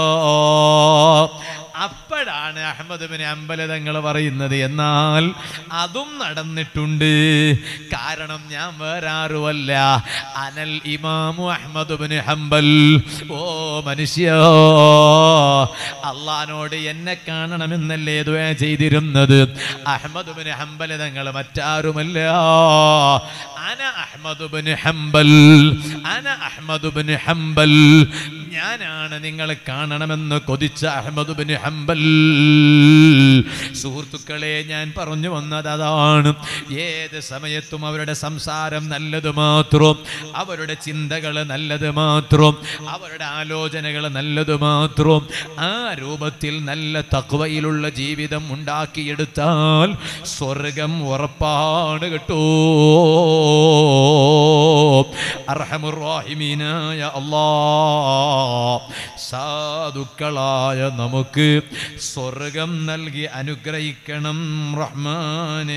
അപ്പോഴാണ് അഹമ്മദ് ബിൻ അമ്പല തങ്ങൾ പറയുന്നത് എന്നാൽ അതും നടന്നിട്ടുണ്ട് കാരണം ഞാൻ വേറെ ആരുമല്ല അനൽ ഇമാമു അഹമ്മദ് ബിൻ ഹംബൽ ഓ മനുഷ്യ അള്ളഹാനോട് എന്നെ കാണണമെന്നല്ലേ ദുആ ചെയ്തിരുന്നത് അഹമ്മദ് ബിൻ ഹംബൽ തങ്ങൾ മറ്റാരുമല്ല അന അഹമ്മദ് ബിൻ ഹംബൽ അന അഹമ്മദ് ബിൻ ഹംബൽ ഞാനാണ് നിങ്ങൾ കാണണമെന്ന് കൊതിച്ച അഹമ്മദ് ബിൻ ഹംബൽ സുഹൃത്തുക്കളെ ഞാൻ പറഞ്ഞു വന്നത് അതാണ് ഏത് സമയത്തും അവരുടെ സംസാരം നല്ലത് മാത്രം അവരുടെ ചിന്തകൾ നല്ലത് മാത്രം അവരുടെ ആലോചനകൾ നല്ലത് മാത്രം ആ രൂപത്തിൽ നല്ല തക്വയിലുള്ള ജീവിതം ഉണ്ടാക്കിയെടുത്താൽ സ്വർഗം ഉറപ്പാണ് കേട്ടോ അർഹമുറാഹിമീനായ അല്ലാ സാധുക്കളായ നമുക്ക് സ്വർഗം നൽകി അനുഗ്രഹിക്കണം റഹ്മാനേ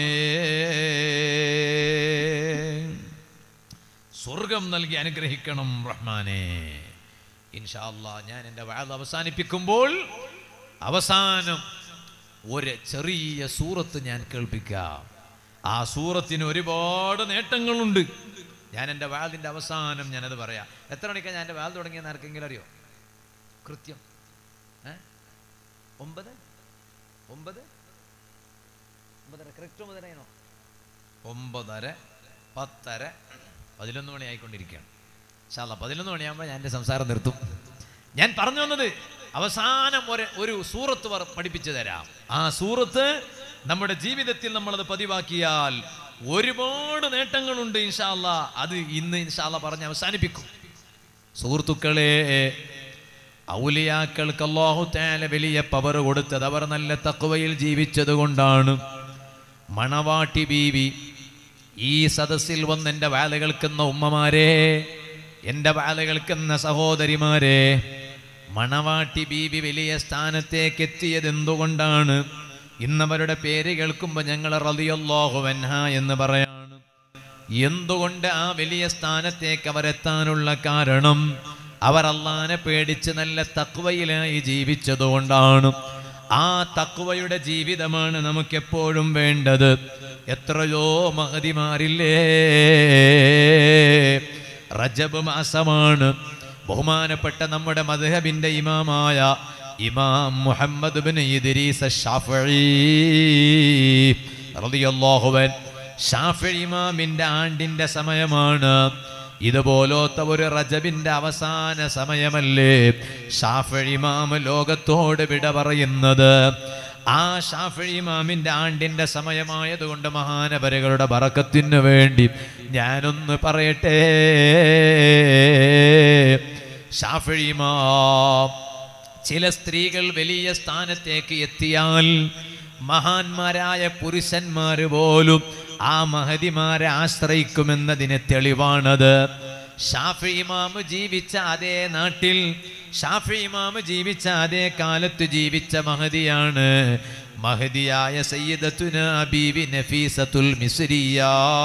സ്വർഗം നൽകി അനുഗ്രഹിക്കണം റഹ്മാനേ ഇൻഷാ അല്ലാ ഞാൻ എൻ്റെ വാഴ അവസാനിപ്പിക്കുമ്പോൾ അവസാനം ഒരു ചെറിയ സൂറത്ത് ഞാൻ കേൾപ്പിക്കാം ആ സൂറത്തിന് ഒരുപാട് നേട്ടങ്ങളുണ്ട് ഞാൻ എൻ്റെ വാതിൻ്റെ അവസാനം ഞാനത് പറയാം എത്ര മണിക്കാണ് ഞാൻ എൻ്റെ വാൽ തുടങ്ങിയെന്ന് ആർക്കെങ്കിലും അറിയോ കൃത്യം ഏ? ഒമ്പത് ഒമ്പത് ഒമ്പതര കറക്റ്റ് ഒമ്പതരയാണോ ഒമ്പതര പത്തര പതിനൊന്ന് മണി ആയിക്കൊണ്ടിരിക്കുകയാണ് ശാല പതിനൊന്ന് മണിയാകുമ്പോൾ ഞാൻ എൻ്റെ സംസാരം നിർത്തും ഞാൻ പറഞ്ഞു വന്നത് അവസാനം ഒരു ഒരു സൂറത്ത് വർ- പഠിപ്പിച്ചു തരാം ആ സൂറത്ത് നമ്മുടെ ജീവിതത്തിൽ നമ്മളത് പതിവാക്കിയാൽ ഒരുപാട് നേട്ടങ്ങളുണ്ട് ഇൻഷാല്ല അത് ഇന്ന് ഇൻഷാല്ല പറഞ്ഞ് അവസാനിപ്പിക്കും സുഹൃത്തുക്കളെ ഔലിയാക്കൾക്ക് അള്ളാഹു താല വലിയ പവർ കൊടുത്തത് അവർ നല്ല തക്വയിൽ ജീവിച്ചത് കൊണ്ടാണ് മണവാട്ടി ബീവി ഈ സദസ്സിൽ വന്ന് എൻ്റെ വാല കേൾക്കുന്ന ഉമ്മമാരെ എൻ്റെ വാല കേൾക്കുന്ന സഹോദരിമാരെ മണവാട്ടി ബീവി വലിയ സ്ഥാനത്തേക്ക് എത്തിയത് എന്തുകൊണ്ടാണ് ഇന്നവരുടെ പേര് കേൾക്കുമ്പോൾ ഞങ്ങൾ റളിയല്ലാഹു അൻഹ എന്ന് പറയാണ് എന്തുകൊണ്ട് ആ വലിയ സ്ഥാനത്തേക്ക് അവരെത്താനുള്ള കാരണം അവർ അള്ളാനെ പേടിച്ച് നല്ല തക്വയിലായി ജീവിച്ചതുകൊണ്ടാണ് ആ തക്വയുടെ ജീവിതമാണ് നമുക്കെപ്പോഴും വേണ്ടത് എത്രയോ മഹതിമാരില്ലേ റജബ് മാസമാണ് ബഹുമാനപ്പെട്ട നമ്മുടെ മദ്ഹബിന്റെ ഇമാമായ ഇമാം മുഹമ്മദ് ബിൻ ഇദ്രീസ് ഷാഫി റളിയല്ലാഹു അൻഹു ഷാഫി ഇമാമിന്റെ ആണ്ടിന്റെ സമയമാണ് ഇതുപോലത്തെ ഒരു റജബിന്റെ അവസാന സമയമല്ലേ ഷാഫി ഇമാം ലോകത്തോട് വിട പറയുന്നത് ആ ഷാഫി ഇമാമിന്റെ ആണ്ടിന്റെ സമയമായതുകൊണ്ട് മഹാനവരുകളുടെ ബറക്കത്തിന് വേണ്ടി ഞാനൊന്ന് പറയട്ടെ ഷാഫി ഇമാം ചില സ്ത്രീകൾ വലിയ സ്ഥാനത്തേക്ക് എത്തിയാൽ മഹാന്മാരായ പുരുഷന്മാർ പോലും ആ മഹതിമാരെ ആശ്രയിക്കുമെന്നതിന് തെളിവാണത് ഷാഫി ഇമാമ് ജീവിച്ച അതേ നാട്ടിൽ ഷാഫി ഇമാമ് ജീവിച്ച അതേ കാലത്ത് ജീവിച്ച മഹതിയാണ് മഹദിയായ സയ്യിദത്തുന ബീവി നഫീസത്തുൽ മിസ്രിയ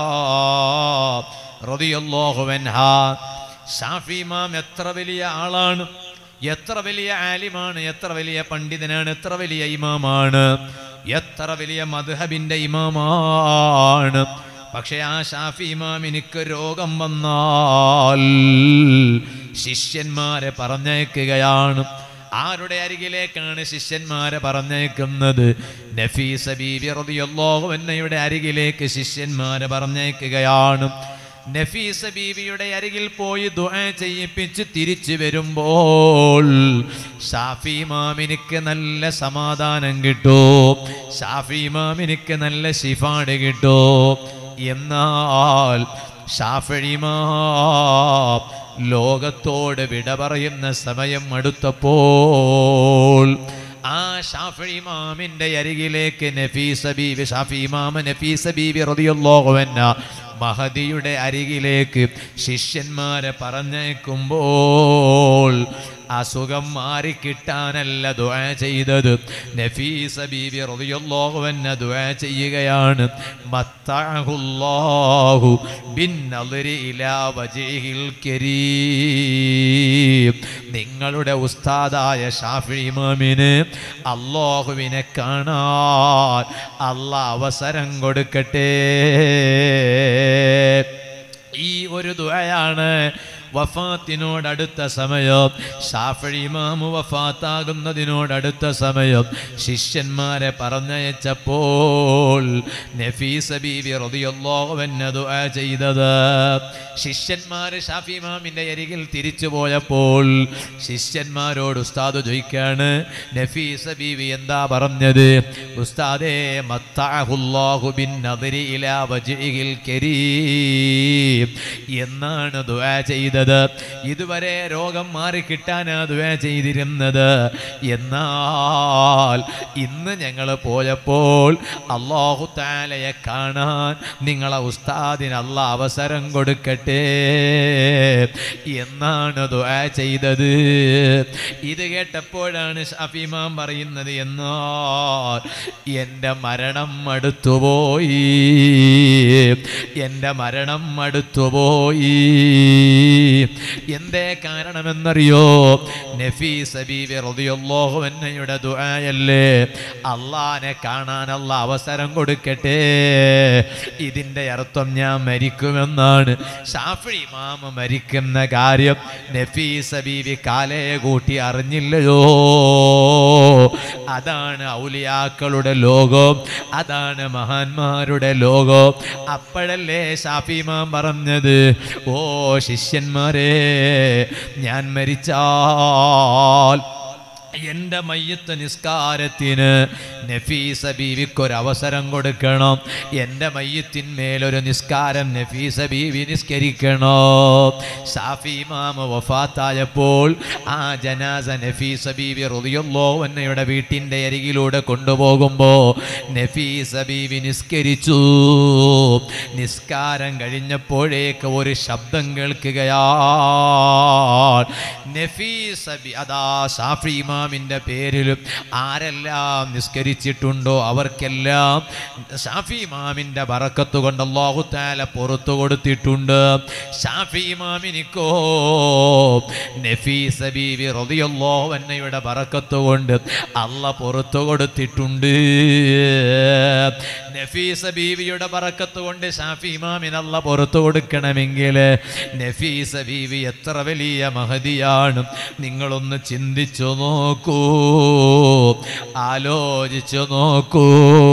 റളിയല്ലാഹു അൻഹാ ഷാഫി ഇമാം എത്ര വലിയ ആളാണ് എത്ര വലിയ ആലിമാണ് എത്ര വലിയ പണ്ഡിതനാണ് എത്ര വലിയ ഇമാമാണ് എത്ര വലിയ മദ്ഹബിന്റെ ഇമാമാണ് പക്ഷെ ആ ഷാഫി ഇമാമിനിക്ക് രോഗം വന്നാൽ ശിഷ്യന്മാരെ പറഞ്ഞയക്കുകയാണ് ആരുടെ അരികിലേക്കാണ് ശിഷ്യന്മാരെ പറഞ്ഞയക്കുന്നത് നഫീസ ബീബി റളിയല്ലാഹു അൻഹയുടെ അരികിലേക്ക് ശിഷ്യന്മാരെ പറഞ്ഞയക്കുകയാണ് നഫീസ ബീവിയുടെ അരികിൽ പോയി ദുആ ചെയ്യിപ്പിച്ച് തിരിച്ചു വരുമ്പോൾ ഷാഫി ഇമാമിനിക്ക് നല്ല സമാധാനം കിട്ടും ഷാഫി ഇമാമിനിക്ക് നല്ല ശിഫാട് കിട്ടും എന്നാൽ ഷാഫി ഇമാം ലോകത്തോട് വിട പറയുന്ന സമയം അടുത്തപ്പോൾ ആ ഷാഫി ഇമാമിന്റെ അരികിലേക്ക് നഫീസ ബീവി ഷാഫി ഇമാമ നഫീസ ബീവി റളിയല്ലാഹു അൻഹ മഹദിയുടെ അരികിലേക്ക് ശിഷ്യന്മാരെ പറഞ്ഞേക്കുമ്പോൾ അസുഖം മാറിക്കിട്ടാനല്ല ദുആ ചെയ്തത് നഫീസ ബീവി റളിയല്ലാഹു അൻഹ ദുആ ചെയ്യുകയാണ് മത്തഅഹുല്ലാഹു ബിന്നളിരി ഇലാ വജഹിൽ കരീം നിങ്ങളുടെ ഉസ്താദായ ഷാഫി ഇമാമിന് അള്ളാഹുവിനെ കാണാൻ അള്ളാഹ് അവസരം കൊടുക്കട്ടെ ഈ ഒരു ദുആയാണ് വഫാത്തിനോടടുത്ത സമയം ഷാഫി ഇമാമു വഫാത്താകുന്നതിനോടടുത്ത സമയം ശിഷ്യന്മാരെ പറഞ്ഞയച്ചപ്പോൾ നഫീസ ബീവി റളിയല്ലാഹു അൻഹ ദുആ ചെയ്തത് ശിഷ്യന്മാർ ഷാഫി ഇമാമിന്റെ അരികിൽ തിരിച്ചു പോയപ്പോൾ ശിഷ്യന്മാരോട് ഉസ്താദ് ചോദിക്കാണ് നഫീസ ബീവി എന്താ പറഞ്ഞത് ഉസ്താദേ മത്താഹുല്ലാഹു ബിൻ നദരി ഇലാ വജ്ഹിൽ കരീം എന്നാണ് ദുആ ചെയ്തത് ഇതുവരെ രോഗം മാറിക്കിട്ടാനാ ദുആ ചെയ്തിരുന്നത് എന്നാൽ ഇന്ന് ഞങ്ങൾ പോയപ്പോൾ അള്ളാഹു താലയെ കാണാൻ നിങ്ങളെ ഉസ്താദിന് അല്ല അവസരം കൊടുക്കട്ടെ എന്നാണ് ദുആ ചെയ്തത് ഇത് കേട്ടപ്പോഴാണ് ഷാഫിമാൻ പറയുന്നത് എന്നാൽ എൻ്റെ മരണം അടുത്തുപോയി എൻ്റെ മരണം അടുത്തുപോയി എന്തേ കാരണമെന്നറിയോ നഫീസ ബീവി റളിയല്ലാഹു അൻഹയുടെ ദുആയല്ലേ അള്ളാനെ കാണാൻ അല്ല അവസരം കൊടുക്കട്ടെ ഇതിൻ്റെ അർത്ഥം ഞാൻ മരിക്കുമെന്നാണ് ഷാഫി ഇമാമ മരിക്കുന്ന കാര്യം നഫീസ ബീവി കാലയെ കൂട്ടി അറിഞ്ഞില്ലയോ അതാണ് ഔലിയാക്കളുടെ ലോകം അതാണ് മഹാന്മാരുടെ ലോകം അപ്പോഴല്ലേ ഷാഫി ഇമാം പറഞ്ഞത് ഓ ശിഷ്യന്മാരെ ഞാൻ മരിച്ചാൽ എൻ്റെ മയ്യത്ത് നിസ്കാരത്തിന് നഫീസ ബീവിക്കൊരവസരം കൊടുക്കണം എൻ്റെ മയ്യത്തിന്മേലൊരു നിസ്കാരം നഫീസ ബീവി നിസ്കരിക്കണം ഷാഫി ഇമാമ വഫാത്തായപ്പോൾ ആ ജനാസ നഫീസ ബീവി റുദിയല്ലോ എന്നയുടെ വീട്ടിൻ്റെ അരികിലൂടെ കൊണ്ടുപോകുമ്പോൾ നഫീസ ബീവി നിസ്കരിച്ചു നിസ്കാരം കഴിഞ്ഞപ്പോഴേക്ക് ഒരു ശബ്ദം കേൾക്കുകയാണ് നഫീസ ബി അതാ ഷാഫി ഇമാമിൻ്റെ പേരിലും ആരെല്ലാം നിസ്കരിച്ചിട്ടുണ്ടോ അവർക്കെല്ലാം ഷാഫി ഇമാമിൻ്റെ ബറക്കത്ത് കൊണ്ട് അള്ളാഹു താല പുറത്തു കൊടുത്തിട്ടുണ്ട് ഷാഫി ഇമാമിനിക്കോ നഫീസ ബീവി റളിയല്ലാഹു അന്നയുടെ ബറക്കത്ത് കൊണ്ട് അല്ല പുറത്തു കൊടുത്തിട്ടുണ്ട് നഫീസ ബീവിയുടെ ബറക്കത്ത് കൊണ്ട് ഷാഫി ഇമാമിന് അല്ല പുറത്തു കൊടുക്കണമെങ്കിൽ നഫീസ ബീവി എത്ര വലിയ മഹതിയാണ് നിങ്ങളൊന്ന് ചിന്തിച്ചു നോക്കൂ ആലോചിച്ചു നോക്കൂ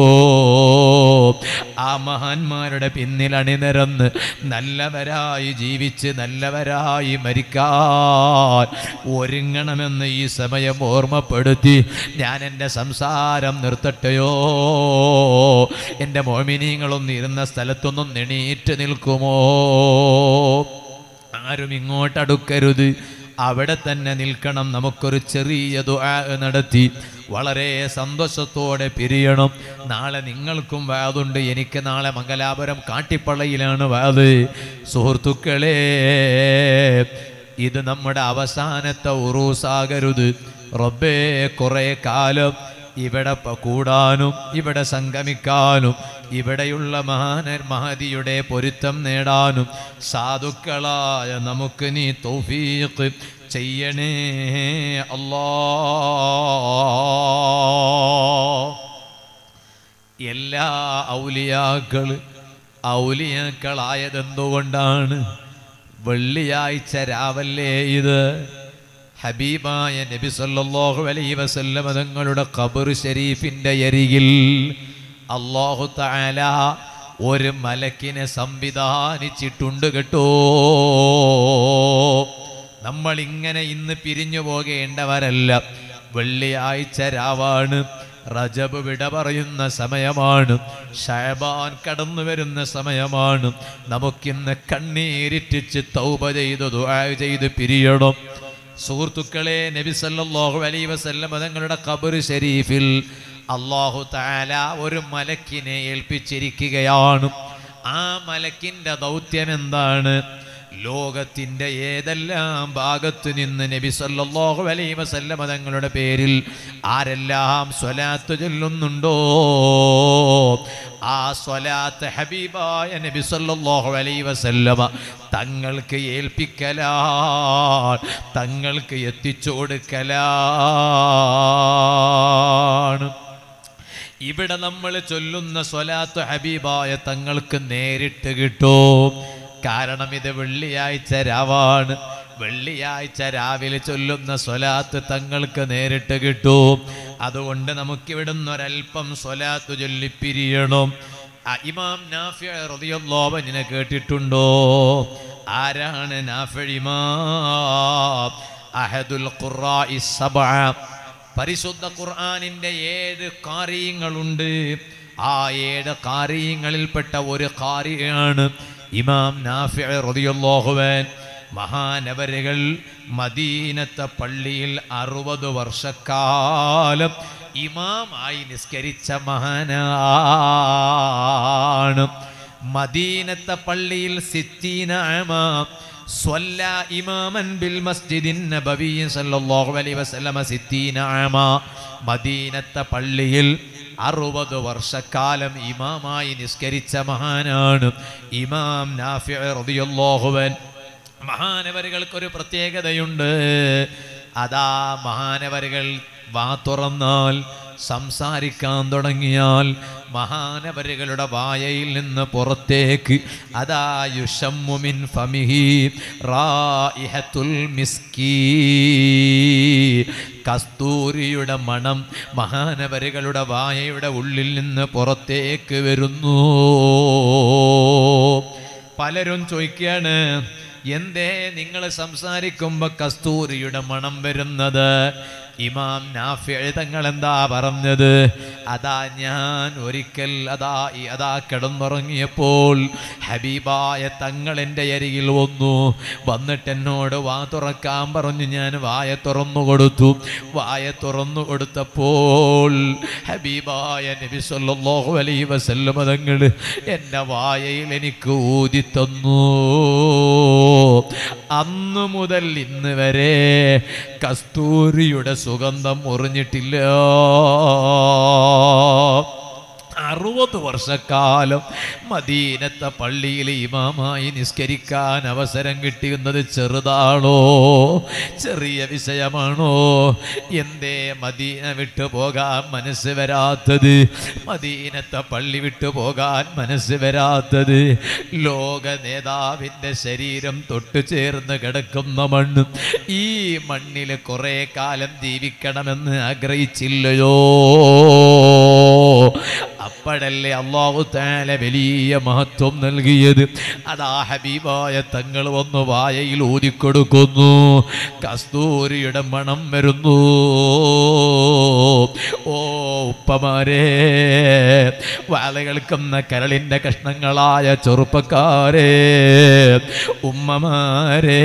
ആ മഹാന്മാരുടെ പിന്നിൽ അണിനിരന്ന് നല്ലവരായി ജീവിച്ച് നല്ലവരായി മരിക്കാൻ ഒരുങ്ങണമെന്ന് ഈ സമയം ഓർമ്മപ്പെടുത്തി ഞാൻ എൻ്റെ സംസാരം നിർത്തട്ടെയോ എൻ്റെ മോമിനിങ്ങളൊന്നും ഇരുന്ന സ്ഥലത്തൊന്നും എണീറ്റ് നിൽക്കുമോ ആരും ഇങ്ങോട്ട് അടുക്കരുത് അവിടെ തന്നെ നിൽക്കണം നമുക്കൊരു ചെറിയ ദുആ നടത്തി വളരെ സന്തോഷത്തോടെ പിരിയണം നാളെ നിങ്ങൾക്കും വാതുണ്ട് എനിക്ക് നാളെ മംഗലാപുരം കാട്ടിപ്പള്ളയിലാണ് വാത് സുഹൃത്തുക്കളെ ഇത് നമ്മുടെ അവസാനത്തെ ഉറൂസാകരുത് റബ്ബേ കുറേ കാലം ഇവിടെ പ- കൂടാനും ഇവിടെ സംഗമിക്കാനും ഇവിടെയുള്ള മഹാന മഹതിയുടെ പൊരുത്തം നേടാനും സാധുക്കളായ നമുക്ക് നീ തൗഫീഖ് ചെയ്യണേ അല്ലാ എല്ലാ ഔലിയാക്കൾ ഔലിയാക്കളായതെന്തുകൊണ്ടാണ് വെള്ളിയാഴ്ച രാവല്ലേ ഇത് ഹബീബായ നബി സല്ലല്ലാഹു അലൈഹി വസല്ലം തങ്ങളുടെ ഖബർ ഷരീഫിൻ്റെ അരികിൽ അല്ലാഹു തആല ഒരു മലക്കിനെ സംവിധാനിച്ചിട്ടുണ്ട് കേട്ടോ നമ്മൾ ഇങ്ങനെ ഇന്ന് പിരിഞ്ഞു പോകേണ്ടവരല്ല വെള്ളിയാഴ്ച രാവാണ് റജബ് വിട പറയുന്ന സമയമാണ് ഷഹബാൻ കടന്നു വരുന്ന സമയമാണ് നമുക്കിന്ന് കണ്ണീരിറ്റിച്ച് തൗബ ചെയ്ത് ദുആ ചെയ്ത് പിരിയണം സുഹൃത്തുക്കളെ നബി സല്ലല്ലാഹു അലൈഹി വസല്ലം തങ്ങളുടെ ഖബർ ഷരീഫിൽ അള്ളാഹു തആല ഒരു മലക്കിനെ ഏൽപ്പിച്ചിരിക്കുകയാണ് ആ മലക്കിന്റെ ദൗത്യം എന്താണ് ലോകത്തിന്റെ ഏതെല്ലാം ഭാഗത്തു നിന്ന് നബി സല്ലല്ലാഹു അലൈഹി വസല്ലം തങ്ങളുടെ പേരിൽ ആരെല്ലാം സ്വലാത്ത് ചൊല്ലുന്നുണ്ടോ ആ സ്വലാത്ത് ഹബീബായ നബി സല്ലല്ലാഹു അലൈഹി വസല്ലമ തങ്ങൾക്ക് ഏൽപ്പിക്കലാണ് തങ്ങൾക്ക് എത്തിച്ചു കൊടുക്കലാണ് ഇവിടെ നമ്മൾ ചൊല്ലുന്ന സ്വലാത്ത് ഹബീബായ തങ്ങൾക്ക് നേരിട്ട് കിട്ടും കാരണം ഇത് വെള്ളിയാഴ്ച രാവാണ് വെള്ളിയാഴ്ച രാവിലെ ചൊല്ലുന്ന സ്വലാത്ത് തങ്ങൾക്ക് നേരിട്ട് കിട്ടും അതുകൊണ്ട് നമുക്കിവിടുന്ന് ഒരല്പം സ്വലാത്ത് ചൊല്ലിപ്പിരിയണം ആ ഇമാം നാഫിയ റളിയല്ലാഹുവിനെ കേട്ടിട്ടുണ്ടോ ആരാണ് നാഫിയ ഇമാം അഹദുൽ ഖുറാഇ സബഅ പരിശുദ്ധ ഖുർആനിന്റെ ഏഴ് കാരിയങ്ങളുണ്ട് ആ ഏഴ് കാരിയങ്ങളിൽപ്പെട്ട ഒരു കാരിയാണ് ഇമാം നാഫി റളിയല്ലാഹുവൻ മഹാനവരുകൾ മദീനത്തെ പള്ളിയിൽ അറുപത് വർഷക്കാലം ഇമാമായി നിസ്കരിച്ച മഹാനാണ് മദീനത്തെ പള്ളിയിൽ സിത്തീന ആമാം صلى إماما بالمسجد النبوي صلى الله عليه وسلم ستين عاما മദീനത്തെ പള്ളിയിൽ അറുപത് വർഷക്കാലം ഇമാമായി നിസ്കരിച്ച മഹാനാണ് ഇമാം നാഫി റളിയല്ലാഹുവൻ മഹാനവരുകൾക്കൊരു പ്രത്യേകതയുണ്ട് അതാ മഹാനവരുകൾ വാ തുറന്നാൽ സംസാരിക്കാൻ തുടങ്ങിയാൽ മഹാനവരുകളുടെ വായയിൽ നിന്ന് പുറത്തേക്ക് അതാ യുഷമ്മുമിൻ ഫമിഹി റായിഹത്തുൽ മിസ്കീ കസ്തൂരിയുടെ മണം മഹാനവരുകളുടെ വായയുടെ ഉള്ളിൽ നിന്ന് പുറത്തേക്ക് വരുന്നു പലരും ചോദിക്കുകയാണ് എന്തേ നിങ്ങൾ സംസാരിക്കുമ്പോൾ കസ്തൂരിയുടെ മണം വരുന്നത് ഇമാം നാഫി തങ്ങൾ എന്താ പറഞ്ഞത് അതാ ഞാൻ ഒരിക്കൽ അതാ ഈ അതാ കിടന്നുറങ്ങിയപ്പോൾ ഹബീബായ തങ്ങൾ എൻ്റെ അരികിൽ വന്നു വന്നിട്ട് എന്നോട് വാ തുറക്കാൻ പറഞ്ഞു ഞാൻ വായ തുറന്നു കൊടുത്തു വായ തുറന്നു കൊടുത്തപ്പോൾ ഹബീബായ നബി സല്ലല്ലാഹു അലൈഹി വസല്ലം തങ്ങൾ എൻ്റെ വായയിൽ എനിക്ക് ഊതി തന്നു അന്നു മുതൽ ഇന്ന് വരെ കസ്തൂരിയുടെ സുഗന്ധം മുറിഞ്ഞിട്ടില്ല അറുപത് വർഷക്കാലം മദീനത്തെ പള്ളിയിൽ ഇമാമായി നിസ്കരിക്കാൻ അവസരം കിട്ടിയുന്നത് ചെറുതാണോ ചെറിയ വിഷയമാണോ എന്തേ മദീന വിട്ടു പോകാൻ മനസ്സ് വരാത്തത് മദീനത്തെ പള്ളി വിട്ടു പോകാൻ മനസ്സ് വരാത്തത് ലോക നേതാവിൻ്റെ ശരീരം തൊട്ടു ചേർന്ന് കിടക്കുന്ന മണ്ണ് ഈ മണ്ണിൽ കുറേ കാലം ജീവിക്കണമെന്ന് ആഗ്രഹിച്ചില്ലയോ അപ്പോഴല്ലേ അള്ളാഹു താല വലിയ മഹത്വം നൽകിയത് അതാ ഹബീബായ തങ്ങൾ വന്ന് വായയിൽ ഊതിക്കൊടുക്കുന്നു കസ്തൂരിയുടെ മണം വരുന്നു ഓ ഉപ്പമാരെ വാല കേൾക്കുന്ന കരളിൻ്റെ കഷ്ണങ്ങളായ ചെറുപ്പക്കാരെ ഉമ്മമാരെ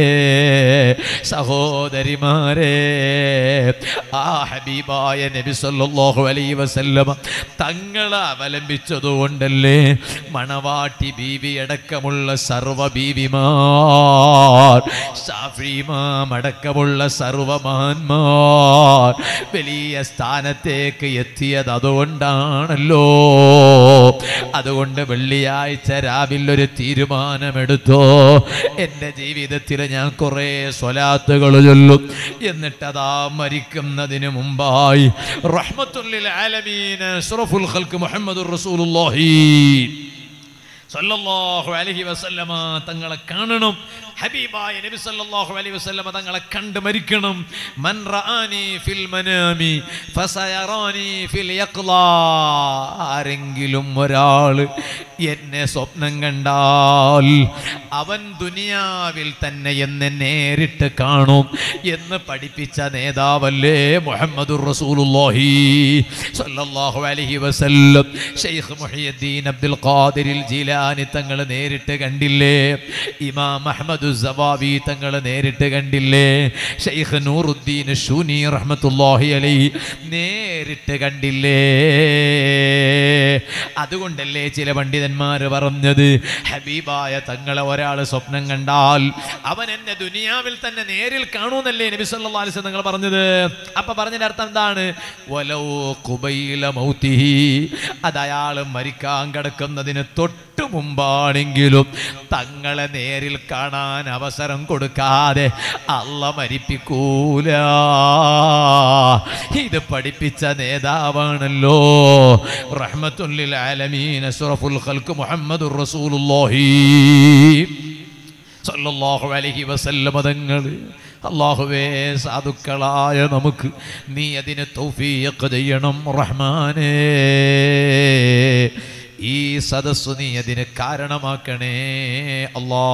സഹോദരിമാരെ ആ ഹബീബായ നബി സല്ലല്ലാഹു അലൈഹി വസല്ലമ തങ്ങളെ അവലംബിച്ചതുകൊണ്ടല്ലേ മണവാട്ടി ബീവി അടക്കമുള്ള സർവ ബീവിമാർ ഷാഫിമാം അടക്കമുള്ള സർവമാന്മാർ വലിയ സ്ഥാനത്തേക്ക് എത്തിയത് അതുകൊണ്ടാണല്ലോ അതുകൊണ്ട് വെള്ളിയാഴ്ച രാവിലെ ഒരു തീരുമാനമെടുത്തോ എൻ്റെ ജീവിതത്തിൽ ഞാൻ കുറേ സ്വലാത്തുകൾ ചൊല്ലും എന്നിട്ടതാ മരിക്കുന്നതിന് മുമ്പായി റഹ്മത്തുല്ലിൽ ആലമീൻ അഷ്റഫുൽ ഖൽക്ക് മുഹമ്മദുർ റസൂലുള്ളാഹി സല്ലല്ലാഹു അലൈഹി വസല്ലമ തങ്ങളെ കാണണം ഹബീബായ നബി സല്ലല്ലാഹു അലൈഹി വസല്ലമ തങ്ങളെ കണ്ട് മരിക്കണം മൻ റആനി ഫിൽ മനാമി ഫസയറാനി ഫിൽ യഖ്ലാ ആരെങ്കിലും ഒരാൾ എന്നെ സ്വപ്നം കണ്ടാൽ അവൻ ദുനിയാവിൽ തന്നെ എന്നെ നേരിട്ട് കാണും എന്ന് പഠിപ്പിച്ച നേതാവല്ലേ മുഹമ്മദുർ റസൂലുള്ളാഹി സല്ലല്ലാഹു അലൈഹി വസല്ലം ഷെയ്ഖ് മുഹിയുദ്ദീൻ അബ്ദുൽ ഖാദിറിൽ ജീലാനി തങ്ങൾ നേരിട്ട് കണ്ടില്ലേ ഇമാം അഹ്മദ് സവാബി തങ്ങൾ നേരിട്ട് കണ്ടില്ലേ ഷെയ്ഖ് നൂറുദ്ദീൻ ഷൂനി റഹ്മത്തുള്ളാഹി അലൈഹി നേരിട്ട് കണ്ടില്ലേ അതുകൊണ്ടല്ലേ ചില പണ്ഡിതന്മാർ പറഞ്ഞത് ഹബീബായ തങ്ങളെ ഒരാൾ സ്വപ്നം കണ്ടാൽ അവൻ എന്നെ ദുനിയാവിൽ തന്നെ നേരിൽ കാണൂന്നല്ലേ നബി സല്ലല്ലാഹു അലൈഹി വസല്ലം നിങ്ങൾ പറഞ്ഞത് അപ്പൊ പറഞ്ഞതിന്റെ അർത്ഥം എന്താണ് വലൗ ഖുബൈല മൗതിഹി അത് അയാൾ മരിക്കാൻ കിടക്കുന്നതിന് തൊട്ടു മുമ്പാണെങ്കിലും തങ്ങളെ നേരിൽ കാണാൻ അവസരം കൊടുക്കാതെ അല്ല മരിപ്പിക്കൂല ഇത് പഠിപ്പിച്ച നേതാവാണല്ലോ റഹ്മത്തുല്ലിൽ ആലമീൻ അഷ്റഫുൽ ഖൽക്ക് മുഹമ്മദുർ റസൂലുള്ളാഹി സല്ലല്ലാഹു അലൈഹി വസല്ലമ തങ്ങൾ അള്ളാഹുവേ സാധുക്കളായ നമുക്ക് നീ അതിന് തൗഫീഖ് ചെയ്യണം റഹ്മാനേ ഈ സദസ്സു നീ അതിന് കാരണമാക്കണേ അല്ലാ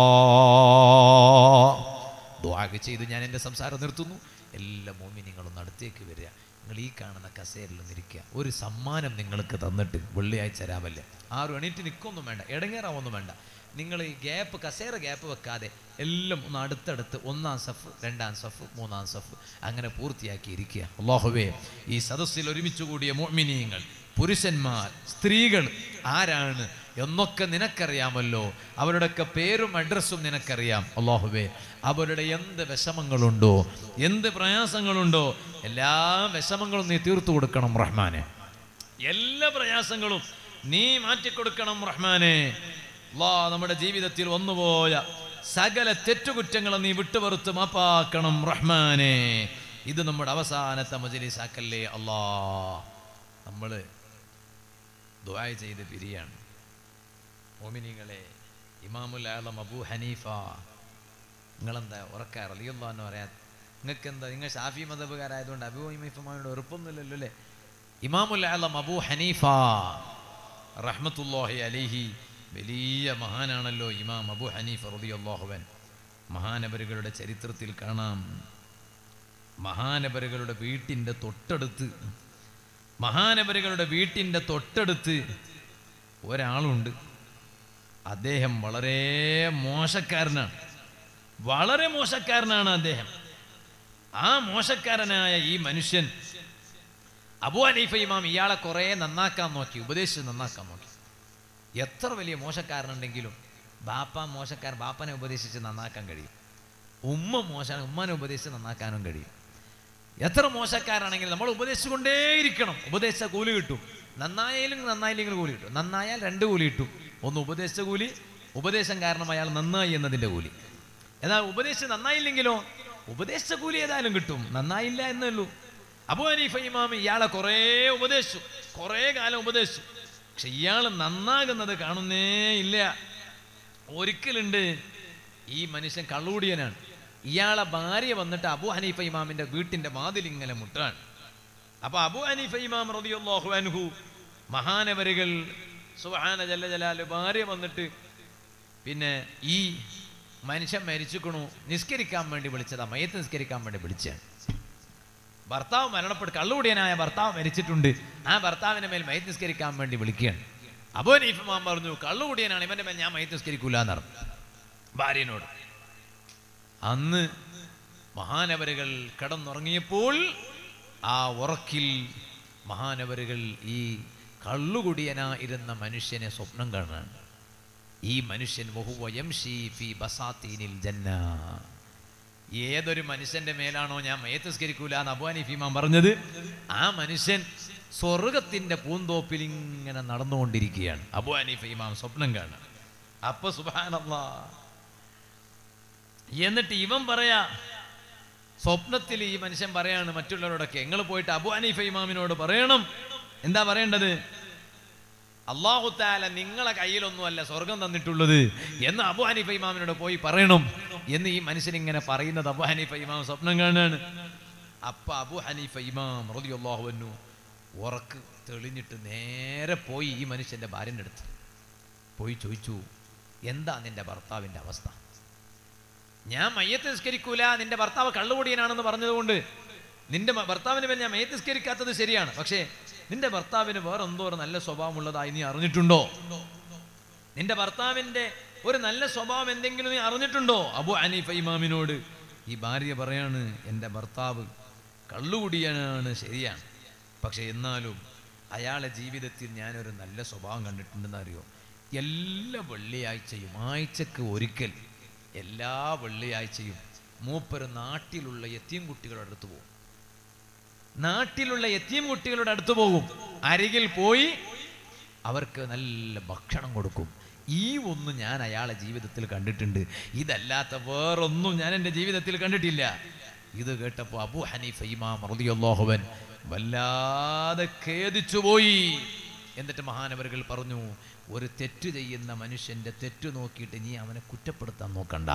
ദ്വാഗ് ചെയ്ത് ഞാൻ എൻ്റെ സംസാരം നിർത്തുന്നു എല്ലാ മോമിനിങ്ങളും അടുത്തേക്ക് വരിക നിങ്ങൾ ഈ കാണുന്ന കസേരയിൽ നിന്നിരിക്കുക ഒരു സമ്മാനം നിങ്ങൾക്ക് തന്നിട്ട് വെള്ളിയാഴ്ച രാവിലെ ആരും എണീറ്റ് നിൽക്കൊന്നും വേണ്ട ഇടങ്ങേറാവൊന്നും വേണ്ട നിങ്ങൾ ഈ ഗ്യാപ്പ് കസേര ഗ്യാപ്പ് വെക്കാതെ എല്ലാം ഒന്ന് അടുത്തടുത്ത് ഒന്നാം സഫ് രണ്ടാം സഫ് മൂന്നാം സഫ് അങ്ങനെ പൂർത്തിയാക്കി ഇരിക്കുക അള്ളാഹുവേ ഈ സദസ്സിൽ ഒരുമിച്ച് കൂടിയ മോമിനിയങ്ങൾ പുരുഷന്മാർ സ്ത്രീകൾ ആരാണ് എന്നൊക്കെ നിനക്കറിയാമല്ലോ അവരുടെയൊക്കെ പേരും അഡ്രസ്സും നിനക്കറിയാം അള്ളാഹുവേ അവരുടെ എന്ത് വിഷമങ്ങളുണ്ടോ എന്ത് പ്രയാസങ്ങളുണ്ടോ എല്ലാ വിഷമങ്ങളും നീ തീർത്തു കൊടുക്കണം റഹ്മാനെ എല്ലാ പ്രയാസങ്ങളും നീ മാറ്റിക്കൊടുക്കണം റഹ്മാനെ അല്ലാ നമ്മുടെ ജീവിതത്തിൽ വന്നുപോയ സകല തെറ്റുകുറ്റങ്ങളും നീ വിട്ടുപുറത്ത് മാപ്പാക്കണം റഹ്മാനെ ഇത് നമ്മുടെ അവസാനത്തെ മജലിസാക്കല്ലേ അല്ലാ നമ്മൾ ദുആ ചെയ്ത് പിരിയാണ് മോമിനികളെ ഇമാമുൽ ആലം അബൂ ഹനീഫ നിങ്ങളെന്താ ഉറക്കാ റലിയല്ലോ എന്ന് പറയാം നിങ്ങൾക്ക് എന്താ നിങ്ങൾ ഷാഫി മതബുകാരായതുകൊണ്ട് അബൂ ഹനീഫമായോട് ഉറപ്പൊന്നുമില്ലല്ലോ അല്ലേ ഇമാമുൽ ആലം അബൂ ഹനീഫ റഹ്മത്തുല്ലാഹി അലിഹി വലിയ മഹാനാണല്ലോ ഇമാം അബൂ ഹനീഫ റളിയല്ലാഹുവൻ മഹാനബരുകളുടെ ചരിത്രത്തിൽ കാണാം മഹാനബരുകളുടെ വീട്ടിൻ്റെ തൊട്ടടുത്ത് മഹാനബരുകളുടെ വീട്ടിൻ്റെ തൊട്ടടുത്ത് ഒരാളുണ്ട് അദ്ദേഹം വളരെ മോശക്കാരനാണ് വളരെ മോശക്കാരനാണ് അദ്ദേഹം ആ മോശക്കാരനായ ഈ മനുഷ്യൻ അബു ഹനീഫ ഇമാം ഇയാളെ കുറേ നന്നാക്കാൻ നോക്കി ഉപദേശിച്ച് നന്നാക്കാൻ നോക്കി എത്ര വലിയ മോശക്കാരനുണ്ടെങ്കിലും ബാപ്പ മോശക്കാരൻ ബാപ്പനെ ഉപദേശിച്ച് നന്നാക്കാൻ കഴിയും ഉമ്മ മോശമാണ് ഉമ്മനെ ഉപദേശിച്ച് നന്നാക്കാനും കഴിയും എത്ര മോശക്കാരാണെങ്കിലും നമ്മൾ ഉപദേശിച്ചുകൊണ്ടേയിരിക്കണം ഉപദേശിച്ച കൂലി കിട്ടും നന്നായാലും നന്നായില്ലെങ്കിലും കൂലി കിട്ടും നന്നായാൽ രണ്ട് കൂലി കിട്ടും ഒന്ന് ഉപദേശിച്ച കൂലി ഉപദേശം കാരണം അയാൾ നന്നായി എന്നതിൻ്റെ കൂലി എന്നാൽ ഉപദേശിച്ച് നന്നായില്ലെങ്കിലോ ഉപദേശിച്ച കൂലി ഏതായാലും കിട്ടും നന്നായില്ല എന്നേ ഉള്ളൂ അബു ഹനീഫ ഇമാം ഇയാളെ കുറേ ഉപദേശിച്ചു കുറേ കാലം ഉപദേശിച്ചു പക്ഷെ ഇയാൾ നന്നാകുന്നത് കാണുന്നേ ഇല്ല ഒരിക്കലുണ്ട് ഈ മനുഷ്യൻ കള്ളൂടിയനാണ് ഇയാളെ ഭാര്യ വന്നിട്ട് അബു ഹനീഫ ഇമാമിന്റെ വീട്ടിന്റെ വാതിലിങ്ങനെ മുട്ടാണ് അപ്പൊ അബു ഹനീഫ ഇമാം റളിയല്ലാഹു അൻഹു മഹാനവരുകൾ സുബ്ഹാന ജല്ല ജലാല് ഭാര്യ വന്നിട്ട് പിന്നെ ഈ മനുഷ്യൻ മരിച്ചുക്കണു നിസ്കരിക്കാൻ വേണ്ടി വിളിച്ചതാ മയത്ത് നിസ്കരിക്കാൻ വേണ്ടി വിളിച്ചാണ് ഭർത്താവ് മരണപ്പെട്ട് കള്ളുകുടിയനായ ഭർത്താവ് മരിച്ചിട്ടുണ്ട് ആ ഭർത്താവിന്റെ മേൽ മൈത്ത് നിസ്കരിക്കാൻ വേണ്ടി വിളിക്കുകയാണ് അബോ നൈഫമാൻ പറഞ്ഞു കള്ളുകുടിയനാണ് ഇവന്റെ മേൽ ഞാൻ മൈത്ത് നിസ്കരിക്കൂല എന്ന് പറഞ്ഞു ഭാര്യനോട് അന്ന് മഹാനവരുകൾ കടന്നുറങ്ങിയപ്പോൾ ആ ഉറക്കിൽ മഹാനവരുകൾ ഈ കള്ളുകുടിയനായിരുന്ന മനുഷ്യനെ സ്വപ്നം കാണാണ് ഈ മനുഷ്യൻ വഹുവ യംശി ഫി ബസാത്തീനിൽ ജന്ന ഏതൊരു മനുഷ്യന്റെ മേലാണോ ഞാൻ മയത്തസ്കരിക്കൂല എന്ന് അബുവാനി ഫീമാൻ പറഞ്ഞത് ആ മനുഷ്യൻ സ്വർഗത്തിന്റെ പൂന്തോപ്പിൽ ഇങ്ങനെ നടന്നുകൊണ്ടിരിക്കുകയാണ് അബുവാനി ഫീമാം സ്വപ്നം കാണുക അപ്പൊ സുബാനല്ലാ എന്നിട്ട് ഇവൻ പറയാ സ്വപ്നത്തിൽ ഈ മനുഷ്യൻ പറയാണ് മറ്റുള്ളവരോടൊക്കെ നിങ്ങൾ പോയിട്ട് അബു ഹനീഫ ഇമാമിനോട് പറയണം എന്താ പറയേണ്ടത് അള്ളാഹുത്താല നിങ്ങളെ കയ്യിലൊന്നുമല്ല സ്വർഗം തന്നിട്ടുള്ളത് എന്ന് അബു ഹനീഫ ഇമാമിനോട് പോയി പറയണം എന്ന് ഈ മനുഷ്യൻ ഇങ്ങനെ പറയുന്നത് അബു ഹനീഫ ഇമാം സ്വപ്നം കാണാണ് അപ്പൊ അബു ഹനീഫ ഇമാം റളിയല്ലാഹു ഉറക്ക് തെളിഞ്ഞിട്ട് നേരെ പോയി ഈ മനുഷ്യന്റെ ഭാര്യൻ്റെ അടുത്ത് പോയി ചോദിച്ചു എന്താ നിന്റെ ഭർത്താവിന്റെ അവസ്ഥ ഞാൻ മയ്യത്ത് നിസ്കരിക്കൂല നിന്റെ ഭർത്താവ് കള്ളുകൂടിയനാണെന്ന് പറഞ്ഞതുകൊണ്ട് നിന്റെ മ- ഭർത്താവിന് മേൽ ഞാൻ മയ്യത്ത് നിസ്കരിക്കാത്തത് ശരിയാണ് പക്ഷേ നിന്റെ ഭർത്താവിന് വേറെ എന്തോ ഒരു നല്ല സ്വഭാവമുള്ളതായി നീ അറിഞ്ഞിട്ടുണ്ടോ നിന്റെ ഭർത്താവിന്റെ ഒരു നല്ല സ്വഭാവം എന്തെങ്കിലും നീ അറിഞ്ഞിട്ടുണ്ടോ അബു അനീഫ ഇമാമിനോട് ഈ ഭാര്യ പറയാണ് എൻ്റെ ഭർത്താവ് കള്ളുകുടിയനാണ് ശരിയാണ് പക്ഷെ എന്നാലും അയാളെ ജീവിതത്തിൽ ഞാനൊരു നല്ല സ്വഭാവം കണ്ടിട്ടുണ്ടെന്ന് അറിയോ എല്ലാ വെള്ളിയാഴ്ചയും ആഴ്ചക്ക് ഒരിക്കൽ എല്ലാ വെള്ളിയാഴ്ചയും മൂപ്പര് നാട്ടിലുള്ള യത്തീം കുട്ടികളുടെ അടുത്ത് പോകും നാട്ടിലുള്ള യത്തീം കുട്ടികളുടെ അടുത്ത് പോകും അരികിൽ പോയി അവർക്ക് നല്ല ഭക്ഷണം കൊടുക്കും ഈ ഒന്ന് ഞാൻ അയാളെ ജീവിതത്തിൽ കണ്ടിട്ടുണ്ട് ഇതല്ലാത്ത വേറൊന്നും ഞാൻ എൻ്റെ ജീവിതത്തിൽ കണ്ടിട്ടില്ല ഇത് കേട്ടപ്പോൾ അബു ഹനീഫ ഇമാം റളിയല്ലാഹുവൻ വല്ലാതെ ഖേദിച്ചു പോയി എന്നിട്ട് മഹാനവരുകൾ പറഞ്ഞു ഒരു തെറ്റ് ചെയ്യുന്ന മനുഷ്യന്റെ തെറ്റ് നോക്കിയിട്ട് നീ അവനെ കുറ്റപ്പെടുത്താൻ നോക്കണ്ട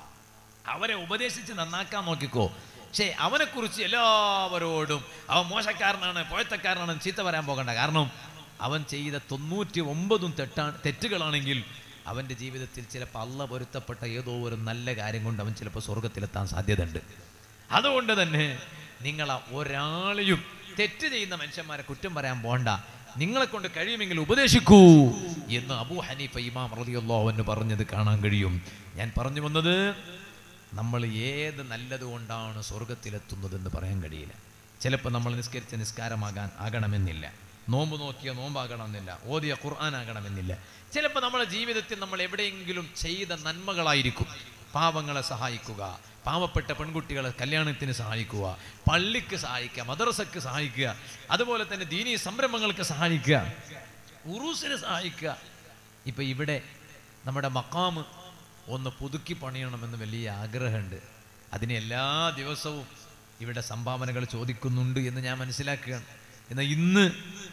അവരെ ഉപദേശിച്ച് നന്നാക്കാൻ നോക്കിക്കോ പക്ഷേ അവനെക്കുറിച്ച് എല്ലാവരോടും അവൻ മോശക്കാരനാണ് പോയത്തക്കാരനാണ് ചീത്ത പറയാൻ പോകണ്ട കാരണം അവൻ ചെയ്ത തൊണ്ണൂറ്റി ഒമ്പതും തെറ്റാണ് തെറ്റുകളാണെങ്കിൽ അവൻ്റെ ജീവിതത്തിൽ ചിലപ്പോൾ അല്ല പൊരുത്തപ്പെട്ട ഏതോ ഒരു നല്ല കാര്യം കൊണ്ട് അവൻ ചിലപ്പോൾ സ്വർഗത്തിലെത്താൻ സാധ്യതയുണ്ട് അതുകൊണ്ട് തന്നെ നിങ്ങൾ ഒരാളെയും തെറ്റ് ചെയ്യുന്ന മനുഷ്യന്മാരെ കുറ്റം പറയാൻ പോണ്ട നിങ്ങളെ കൊണ്ട് കഴിയുമെങ്കിൽ ഉപദേശിക്കൂ എന്ന് അബൂ ഹനീഫ ഇമാം റളിയല്ലാഹു അൻഹു പറഞ്ഞത് കാണാൻ കഴിയും ഞാൻ പറഞ്ഞു വന്നത് നമ്മൾ ഏത് നല്ലത് കൊണ്ടാണ് സ്വർഗത്തിലെത്തുന്നതെന്ന് പറയാൻ കഴിയില്ല ചിലപ്പോൾ നമ്മൾ നിസ്കരിച്ച നിസ്കാരമാകാൻ ആകണമെന്നില്ല നോമ്പ് നോക്കിയ നോമ്പാകണമെന്നില്ല ഓതിയ ഖുർആൻ ആകണമെന്നില്ല ചിലപ്പോൾ നമ്മുടെ ജീവിതത്തിൽ നമ്മൾ എവിടെയെങ്കിലും ചെയ്ത നന്മകളായിരിക്കും പാവങ്ങളെ സഹായിക്കുക പാവപ്പെട്ട പെൺകുട്ടികളെ കല്യാണത്തിന് സഹായിക്കുക പള്ളിക്ക് സഹായിക്കുക മദ്രസക്ക് സഹായിക്കുക അതുപോലെ തന്നെ ദീനീ സംരംഭങ്ങൾക്ക് സഹായിക്കുക ഉറൂസിന് സഹായിക്കുക ഇപ്പം ഇവിടെ നമ്മുടെ മക്കാമ് ഒന്ന് പുതുക്കി പണിയണമെന്ന് വലിയ ആഗ്രഹമുണ്ട് അതിന് എല്ലാ ദിവസവും ഇവിടെ സംഭാവനകൾ ചോദിക്കുന്നുണ്ട് എന്ന് ഞാൻ മനസ്സിലാക്കുകയാണ് എന്നാൽ ഇന്ന്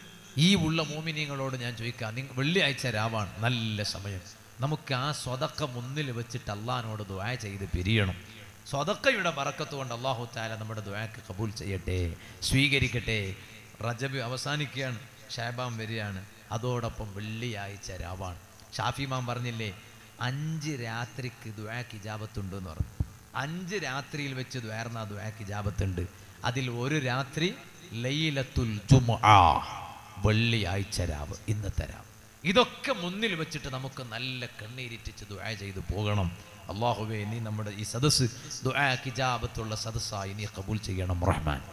ഈ ഉള്ള മോമിനിയങ്ങളോട് ഞാൻ ചോദിക്കാം നിങ്ങൾ വെള്ളിയാഴ്ച രാവാണ് നല്ല സമയം നമുക്ക് ആ സ്വതക്ക മുന്നിൽ വെച്ചിട്ട് അള്ളഹാനോട് ദ്വാ ചെയ്ത് പിരിയണം സ്വതക്കയുടെ ബറക്കത്ത് കൊണ്ട് അള്ളാഹു താല നമ്മുടെ ദ്വാക്ക് കബൂൽ ചെയ്യട്ടെ സ്വീകരിക്കട്ടെ റജബ് അവസാനിക്കുകയാണ് ഷാബാം വരികയാണ് അതോടൊപ്പം വെള്ളിയാഴ്ച രാവാണ് ഷാഫിമാൻ പറഞ്ഞില്ലേ അഞ്ച് രാത്രിക്ക് ദ്വാക്ക് ഇജാബത്തുണ്ട് എന്ന് പറഞ്ഞു അഞ്ച് രാത്രിയിൽ വെച്ച് ദ്വാർന്ന ദ്വാക്ക് ഇജാബത്തുണ്ട് അതിൽ ഒരു രാത്രി ലൈലത്തുൽ ജുമുആ വെള്ളിയാഴ്ച രാവ് ഇന്നത്തെ രാവ് ഇതൊക്കെ മുന്നിൽ വെച്ചിട്ട് നമുക്ക് നല്ല കണ്ണീരിറ്റിച്ച് ദുആ ചെയ്ത് പോകണം അള്ളാഹുവേ നീ നമ്മുടെ ഈ സദസ്സ് ദുആ കിജാബത്തുള്ള സദസ്സായി നീ കബൂൽ ചെയ്യണം റഹ്മാൻ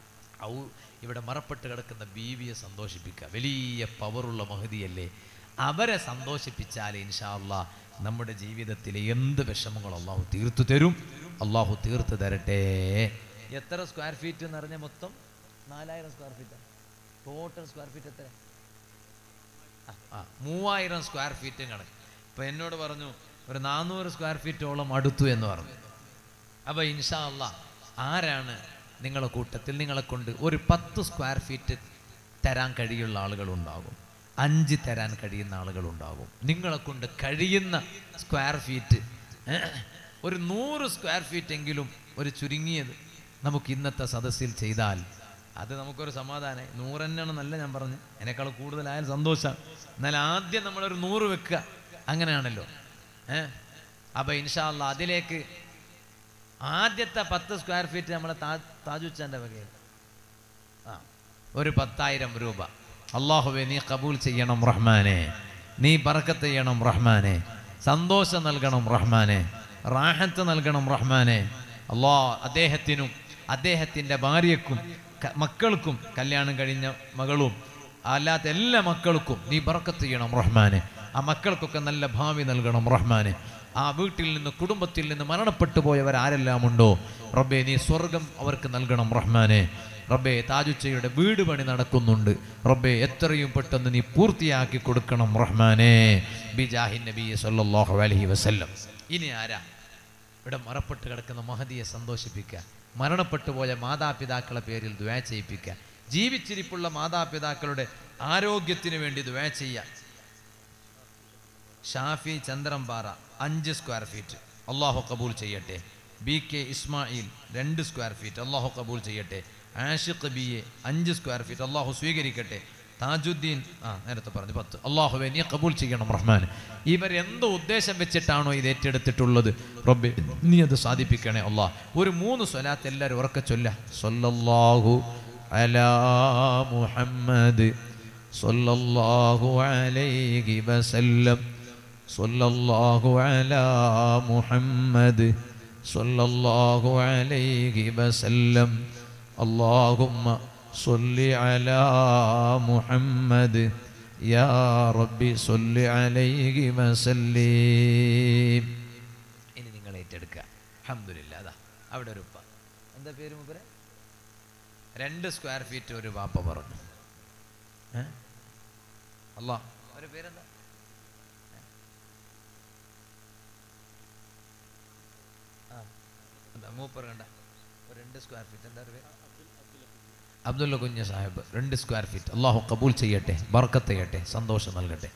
ഔ ഇവിടെ മറപ്പെട്ട് കിടക്കുന്ന ബീവിയെ സന്തോഷിപ്പിക്കുക വലിയ പവറുള്ള മഹതിയല്ലേ അവരെ സന്തോഷിപ്പിച്ചാൽ ഇൻഷാ അള്ളാ നമ്മുടെ ജീവിതത്തിലെ എന്ത് വിഷമങ്ങളും അള്ളാഹു തീർത്തു തരും അള്ളാഹു തീർത്ത് തരട്ടെ എത്ര സ്ക്വയർ ഫീറ്റ് എന്ന് പറഞ്ഞ മൊത്തം നാലായിരം സ്ക്വയർ ഫീറ്റാണ് ടോട്ടൽ സ്ക്വയർ ഫീറ്റ് എത്ര ആ, ആ മൂവായിരം സ്ക്വയർ ഫീറ്റും കണക്ക് ഇപ്പം എന്നോട് പറഞ്ഞു ഒരു നാനൂറ് സ്ക്വയർ ഫീറ്റോളം അടുത്തു എന്ന് പറഞ്ഞു അപ്പോൾ ഇൻഷാ അല്ല ആരാണ് നിങ്ങളെ കൂട്ടത്തിൽ നിങ്ങളെ കൊണ്ട് ഒരു പത്ത് സ്ക്വയർ ഫീറ്റ് തരാൻ കഴിയുള്ള ആളുകളുണ്ടാകും അഞ്ച് തരാൻ കഴിയുന്ന ആളുകളുണ്ടാകും നിങ്ങളെ കൊണ്ട് കഴിയുന്ന സ്ക്വയർ ഫീറ്റ് ഏഹ്, ഒരു നൂറ് സ്ക്വയർ ഫീറ്റ് എങ്കിലും ഒരു ചുരുങ്ങിയത് നമുക്ക് ഇന്നത്തെ സദസ്സിൽ ചെയ്താൽ അത് നമുക്കൊരു സമാധാനം നൂറ് തന്നെയാണെന്നല്ല ഞാൻ പറഞ്ഞു എന്നെക്കാൾ കൂടുതലായാൽ സന്തോഷം എന്നാൽ ആദ്യം നമ്മളൊരു നൂറ് വെക്കുക അങ്ങനെയാണല്ലോ ഏഹ് അപ്പം ഇൻഷാല്ല അതിലേക്ക് ആദ്യത്തെ പത്ത് സ്ക്വയർ ഫീറ്റ് നമ്മളെ താ താജുച്ചാൻ്റെ വകയിൽ ആ ഒരു പത്തായിരം രൂപ അള്ളാഹുവെ നീ കബൂൽ ചെയ്യണം റഹ്മാനെ നീ ബറക്കത്ത് ചെയ്യണം റഹ്മാനെ സന്തോഷം നൽകണം റഹ്മാനെ റാഹത്ത് നൽകണം റഹ്മാനെ അള്ളാ അദ്ദേഹത്തിനും അദ്ദേഹത്തിൻ്റെ ഭാര്യക്കും ക- മക്കൾക്കും കല്യാണം കഴിഞ്ഞ മകളും അല്ലാത്ത എല്ലാ മക്കൾക്കും നീ ബറക്കത്ത് ചെയ്യണം റഹ്മാനെ ആ മക്കൾക്കൊക്കെ നല്ല ഭാവി നൽകണം റഹ്മാനെ ആ വീട്ടിൽ നിന്ന് കുടുംബത്തിൽ നിന്ന് മരണപ്പെട്ടു പോയവർ ആരെല്ലാം ഉണ്ടോ റബ്ബെ നീ സ്വർഗം അവർക്ക് നൽകണം റഹ്മാനെ റബ്ബെ താജുച്ചയുടെ വീട് പണി നടക്കുന്നുണ്ട് റബ്ബെ എത്രയും പെട്ടെന്ന് നീ പൂർത്തിയാക്കി കൊടുക്കണം റഹ്മാനെ ബിജാഹി നബി സല്ലല്ലാഹു അലൈഹി വസല്ലം ഇനി ആരാ ഇവിടെ മറപ്പെട്ട് കിടക്കുന്ന മഹതിയെ സന്തോഷിപ്പിക്കുക മരണപ്പെട്ടു പോയ മാതാപിതാക്കളെ പേരിൽ ദ്വേ ചെയ്യിപ്പിക്കുക ജീവിച്ചിരിപ്പുള്ള മാതാപിതാക്കളുടെ ആരോഗ്യത്തിന് വേണ്ടി ദ്വേ ചെയ്യുക ഷാഫി ചന്ദ്രംപാറ അഞ്ച് സ്ക്വയർ ഫീറ്റ് അള്ളാഹു കബൂൽ ചെയ്യട്ടെ ബി കെ ഇസ്മായിൽ രണ്ട് സ്ക്വയർ ഫീറ്റ് അള്ളാഹു കബൂൽ ചെയ്യട്ടെ ആഷിഖ് ബി എ അഞ്ച് സ്ക്വയർ ഫീറ്റ് അള്ളാഹു സ്വീകരിക്കട്ടെ താജുദ്ദീൻ ആ നേരത്തെ പറഞ്ഞു പത്ത് അള്ളാഹുവെ നീ കബൂൽ ചെയ്യണം റഹ്മാൻ ഇവർ എന്തോ ഉദ്ദേശം വെച്ചിട്ടാണോ ഇത് ഏറ്റെടുത്തിട്ടുള്ളത് റബ്ബെ നീ അത് സാധിപ്പിക്കണേ അള്ളാഹ് ഒരു മൂന്ന് സ്വലാത്ത് എല്ലാവരും ഉറക്കെ ചൊല്ല സല്ലല്ലാഹു അലാ മുഹമ്മദ് സല്ലല്ലാഹു അലൈഹി വസല്ലം സല്ലല്ലാഹു അലാ മുഹമ്മദ് സല്ലല്ലാഹു അലൈഹി വസല്ലം اللهم صل على محمد يا ربي صل عليه وسلم ഇനി നിങ്ങൾ ഏറ്റെടുക്കുക അൽഹംദുലില്ലാ അതാ അവിടെ ഒരു ഉപ്പ എന്താ പേര് മുപ്പരെ രണ്ട് സ്ക്വയർ ഫീറ്റ് ഒരു വാപ്പ പറഞ്ഞു ഏ? അല്ലാ ഒരു പേരെന്താ ഏ? ആ എന്താ മൂപ്പർ കണ്ട ഒരു രണ്ട് സ്ക്വയർ ഫീറ്റ് എന്താ ഒരു പേര് അബ്ദുള്ള കുഞ്ഞ് സാഹിബ് രണ്ട് സ്ക്വയർ ഫീറ്റ് അള്ളാഹു കബൂൽ ചെയ്യട്ടെ ബർക്കത്ത് ചെയ്യട്ടെ സന്തോഷം നൽകട്ടെ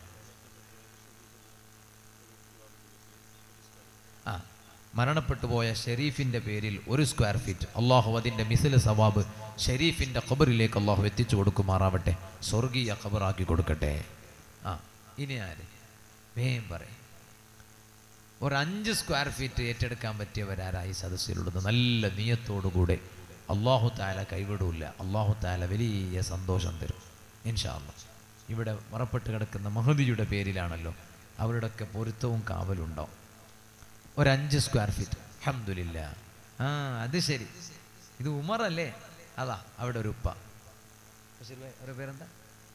ആ മരണപ്പെട്ടു പോയ ഷെരീഫിൻ്റെ പേരിൽ ഒരു സ്ക്വയർ ഫീറ്റ് അള്ളാഹു അതിൻ്റെ മിസിൽ സവാബ് ഷെരീഫിൻ്റെ ഖബറിലേക്ക് അള്ളാഹു എത്തിച്ചു കൊടുക്കുമാറാവട്ടെ സ്വർഗീയ ഖബറാക്കി കൊടുക്കട്ടെ ആ ഇനി ആര് വേം പറയും ഒരു അഞ്ച് സ്ക്വയർ ഫീറ്റ് ഏറ്റെടുക്കാൻ പറ്റിയവരാരാ ഈ സദസ്സിലുള്ളത് നല്ല നീയത്തോടുകൂടെ അള്ളാഹു താല കൈവിടൂല അള്ളാഹു താല വലിയ സന്തോഷം തരും ഇൻഷാ അല്ലാ ഇവിടെ മറപ്പെട്ട് കിടക്കുന്ന മഹദിയുടെ പേരിലാണല്ലോ അവരുടെയൊക്കെ പൊരുത്തവും കാവലുണ്ടാവും ഒരു അഞ്ച് സ്ക്വയർ ഫീറ്റ് അഹമ്മദില്ല ആ അത് ശരി ഇത് ഉമറല്ലേ അതാ അവിടെ ഒരു ഉപ്പ ബഷീർ ഭായ്, അവരുടെ പേരെന്താ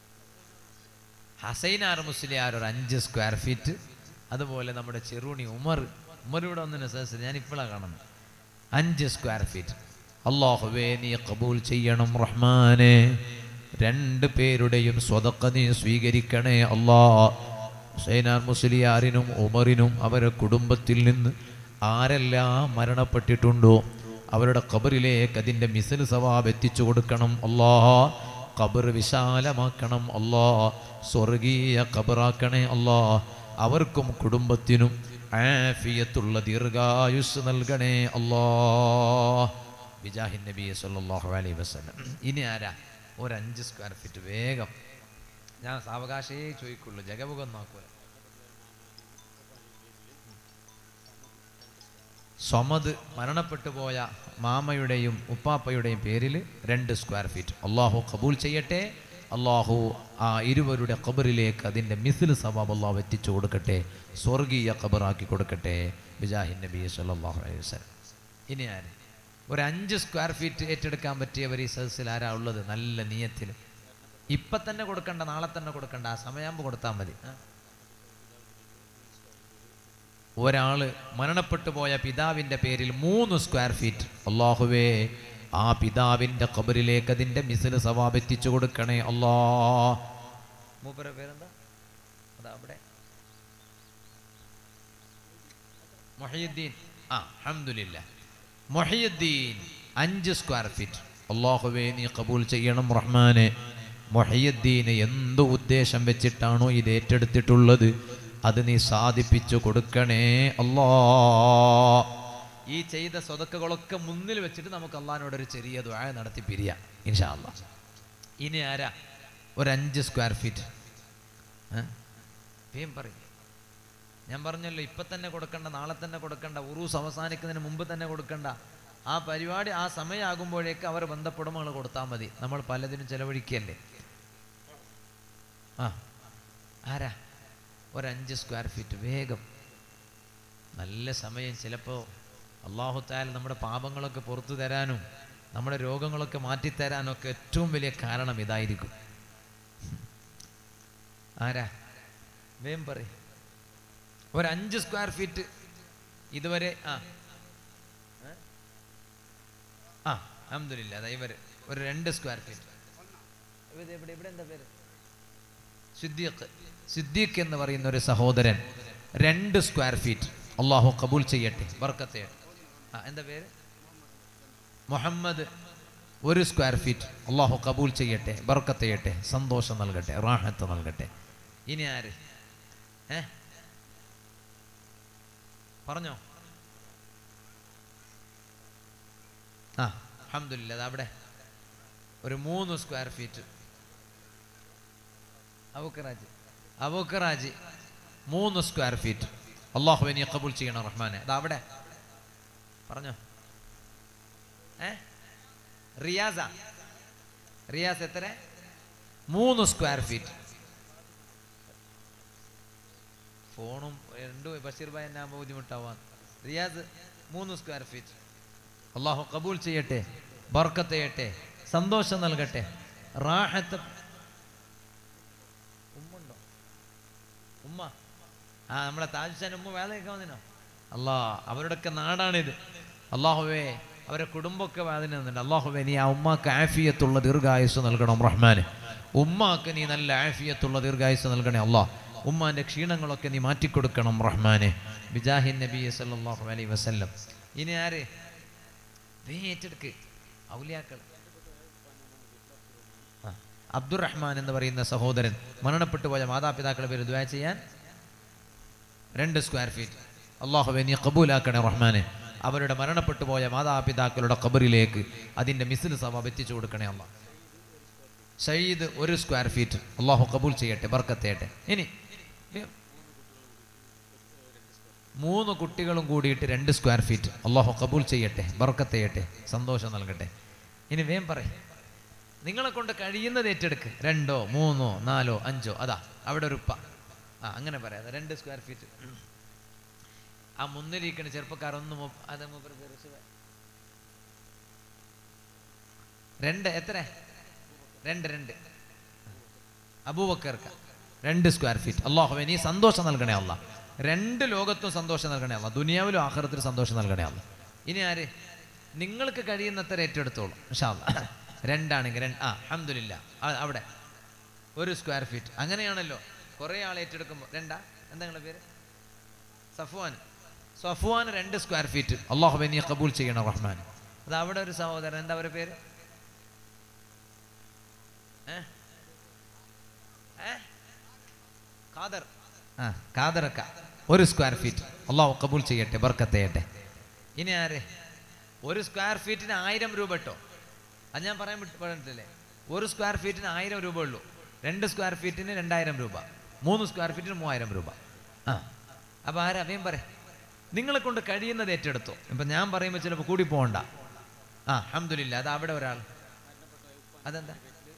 ഹസൈനാർ മുസ്ലിയാർ ഒരു അഞ്ച് സ്ക്വയർ ഫീറ്റ് അതുപോലെ നമ്മുടെ ചെറുണി ഉമർ ഉമർ ഇവിടെ ഒന്നിന് സദസ് ഞാൻ ഇപ്പോഴാണ് കാണുന്നത് അഞ്ച് സ്ക്വയർ ഫീറ്റ് അള്ളാഹുവേ നീ കബൂൽ ചെയ്യണം റഹ്മാനെ രണ്ട് പേരുടെയും സ്വതക്ക നീ സ്വീകരിക്കണേ അല്ലാ ഹുസൈനാർ മുസ്ലിയാറിനും ഉമറിനും അവരുടെ കുടുംബത്തിൽ നിന്ന് ആരെല്ലാം മരണപ്പെട്ടിട്ടുണ്ടോ അവരുടെ ഖബറിലേക്ക് അതിൻ്റെ മിസൽ സവാബ് എത്തിച്ചു കൊടുക്കണം അല്ലാ ഖബർ വിശാലമാക്കണം അല്ലാ സ്വർഗീയ ഖബറാക്കണേ അല്ലാ അവർക്കും കുടുംബത്തിനും ആഫിയത്തുള്ള ദീർഘായുസ് നൽകണേ അല്ലാ ബിജാഹിൻ നബി സല്ലല്ലാഹു അലൈഹി വസല്ലം ഇനി ആരാ ഒരു അഞ്ച് സ്ക്വയർ ഫീറ്റ് വേഗം ഞാൻ സാവകാശേ ചോദിക്കുള്ളൂ ജഗമുഖം നോക്കൂല സ്വമത് മരണപ്പെട്ടു പോയ മാമയുടെയും ഉപ്പാപ്പയുടെയും പേരിൽ രണ്ട് സ്ക്വയർ ഫീറ്റ് അള്ളാഹു കബൂൽ ചെയ്യട്ടെ അള്ളാഹു ആ ഇരുവരുടെ ഖബറിലേക്ക് അതിൻ്റെ മിസിൽ സവാബ് അള്ളാഹു എത്തിച്ചു കൊടുക്കട്ടെ സ്വർഗീയ ഖബറാക്കി കൊടുക്കട്ടെ ബിജാഹിൻ നബി സല്ലല്ലാഹു അലൈഹി വസല്ലം ഇനി ആര് ഒരു അഞ്ച് സ്ക്വയർ ഫീറ്റ് ഏറ്റെടുക്കാൻ പറ്റിയവർ ഈ സദസ്സിൽ ആരാ ഉള്ളത് നല്ല നീയത്തിൽ ഇപ്പം തന്നെ കൊടുക്കണ്ട നാളെ തന്നെ കൊടുക്കണ്ട ആ സമയമാകുമ്പോൾ കൊടുത്താൽ മതി ആ. ഒരാള് മരണപ്പെട്ടു പോയ പിതാവിൻ്റെ പേരിൽ മൂന്ന് സ്ക്വയർ ഫീറ്റ് അള്ളാഹുവേ ആ പിതാവിൻ്റെ ഖബറിലേക്ക് അതിൻ്റെ മിസിൽ സവാബ് എത്തിച്ചു കൊടുക്കണേ അല്ലാ മൂപ്പര പേരെന്താ അതാ അവിടെ മൊഹീദ്ദീൻ ആ അഹമ്മദില്ല മൊഹീദ്ദീൻ അഞ്ച് സ്ക്വയർ ഫീറ്റ് അള്ളാഹുവേ നീ കബൂൽ ചെയ്യണം റഹ്മാനെ മൊഹീദ്ദീന് എന്ത് ഉദ്ദേശം വെച്ചിട്ടാണോ ഇത് ഏറ്റെടുത്തിട്ടുള്ളത് അത് നീ സാധിപ്പിച്ചു കൊടുക്കണേ അല്ലാ ഈ ചെയ്ത സ്വതക്കുകളൊക്കെ മുന്നിൽ വെച്ചിട്ട് നമുക്ക് അള്ളഹാനോടൊരു ചെറിയ ദ്വായ നടത്തി പിരിയാം ഇൻഷാ അല്ലാ ഇനി ആരാ ഒരു അഞ്ച് സ്ക്വയർ ഫീറ്റ് വേം പറയും ഞാൻ പറഞ്ഞല്ലോ ഇപ്പം തന്നെ കൊടുക്കണ്ട നാളെ തന്നെ കൊടുക്കണ്ട ഉറൂസ് അവസാനിക്കുന്നതിന് മുമ്പ് തന്നെ കൊടുക്കണ്ട ആ പരിപാടി ആ സമയമാകുമ്പോഴേക്ക് അവർ ബന്ധപ്പെടുമ്പോൾ നിങ്ങൾ കൊടുത്താൽ മതി നമ്മൾ പലതിനും ചെലവഴിക്കല്ലേ ആ ആരാ ഒരഞ്ച് സ്ക്വയർ ഫീറ്റ് വേഗം നല്ല സമയം ചിലപ്പോൾ അള്ളാഹുത്താൽ നമ്മുടെ പാപങ്ങളൊക്കെ പുറത്തു തരാനും നമ്മുടെ രോഗങ്ങളൊക്കെ മാറ്റിത്തരാനും ഒക്കെ ഏറ്റവും വലിയ കാരണം ഇതായിരിക്കും ആരാ വേം പറ ഒരു അഞ്ച് സ്ക്വയർ ഫീറ്റ് ഇതുവരെ ആ ഏ? ആ അഹമ്മദില്ല അതാ ഇവര് ഒരു രണ്ട് സ്ക്വയർ ഫീറ്റ് ഇത് ഇവിടെ ഇവിടെ എന്താ പേര് സിദ്ദീഖ് സിദ്ദീഖ് എന്ന് പറയുന്ന ഒരു സഹോദരൻ രണ്ട് സ്ക്വയർ ഫീറ്റ് അള്ളാഹു കബൂൽ ചെയ്യട്ടെ ബർക്കത്തെ ആ എന്താ പേര് മുഹമ്മദ് ഒരു സ്ക്വയർ ഫീറ്റ് അള്ളാഹു കബൂൽ ചെയ്യട്ടെ ബർക്കത്ത് ചെയ്യട്ടെ സന്തോഷം നൽകട്ടെ റാഹത്ത് നൽകട്ടെ ഇനി ആര് ഏ പറഞ്ഞോ ആ അഹമ്മദില്ല അത് അവിടെ ഒരു മൂന്ന് സ്ക്വയർ ഫീറ്റ് അബൂക്കറാജ് അബൂക്കറാജ് മൂന്ന് സ്ക്വയർ ഫീറ്റ് അള്ളാഹു നീ കബൂൽ ചെയ്യണം റഹ്മാനെ അത് അവിടെ പറഞ്ഞോ ഏ റിയാസ റിയാസ് എത്ര മൂന്ന് സ്ക്വയർ ഫീറ്റ് ഫോണും രണ്ടും ബഷീർ ഭായി എന്നെ ആകുമ്പോൾ ബുദ്ധിമുട്ടാവാൻ റിയാസ് മൂന്ന് സ്ക്വയർ ഫീറ്റ് അള്ളാഹു കബൂൽ ചെയ്യട്ടെ ബർക്കത്ത് ചെയ്യട്ടെ സന്തോഷം നൽകട്ടെ റാഹത്ത് ഉമ്മുണ്ടോ ഉമ്മ ആ നമ്മളെ താജുസാൻ ഉമ്മ വേല കേൾക്കാൻ വന്നിനോ അല്ലാ അവരുടെയൊക്കെ നാടാണിത് അള്ളാഹുവേ അവരെ കുടുംബമൊക്കെ വേദന നിന്നുണ്ട് അള്ളാഹുവേ നീ ആ ഉമ്മാക്ക് ആഫിയത്തുള്ള ദീർഘായുസ് നൽകണം റഹ്മാന് ഉമ്മാക്ക് നീ നല്ല ആഫിയത്തുള്ള ദീർഘായുസ് നൽകണേ അള്ളാഹ് ഉമ്മാന്റെ ക്ഷീണങ്ങളൊക്കെ നീ മാറ്റിക്കൊടുക്കണം റഹ്മാനെ ബിജാഹിൻ നബി സല്ലല്ലാഹു അലൈഹി വസല്ലം ഇനി ആര് ദേ ഏറ്റെടുക്ക് ഔലിയാക്കൾ ആ, അബ്ദുറഹ്മാൻ എന്ന് പറയുന്ന സഹോദരൻ മരണപ്പെട്ടു പോയ മാതാപിതാക്കളുടെ പേര് ദ്വാ ചെയ്യാൻ രണ്ട് സ്ക്വയർ ഫീറ്റ് അള്ളാഹുവെ നീ കബൂലാക്കണേ റഹ്മാനെ അവരുടെ മരണപ്പെട്ടു പോയ മാതാപിതാക്കളുടെ ഖബറിലേക്ക് അതിൻ്റെ മിസിൽ സവാബ് എത്തിച്ചു കൊടുക്കണേ അല്ല സയ്യിദ് ഒരു സ്ക്വയർ ഫീറ്റ് അള്ളാഹു കബൂൽ ചെയ്യട്ടെ ബർക്കത്ത് ചെയ്യട്ടെ ഇനി മൂന്ന് കുട്ടികളും കൂടിയിട്ട് രണ്ട് സ്ക്വയർ ഫീറ്റ് അള്ളാഹു കബൂൽ ചെയ്യട്ടെ ബർക്കത്ത് ചെയ്യട്ടെ സന്തോഷം നൽകട്ടെ ഇനി വേം പറയും നിങ്ങളെ കൊണ്ട് കഴിയുന്നത് ഏറ്റെടുക്ക് രണ്ടോ മൂന്നോ നാലോ അഞ്ചോ അതാ അവിടെ ഒരു ഉപ്പ ആ അങ്ങനെ പറയാം രണ്ട് സ്ക്വയർ ഫീറ്റ് ആ മുന്നിലിരിക്കണ ചെറുപ്പക്കാരൊന്നും മൂപ്പ- അത് മൂപ്പര് പേര് ശിവ. രണ്ട് എത്ര രണ്ട് രണ്ട് അബൂബക്കർക്ക രണ്ട് സ്ക്വയർ ഫീറ്റ് അള്ളാഹുവെ നീ സന്തോഷം നൽകണേ അല്ല രണ്ട് ലോകത്തും സന്തോഷം നൽകണേ അല്ല ദുനിയാവിലും ആഖിറത്തിലും സന്തോഷം നൽകണേ അല്ല ഇനി ആര് നിങ്ങൾക്ക് കഴിയുന്നത്ര ഏറ്റെടുത്തോളൂ ഇൻഷാ അല്ലാ രണ്ടാണെങ്കിൽ രണ്ട് ആ അഹമ്മദില്ല അവിടെ ഒരു സ്ക്വയർ ഫീറ്റ് അങ്ങനെയാണല്ലോ കുറേ ആൾ ഏറ്റെടുക്കുമ്പോൾ രണ്ടാ എന്താ നിങ്ങളുടെ പേര് സഫ്വാൻ സഫ്വാൻ രണ്ട് സ്ക്വയർ ഫീറ്റ് അള്ളാഹുബെ നീ കബൂൽ ചെയ്യണം റഹ്മാൻ അത് അവിടെ ഒരു സഹോദരൻ എന്താ അവരുടെ പേര് ഏ? ഏ? ഖാദർ ആ ഖാദറക്ക ഒരു സ്ക്വയർ ഫീറ്റ് അള്ളാഹു കബൂൽ ചെയ്യട്ടെ ബർക്കത്ത് ചെയ്യട്ടെ ഇനി ആര് ഒരു സ്ക്വയർ ഫീറ്റിന് ആയിരം രൂപ കേട്ടോ അത് ഞാൻ പറയാൻ വിട്ട് പറഞ്ഞിട്ടില്ലേ ഒരു സ്ക്വയർ ഫീറ്റിന് ആയിരം രൂപ ഉള്ളൂ രണ്ട് സ്ക്വയർ ഫീറ്റിന് രണ്ടായിരം രൂപ മൂന്ന് സ്ക്വയർ ഫീറ്റിന് മൂവായിരം രൂപ ആ അപ്പോൾ ആരാ വേം പറ നിങ്ങളെ കൊണ്ട് കഴിയുന്നത് ഏറ്റെടുത്തോ ഇപ്പം ഞാൻ പറയുമ്പോൾ ചിലപ്പോൾ കൂടി പോകണ്ട ആ അഹമ്മദില്ല അത് അവിടെ ഒരാൾ അതെന്താ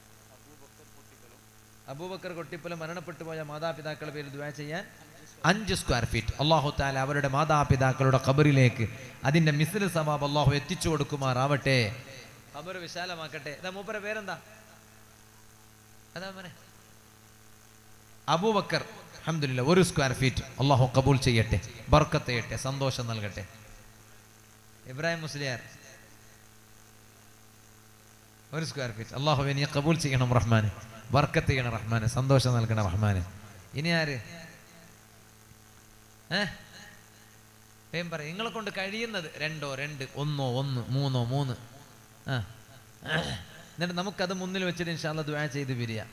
അബൂബക്കർ കൊട്ടിപ്പുല മരണപ്പെട്ടു പോയ മാതാപിതാക്കളുടെ പേര് ദ്വാ ചെയ്യാൻ അഞ്ച് സ്ക്വയർ ഫീറ്റ് അള്ളാഹു താല അവരുടെ മാതാപിതാക്കളുടെ ഖബറിലേക്ക് അതിന്റെ മിസിൽ സവാബ് അള്ളാഹു എത്തിച്ചു കൊടുക്കുമാറാവട്ടെ ഖബർ വിശാലമാക്കട്ടെ ഇതാ മൂപ്പര പേരെന്താ അതാ മോനെ അബൂബക്കർ അഹമ്മദില്ല ഒരു സ്ക്വയർ ഫീറ്റ് അള്ളാഹു കബൂൽ ചെയ്യട്ടെ ബർക്കത്ത് ചെയ്യട്ടെ സന്തോഷം നൽകട്ടെ ഇബ്രാഹിം മുസ്ലിയാർ ഒരു സ്ക്വയർ ഫീറ്റ് അള്ളാഹു നീ കബൂൽ ചെയ്യണം റഹ്മാന് ബർക്കത്ത് ചെയ്യണം റഹ്മാന് സന്തോഷം നൽകണം റഹ്മാന് ഇനി ആര് ഏ വേം പറ നിങ്ങളെ കൊണ്ട് കഴിയുന്നത് രണ്ടോ രണ്ട് ഒന്നോ ഒന്ന് മൂന്നോ മൂന്ന് ആ എന്നിട്ട് നമുക്കത് മുന്നിൽ വെച്ചിട്ട് ഇൻഷാല്ല ദ്വാ ചെയ്ത് പിരിയാം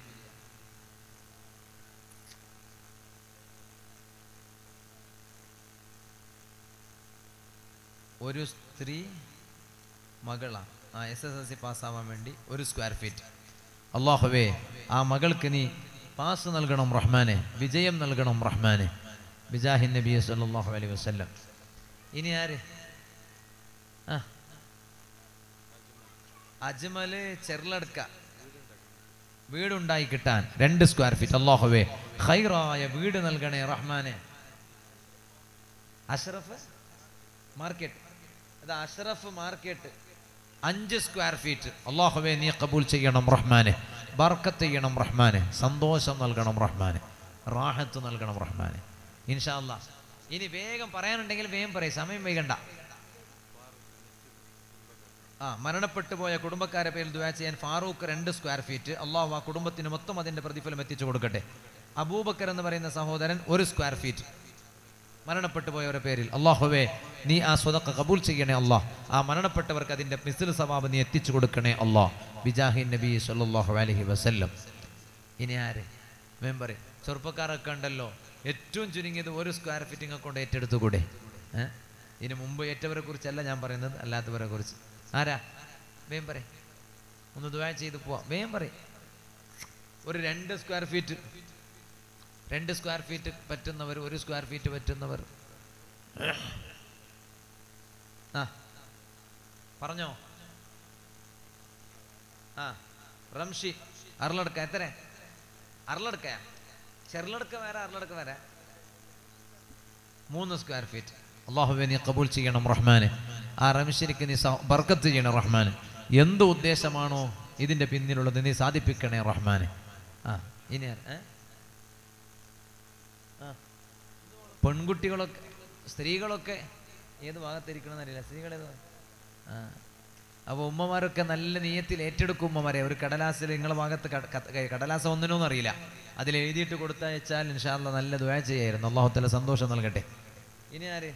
ഒരു സ്ത്രീ മകളാണ് ആ എസ് എസ് എൽ സി പാസ്സാവാൻ വേണ്ടി ഒരു സ്ക്വയർ ഫീറ്റ് അള്ളാഹുവേ ആ മകൾക്ക് നീ പാസ് നൽകണം റഹ്മാനെ വിജയം നൽകണം റഹ്മാനെ ബിജാഹിൻ നബി സല്ലല്ലാഹു അലൈഹി വസല്ലം ഇനി ആര് ആ അജ്മല് ചെറുലടുക്ക വീടുണ്ടായി കിട്ടാൻ രണ്ട് സ്ക്വയർ ഫീറ്റ് അള്ളാഹുവേ ഖൈറായ വീട് നൽകണേ റഹ്മാനെ അഷ്റഫ് മാർക്കറ്റ് അത് അഷ്റഫ് മാർക്കറ്റ് അഞ്ച് സ്ക്വയർ ഫീറ്റ് അള്ളാഹുവേ നീ കബൂൽ ചെയ്യണം റഹ്മാനെ ബർക്കത്ത് ചെയ്യണം റഹ്മാനെ സന്തോഷം നൽകണം റഹ്മാനെ റാഹത്ത് നൽകണം റഹ്മാനെ ഇൻഷാ അല്ലാ ഇനി വേഗം പറയാനുണ്ടെങ്കിൽ വേഗം പറയും സമയം വൈകണ്ട ആ മരണപ്പെട്ടു പോയ കുടുംബക്കാരെ പേരിൽ ദുആ ചെയ്യാൻ ഫാറൂഖ് രണ്ട് സ്ക്വയർ ഫീറ്റ് അള്ളാഹു ആ കുടുംബത്തിന് മൊത്തം അതിന്റെ പ്രതിഫലം എത്തിച്ചു കൊടുക്കട്ടെ അബൂബക്കർ എന്ന് പറയുന്ന സഹോദരൻ ഒരു സ്ക്വയർ ഫീറ്റ് മരണപ്പെട്ടു പോയവരുടെ പേരിൽ അള്ളാഹുവേ നീ ആ സ്വതക്ക കബൂൽ ചെയ്യണേ അള്ളാഹ് ആ മരണപ്പെട്ടവർക്ക് അതിന്റെ മിസിൽ സവാബ് നീ എത്തിച്ചു കൊടുക്കണേ അള്ളാഹ് ബിജാഹിൻ നബി സല്ലല്ലാഹു അലൈഹി വസല്ലം ഇനി ആര് മെമ്പർ ചെറുപ്പക്കാരൊക്കെ ഉണ്ടല്ലോ ഏറ്റവും ചുരുങ്ങിയത് ഒരു സ്ക്വയർ ഫീറ്റിംഗ് കൊണ്ട് ഏറ്റെടുത്തുകൂടെ ഏഹ് ഇനി മുമ്പ് ഏറ്റവരെ കുറിച്ചല്ല ഞാൻ പറയുന്നത് അല്ലാത്തവരെ കുറിച്ച് ആരാ വേം പറ ഒന്ന് ദുആ ചെയ്ത് പോവാം വേം പറ ഒരു രണ്ട് സ്ക്വയർ ഫീറ്റ് രണ്ട് സ്ക്വയർ ഫീറ്റ് പറ്റുന്നവർ ഒരു സ്ക്വയർ ഫീറ്റ് പറ്റുന്നവർ ആ പറഞ്ഞോ ആ റംഷി അറളെടുക്ക എത്ര അറളെടുക്ക ചെറുലടുക്ക വേറെ അറളെടുക്ക വേറെ മൂന്ന് സ്ക്വയർ ഫീറ്റ് അള്ളാഹുവെ നീ കബൂൽ ചെയ്യണം റഹ്മാനെ ആ റംഷിനിക്ക് നീ സ- ബർക്കത്ത് ചെയ്യണം റഹ്മാനെ എന്ത് ഉദ്ദേശമാണോ ഇതിന്റെ പിന്നിലുള്ളത് നീ സാധിപ്പിക്കണേ റഹ്മാനെ ആ ഇനി ആര്? ഏ? ആ. പെൺകുട്ടികളൊക്കെ സ്ത്രീകളൊക്കെ ഏത് ഭാഗത്തിരിക്കണമെന്ന് അറിയില്ല സ്ത്രീകളേത് ആ അപ്പോൾ ഉമ്മമാരൊക്കെ നല്ല നീയത്തിൽ ഏറ്റെടുക്കും ഉമ്മമാരെ ഒരു കടലാസിൽ നിങ്ങളുടെ ഭാഗത്ത് കട- കത്ത് ക- കടലാസ ഒന്നിനൊന്നും അറിയില്ല അതിൽ എഴുതിയിട്ട് കൊടുത്തയച്ചാൽ ഇൻഷാല്ല നല്ല ദ്വാ ചെയ്യായിരുന്നു അള്ളാഹുത്തല സന്തോഷം നൽകട്ടെ ഇനി ആര്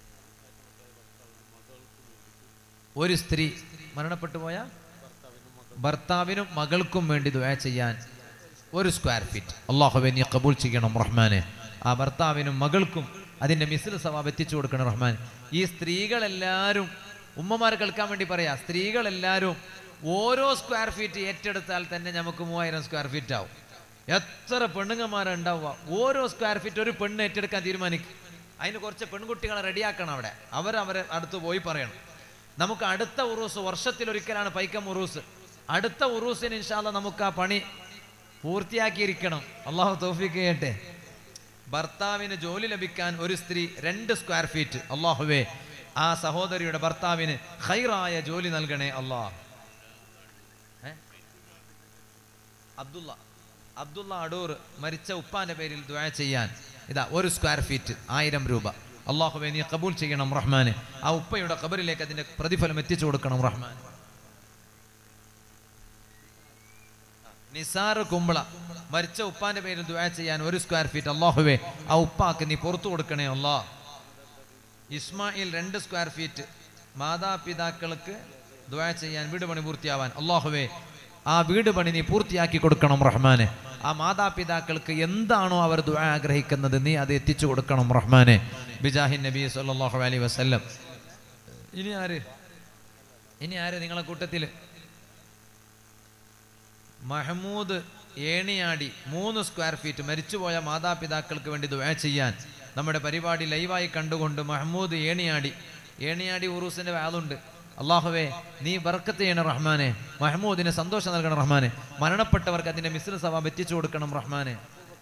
ഒരു സ്ത്രീ മരണപ്പെട്ടു പോയ ഭർത്താവിനും മകൾക്കും വേണ്ടി ദ്വാ ചെയ്യാൻ ഒരു സ്ക്വയർ ഫീറ്റ് അള്ളാഹുബെ നീ കബൂൽ ചെയ്യണം റഹ്മാനെ ആ ഭർത്താവിനും മകൾക്കും അതിന്റെ മിസിൽ സവാബ് എത്തിച്ചു കൊടുക്കണം റഹ്മാൻ ഈ സ്ത്രീകളെല്ലാവരും ഉമ്മമാർ കേൾക്കാൻ വേണ്ടി പറയാ സ്ത്രീകളെല്ലാവരും ഓരോ സ്ക്വയർ ഫീറ്റ് ഏറ്റെടുത്താൽ തന്നെ നമുക്ക് മൂവായിരം സ്ക്വയർ ഫീറ്റ് ആവും എത്ര പെണ്ണുങ്ങന്മാരുണ്ടാവുക ഓരോ സ്ക്വയർ ഫീറ്റ് ഒരു പെണ്ണ് ഏറ്റെടുക്കാൻ തീരുമാനിക്കും അതിന് കുറച്ച് പെൺകുട്ടികളെ റെഡിയാക്കണം അവിടെ അവർ അവരെ അടുത്ത് പോയി പറയണം നമുക്ക് അടുത്ത ഉറൂസ് വർഷത്തിലൊരിക്കലാണ് പൈക്കം ഉറൂസ് അടുത്ത ഉറൂസിന് ഇൻഷാല്ല നമുക്ക് ആ പണി പൂർത്തിയാക്കിയിരിക്കണം അള്ളാഹു തോഫിക്ക് ചെയ്യട്ടെ ഭർത്താവിന് ജോലി ലഭിക്കാൻ ഒരു സ്ത്രീ രണ്ട് സ്ക്വയർ ഫീറ്റ് അള്ളാഹുവേ ആ സഹോദരിയുടെ ഭർത്താവിന് ഹൈറായ ജോലി നൽകണേ അള്ളാഹ് ഏ? അബ്ദുള്ള അബ്ദുള്ള അടൂർ മരിച്ച ഉപ്പാന്റെ പേരിൽ ദ്വാ ചെയ്യാൻ ഇതാ ഒരു സ്ക്വയർ ഫീറ്റ് ആയിരം രൂപ അള്ളാഹുബെ നീ കബൂൽ ചെയ്യണം റഹ്മാന് ആ ഉപ്പയുടെ കബറിലേക്ക് അതിന്റെ പ്രതിഫലം എത്തിച്ചു കൊടുക്കണം റഹ്മാൻ നിസാർ കുമ്പള മരിച്ച ഉപ്പാന്റെ പേരിൽ ദ്വാ ചെയ്യാൻ ഒരു സ്ക്വയർ ഫീറ്റ് അള്ളാഹുവേ ആ ഉപ്പാക്ക് നീ പുറത്തു കൊടുക്കണേ അല്ലാ ഇസ്മായിൽ രണ്ട് സ്ക്വയർ ഫീറ്റ് മാതാപിതാക്കൾക്ക് ദ്വാ ചെയ്യാൻ വീട് പണി പൂർത്തിയാവാൻ അള്ളാഹുവേ ആ വീട് പണി നീ പൂർത്തിയാക്കി കൊടുക്കണം റഹ്മാനെ ആ മാതാപിതാക്കൾക്ക് എന്താണോ അവർ ദ്വാ ആഗ്രഹിക്കുന്നത് നീ അത് എത്തിച്ചു കൊടുക്കണം റഹ്മാനെ ബിജാഹിൻ നബി സല്ലല്ലാഹു അലൈഹി വസല്ലം ഇനി ആര് ഇനി ആര് നിങ്ങളെ കൂട്ടത്തിൽ മഹമൂദ് ഏണിയാടി മൂന്ന് സ്ക്വയർ ഫീറ്റ് മരിച്ചുപോയ മാതാപിതാക്കൾക്ക് വേണ്ടി ദുആ ചെയ്യാൻ നമ്മുടെ പരിപാടി ലൈവായി കണ്ടുകൊണ്ട് മഹമ്മൂദ് ഏണിയാടി ഏണിയാടി ഉറൂസിന്റെ വാളുണ്ട് അള്ളാഹുവേ നീ ബർക്കത്ത് ചെയ്യണം റഹ്മാനെ മഹമ്മൂദിന് സന്തോഷം നൽകണം റഹ്മാനെ മരണപ്പെട്ടവർക്ക് അതിന്റെ മിസ്ര സവാബ് എത്തിച്ചു കൊടുക്കണം റഹ്മാനെ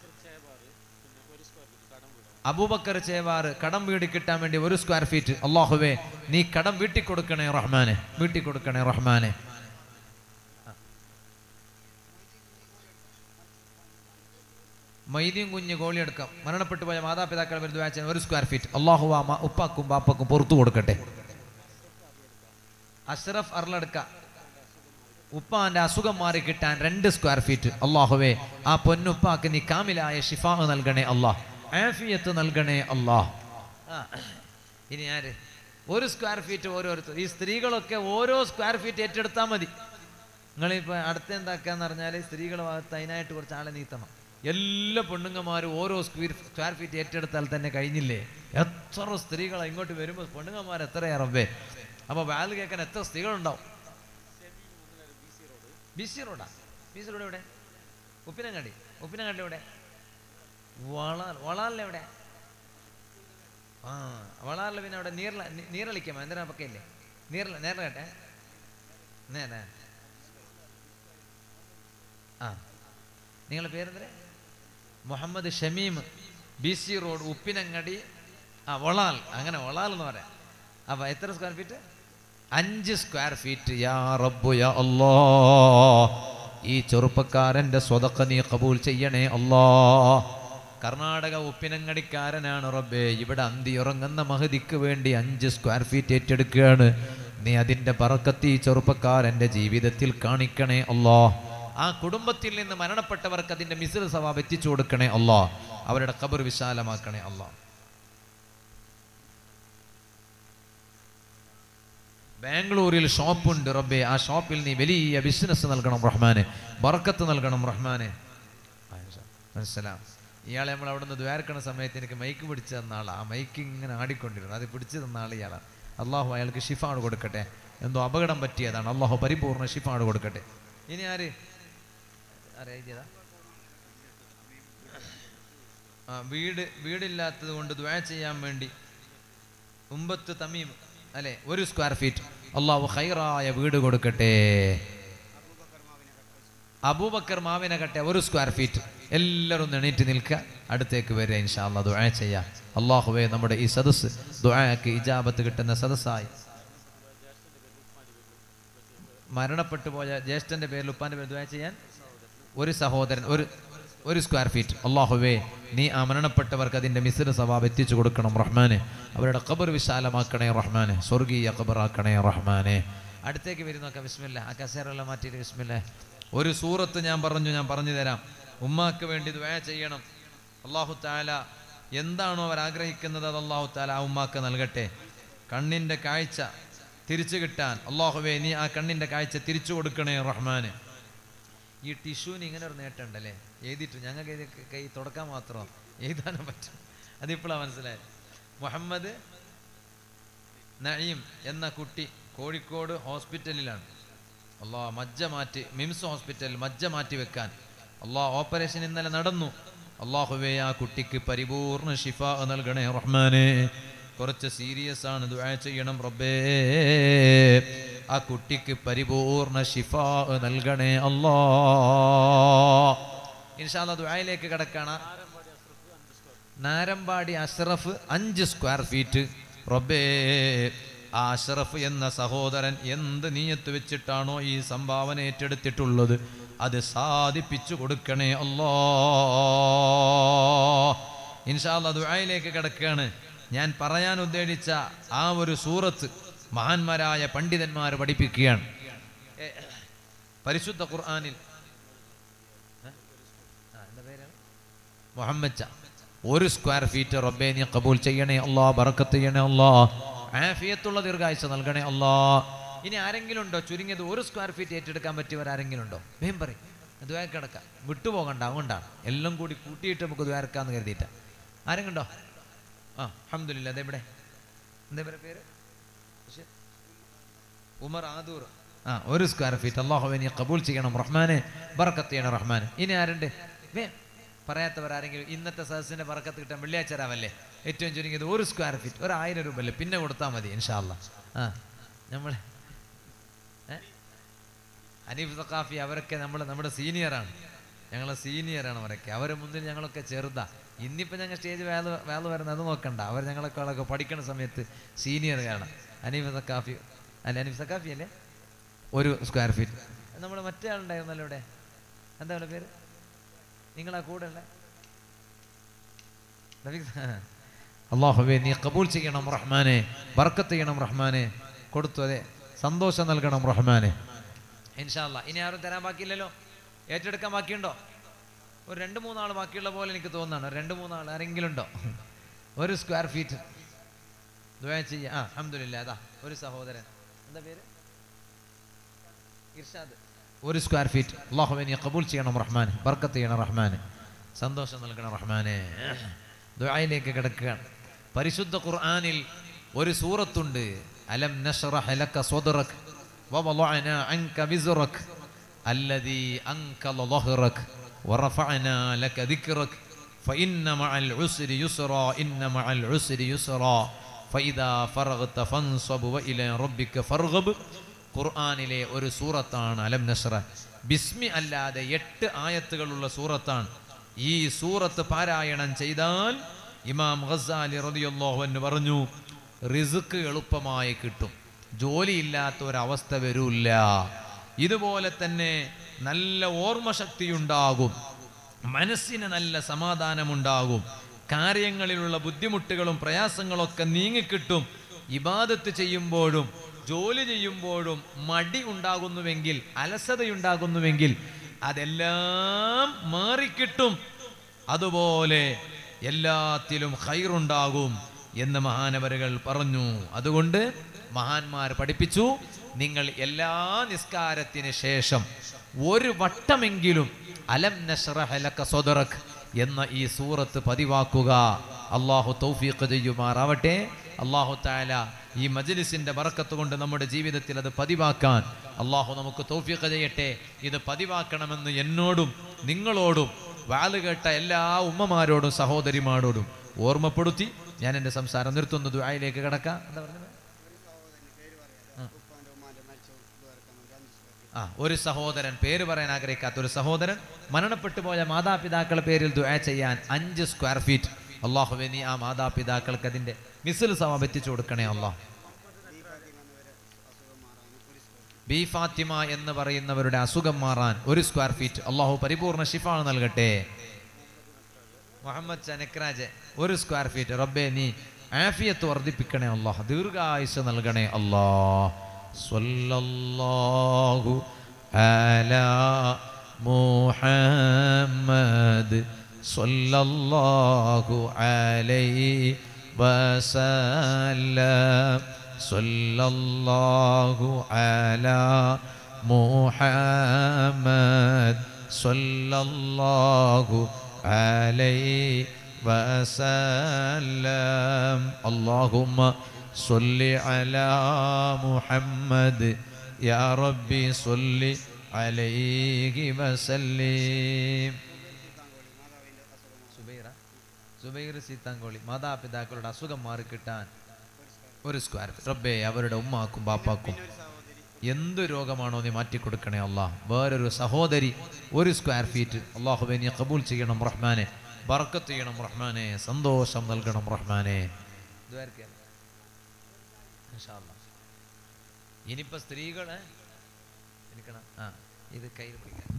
അബൂബക്കർ ചേവാറ് കടം വീടി കിട്ടാൻ വേണ്ടി ഒരു സ്ക്വയർ ഫീറ്റ് അള്ളാഹുവേ നീ കടം വീട്ടി കൊടുക്കണേ റഹ്മാനെ വീട്ടി കൊടുക്കണേ റഹ്മാനെ മൈദിയും കുഞ്ഞ് കോളിയെടുക്കാം മരണപ്പെട്ടു പോയ മാതാപിതാക്കൾ വരുന്ന വായിച്ചാൽ ഒരു സ്ക്വയർ ഫീറ്റ് അള്ളാഹു ആ മ- ഉപ്പാക്കും ബാപ്പക്കും പുറത്തു കൊടുക്കട്ടെ അഷ്റഫ് അർലെടുക്ക ഉപ്പാന്റെ അസുഖം മാറി കിട്ടാൻ രണ്ട് സ്ക്വയർ ഫീറ്റ് അള്ളാഹുവേ ആ പൊന്നുപ്പാക്ക് നീ കാമിലായ ഷിഫാ നൽകണേ അള്ളാഹ് ആഫിയത്ത് നൽകണേ അള്ളാഹ് ആ, ഇനി ആര് ഒരു സ്ക്വയർ ഫീറ്റ് ഓരോരുത്തർ ഈ സ്ത്രീകളൊക്കെ ഓരോ സ്ക്വയർ ഫീറ്റ് ഏറ്റെടുത്താൽ മതി നിങ്ങളിപ്പോൾ അടുത്ത എന്താക്കാന്ന് പറഞ്ഞാൽ സ്ത്രീകളുടെ ഭാഗത്ത് അതിനായിട്ട് കുറച്ച് ആളെ നീത്തണം എല്ലാ പെണ്ണുങ്ങന്മാരും ഓരോ സ്ക്വയർ സ്ക്വയർ ഫീറ്റ് ഏറ്റെടുത്താൽ തന്നെ കഴിഞ്ഞില്ലേ എത്ര സ്ത്രീകളാ ഇങ്ങോട്ട് വരുമ്പോൾ പെണ്ണുങ്ങന്മാർ എത്രയാ റബ്ബേ അപ്പോൾ വാല് കേൾക്കാൻ എത്ര സ്ത്രീകളുണ്ടാവും ബി സി റോഡാ ബി സി റോഡ് എവിടെ ഉപ്പിനങ്ങാടി ഉപ്പിനങ്ങാടി എവിടെ വളാൽ വളാലിൽ എവിടെ ആ വളാറിൽ പിന്നെ അവിടെ നീർല നീ- നീറളിക്കാമോ എന്തിനാ പക്കയില്ലേ നീർല നേരല കേട്ടെ നേരെ ആ നിങ്ങളുടെ പേരെന്തേ Muhammad Shamim B C road Uppinangadi ആ ഒളാൽ അങ്ങനെ ഒളാൽ എന്ന് പറയാം അപ്പൊ എത്ര സ്ക്വയർ ഫീറ്റ് അഞ്ച് സ്ക്വയർ ഫീറ്റ് യാ റബ്ബു യാ അല്ലാ ഈ ചെറുപ്പക്കാരൻ്റെ സ്വതക്ക നീ കബൂൽ ചെയ്യണേ അല്ലാ കർണാടക ഉപ്പിനങ്ങടിക്കാരനാണ് റബ്ബേ ഇവിടെ അന്തി ഉറങ്ങുന്ന മഹദിക്ക് വേണ്ടി അഞ്ച് സ്ക്വയർ ഫീറ്റ് ഏറ്റെടുക്കുകയാണ് നീ അതിൻ്റെ പറക്കത്തി ചെറുപ്പക്കാരൻ്റെ ജീവിതത്തിൽ കാണിക്കണേ അല്ലാ ആ കുടുംബത്തിൽ നിന്ന് മരണപ്പെട്ടവർക്ക് അതിൻ്റെ മിസിൽ സവാബ് എത്തിച്ചു കൊടുക്കണേ അല്ലാ അവരുടെ ഖബർ വിശാലമാക്കണേ അല്ലാ ബാംഗ്ലൂരിൽ ഷോപ്പുണ്ട് റബ്ബേ ആ ഷോപ്പിൽ നീ വലിയ ബിസിനസ് നൽകണം റഹ്മാനെ ബർക്കത്ത് നൽകണം റഹ്മാനെ മനസ്സിലാം ഇയാളെ നമ്മൾ അവിടെ നിന്ന് ദ്വാരക്കണ സമയത്ത് എനിക്ക് മൈക്ക് പിടിച്ചു തന്ന ആളാ ആ മൈക്ക് ഇങ്ങനെ ആടിക്കൊണ്ടിരുന്നു അത് പിടിച്ചു തന്ന ആൾ ഇയാളാണ് അള്ളാഹു അയാൾക്ക് ഷിഫാണ് കൊടുക്കട്ടെ എന്തോ അപകടം പറ്റിയതാണ് അള്ളാഹു പരിപൂർണ്ണ ഷിഫാണ് കൊടുക്കട്ടെ ഇനി ആര് ആരാ എഴുതിയതാ ആ വീട് വീടില്ലാത്തത് കൊണ്ട് ദ്വാ ചെയ്യാൻ വേണ്ടി ഉമ്പത്ത് തമീം അല്ലെ ഒരു സ്ക്വയർ ഫീറ്റ് അള്ളാഹു ഹൈറായ വീട് കൊടുക്കട്ടെ അബൂബക്കർ മാവിനകട്ടെ ഒരു സ്ക്വയർ ഫീറ്റ് എല്ലാവരും ഒന്ന് എണീറ്റ് നിൽക്കുക അടുത്തേക്ക് വരിക ഇൻഷാല്ല ദുആ ചെയ്യാം അള്ളാഹുവേ നമ്മുടെ ഈ സദസ്സ് ദുആക്ക് ഇജാബത്ത് കിട്ടുന്ന സദസ്സായി മരണപ്പെട്ടു പോയ ജ്യേഷ്ഠന്റെ പേരിൽ ഉപ്പാന്റെ പേര് ദുആ ചെയ്യാൻ ഒരു സഹോദരൻ ഒരു ഒരു സ്ക്വയർ ഫീറ്റ് അള്ളാഹുവേ നീ ആ മരണപ്പെട്ടവർക്ക് അതിൻ്റെ മിസിന് സവാബ് എത്തിച്ചു കൊടുക്കണം റഹ്മാനെ അവരുടെ ഖബർ വിശാലമാക്കണേ റഹ്മാനെ സ്വർഗീയ ഖബറാക്കണേ റഹ്മാനെ അടുത്തേക്ക് വരുന്നൊക്കെ വിസ്മില്ല ആ കസേരയെല്ലാം മാറ്റിയിട്ട് വിസ്മില്ല ഒരു സൂറത്ത് ഞാൻ പറഞ്ഞു ഞാൻ പറഞ്ഞു തരാം ഉമ്മാക്ക് വേണ്ടി ദുആ ചെയ്യണം അള്ളാഹു താല എന്താണോ അവർ ആഗ്രഹിക്കുന്നത് അത് അള്ളാഹു താല ആ ഉമ്മാക്ക് നൽകട്ടെ കണ്ണിൻ്റെ കാഴ്ച തിരിച്ചു കിട്ടാൻ അള്ളാഹുവേ നീ ആ കണ്ണിൻ്റെ കാഴ്ച തിരിച്ചു കൊടുക്കണേ റഹ്മാന് ഈ ടിഷ്യൂന് ഇങ്ങനെ ഒരു നേട്ടമുണ്ടല്ലേ എഴുതിയിട്ട് ഞങ്ങൾക്ക് ഇത് കൈ തുടക്കാൻ മാത്രം എഴുതാനും പറ്റും അതിപ്പോഴാണ് മനസ്സിലായത് മുഹമ്മദ് നഈം എന്ന കുട്ടി കോഴിക്കോട് ഹോസ്പിറ്റലിലാണ് അള്ളാ മജ്ജ മാറ്റി മിംസ് ഹോസ്പിറ്റലിൽ മജ്ജ മാറ്റി വെക്കാൻ അള്ളാ ഓപ്പറേഷൻ ഇന്നലെ നടന്നു അള്ളാഹുവേ ആ കുട്ടിക്ക് പരിപൂർണ ഷിഫ നൽകണേ റഹ്മാനെ കുറച്ച് സീരിയസ് ആണ് ദുആ ചെയ്യണം റബ്ബേ ആ കുട്ടിക്ക് പരിപൂർണ ഷിഫ നൽകണേ അല്ലാ ഇൻഷാല്ല ദുആയിലേക്ക് കിടക്കാണ് നാരമ്പാടി അഷ്റഫ് അഞ്ച് സ്ക്വയർ ഫീറ്റ് റബ്ബേ ആ അഷ്റഫ് എന്ന സഹോദരൻ എന്ത് നീയത്ത് വെച്ചിട്ടാണോ ഈ സംഭാവന ഏറ്റെടുത്തിട്ടുള്ളത് അത് സാധിപ്പിച്ചു കൊടുക്കണേ അല്ലോ ഇൻഷാല്ല ദുആയിലേക്ക് കിടക്കുകയാണ് ഞാൻ പറയാൻ ഉദ്ദേശിച്ച ആ ഒരു സൂറത്ത് മഹാന്മാരായ പണ്ഡിതന്മാർ പഠിപ്പിക്കുകയാണ് ഏ, പരിശുദ്ധ ഖുർആനിൽ ഏ? ആ, എന്താ പേരാണ്? മുഹമ്മദ് ചാ. ഒരു സ്ക്വയർ ഫീറ്റ് റബ്ബേ നീ കബൂൽ ചെയ്യണേ അല്ലാ ബറക്കത്ത് ചെയ്യണേ അല്ലാ ആഫിയത്തുള്ള ദീർഘായുസ നൽകണേ അല്ലാ ഇനി ആരെങ്കിലും ഉണ്ടോ ചുരുങ്ങിയത് ഒരു സ്ക്വയർ ഫീറ്റ് ഏറ്റെടുക്കാൻ പറ്റിയവർ ആരെങ്കിലും ഉണ്ടോ വേം പറയും ദ്വാര കിടക്കാം വിട്ടുപോകണ്ട അതുകൊണ്ടാണ് എല്ലാം കൂടി കൂട്ടിയിട്ട് നമുക്ക് ദ്വാരക്കാന്ന് കരുതിയിട്ടാ ആരെങ്കിലും ഉണ്ടോ ആ അഹമ്മദില്ല അതെവിടെ എന്താ ഇവരുടെ പേര് ബഷീർ? ഉമർ ആദൂർ ആ ഒരു സ്ക്വയർ ഫീറ്റ് അള്ളാഹുവെ നീ കബൂൽ ചെയ്യണം റഹ്മാനെ ബർക്കത്ത് ചെയ്യണം റഹ്മാനെ ഇനി ആരുണ്ട് വേ പറയാത്തവർ ആരെങ്കിലും ഇന്നത്തെ സദസ്സിന്റെ ബർക്കത്ത് കിട്ടാൻ വെള്ളിയാഴ്ച രാവല്ലേ ഏറ്റവും ചുരുങ്ങിയത് ഒരു സ്ക്വയർ ഫീറ്റ് ഒരു ആയിരം രൂപ അല്ലേ പിന്നെ കൊടുത്താൽ മതി ഇൻഷാല്ല ആ നമ്മൾ അനീഫ് സഖാഫി അവരൊക്കെ നമ്മൾ നമ്മുടെ സീനിയറാണ് ഞങ്ങളെ സീനിയറാണ് അവരൊക്കെ അവരെ മുന്നിൽ ഞങ്ങളൊക്കെ ചെറുതാ ഇന്നിപ്പോൾ ഞങ്ങൾ സ്റ്റേജ് വേല വേല വരുന്നത് അത് നോക്കണ്ട അവർ ഞങ്ങളൊക്കെ പഠിക്കുന്ന സമയത്ത് സീനിയർ കാണാം അനീഫ് സക്കാഫി അല്ല അനീഫ് സക്കാഫി അല്ലേ ഒരു സ്ക്വയർ ഫീറ്റ് നമ്മുടെ മറ്റേ ആളുണ്ടായിരുന്നല്ലോ ഇവിടെ എന്താ അവരുടെ പേര് നിങ്ങളാ കൂടെ ഉള്ള അള്ളാഹുവേ നീ കബൂൽ ചെയ്യണം റഹ്മാനെ ബർക്കത്ത് ചെയ്യണം റഹ്മാനെ കൊടുത്തു അതെ സന്തോഷം നൽകണം റഹ്മാനെ ഇൻഷാല്ല ഇനി ആരും തരാൻ ബാക്കിയില്ലല്ലോ ഏറ്റെടുക്കാൻ ബാക്കിയുണ്ടോ ഒരു രണ്ട് മൂന്നാൾ ബാക്കിയുള്ള പോലെ എനിക്ക് തോന്നുന്നതാണ് ഒരു രണ്ട് മൂന്നാൾ ആരെങ്കിലും ഉണ്ടോ ഒരു സ്ക്വയർ ഫീറ്റ് ദ്വയ ചെയ്യാം ആ അഹമ്മദില്ല അതാ ഒരു സഹോദരൻ എന്താ പേര് ഇർഷാദ് ഒരു സ്ക്വയർ ഫീറ്റ് അള്ളാഹുവെ നീ കബൂൽ ചെയ്യണം റഹ്മാൻ ബർക്കത്ത് ചെയ്യണം റഹ്മാൻ സന്തോഷം നൽകണം റഹ്മാനെ ദുആയിലേക്ക് കിടക്കുകയാണ് പരിശുദ്ധ ഖുർആനിൽ ഒരു സൂറത്തുണ്ട് അലം നഷ്റഹ ലക സ്വദ്റക് വവളഅന അൻക വിസ്റക് الذي أنكل ظهرك ورفعنا لك ذكرك فإن مع العسر يسرا إن مع العسر يسرا فإذا فرغت فانصب وإلى ربك فارغب ഖുർആനിലെ ഒരു സൂറത്താണ് അലം നസ്ര ബിസ്മി അല്ലാതെ എട്ട് ആയത്തുകളുള്ള സൂറത്താണ് ഈ സൂറത്ത് പാരായണം ചെയ്താൽ ഇമാം ഖസാലി റളിയല്ലാഹു അൻഹു പറഞ്ഞു റിസ്ക് എളുപ്പമായി കിട്ടും ജോലിയില്ലാത്ത ഒരവസ്ഥ വരൂല്ല ഇതുപോലെ തന്നെ നല്ല ഓർമ്മശക്തിയുണ്ടാകും മനസ്സിന് നല്ല സമാധാനമുണ്ടാകും കാര്യങ്ങളിലുള്ള ബുദ്ധിമുട്ടുകളും പ്രയാസങ്ങളൊക്കെ നീങ്ങിക്കിട്ടും ഇബാദത്ത് ചെയ്യുമ്പോഴും ജോലി ചെയ്യുമ്പോഴും മടി ഉണ്ടാകുന്നുവെങ്കിൽ അലസതയുണ്ടാകുന്നുവെങ്കിൽ അതെല്ലാം മാറിക്കിട്ടും അതുപോലെ എല്ലാത്തിലും ഹൈറുണ്ടാകും എന്ന് മഹാനവരുകൾ പറഞ്ഞു അതുകൊണ്ട് മഹാന്മാർ പഠിപ്പിച്ചു നിങ്ങൾ എല്ലാ നിസ്കാരത്തിന് ശേഷം ഒരു വട്ടമെങ്കിലും അലം നഷ്റഹ ലക സദറക് എന്ന ഈ സൂറത്ത് പതിവാക്കുക അള്ളാഹു തൗഫീഖ് ചെയ്യുമാറാവട്ടെ അള്ളാഹു താല ഈ മജ്ലിസിന്റെ ബറക്കത്ത് കൊണ്ട് നമ്മുടെ ജീവിതത്തിൽ അത് പതിവാക്കാൻ അള്ളാഹു നമുക്ക് തൗഫീഖ് ചെയ്യട്ടെ ഇത് പതിവാക്കണമെന്ന് എന്നോടും നിങ്ങളോടും വാല് കേട്ട എല്ലാ ഉമ്മമാരോടും സഹോദരിമാരോടും ഓർമ്മപ്പെടുത്തി ഞാൻ എൻ്റെ സംസാരം നിർത്തുന്നു ദുആയിലേക്ക് കിടക്കാം എന്താ പറഞ്ഞത് ആ ഒരു സഹോദരൻ പേര് പറയാൻ ആഗ്രഹിക്കാത്ത ഒരു സഹോദരൻ മരണപ്പെട്ടു പോയ മാതാപിതാക്കളുടെ പേരിൽ ദുആ ചെയ്യാൻ അഞ്ച് സ്ക്വയർ ഫീറ്റ് അള്ളാഹുവെ നീ ആ മാതാപിതാക്കൾക്ക് അതിന്റെ മിസിൽ സമം എത്തിച്ചു കൊടുക്കണേ അള്ളാഹ് ബി ഫാത്തിമ എന്ന് പറയുന്നവരുടെ അസുഖം മാറാൻ ഒരു സ്ക്വയർ ഫീറ്റ് അള്ളാഹു പരിപൂർണ ഷിഫാണ് നൽകട്ടെ മുഹമ്മദ് ചനക്രാജ് ഒരു സ്ക്വയർ ഫീറ്റ് റബ്ബെ നീ ആഫിയത്ത് വർദ്ധിപ്പിക്കണേ അള്ളാഹ് ദീർഘായുസ് നൽകണേ അള്ളാഹ് സ്വല്ലല്ലാഹു അലാ മുഹമ്മദ് സ്വല്ലല്ലാഹു അലൈഹി വസല്ലം സ്വല്ലല്ലാഹു അലാ മുഹമ്മദ് സ്വല്ലല്ലാഹു عليه وسلم اللهم صل على محمد يا ربي صل عليه وسلم സുബൈറ സുബൈർ സീതാങ്കോളി മാതാപിതാക്കളുടെ അസുഖം മാറിക്കിട്ടാൻ ഒരു സ്ക്വയർ റബ്ബേ അവരുടെ ഉമ്മാക്കും ബാപ്പാക്കും എന്ത് രോഗമാണോ നീ മാറ്റി കൊടുക്കണേ അള്ളാഹ് വേറൊരു സഹോദരി ഒരു സ്ക്വയർ ഫീറ്റ് അള്ളാഹുബെ നീ കബൂൽ ചെയ്യണം റഹ്മാനെ ബർക്കത്ത് ചെയ്യണം റഹ്മാനെ സന്തോഷം നൽകണം റഹ്മാനെ ഇനിയിപ്പോ സ്ത്രീകള് എനിക്കണം ആ ഇത് കയ്യിൽ പിടിക്കാം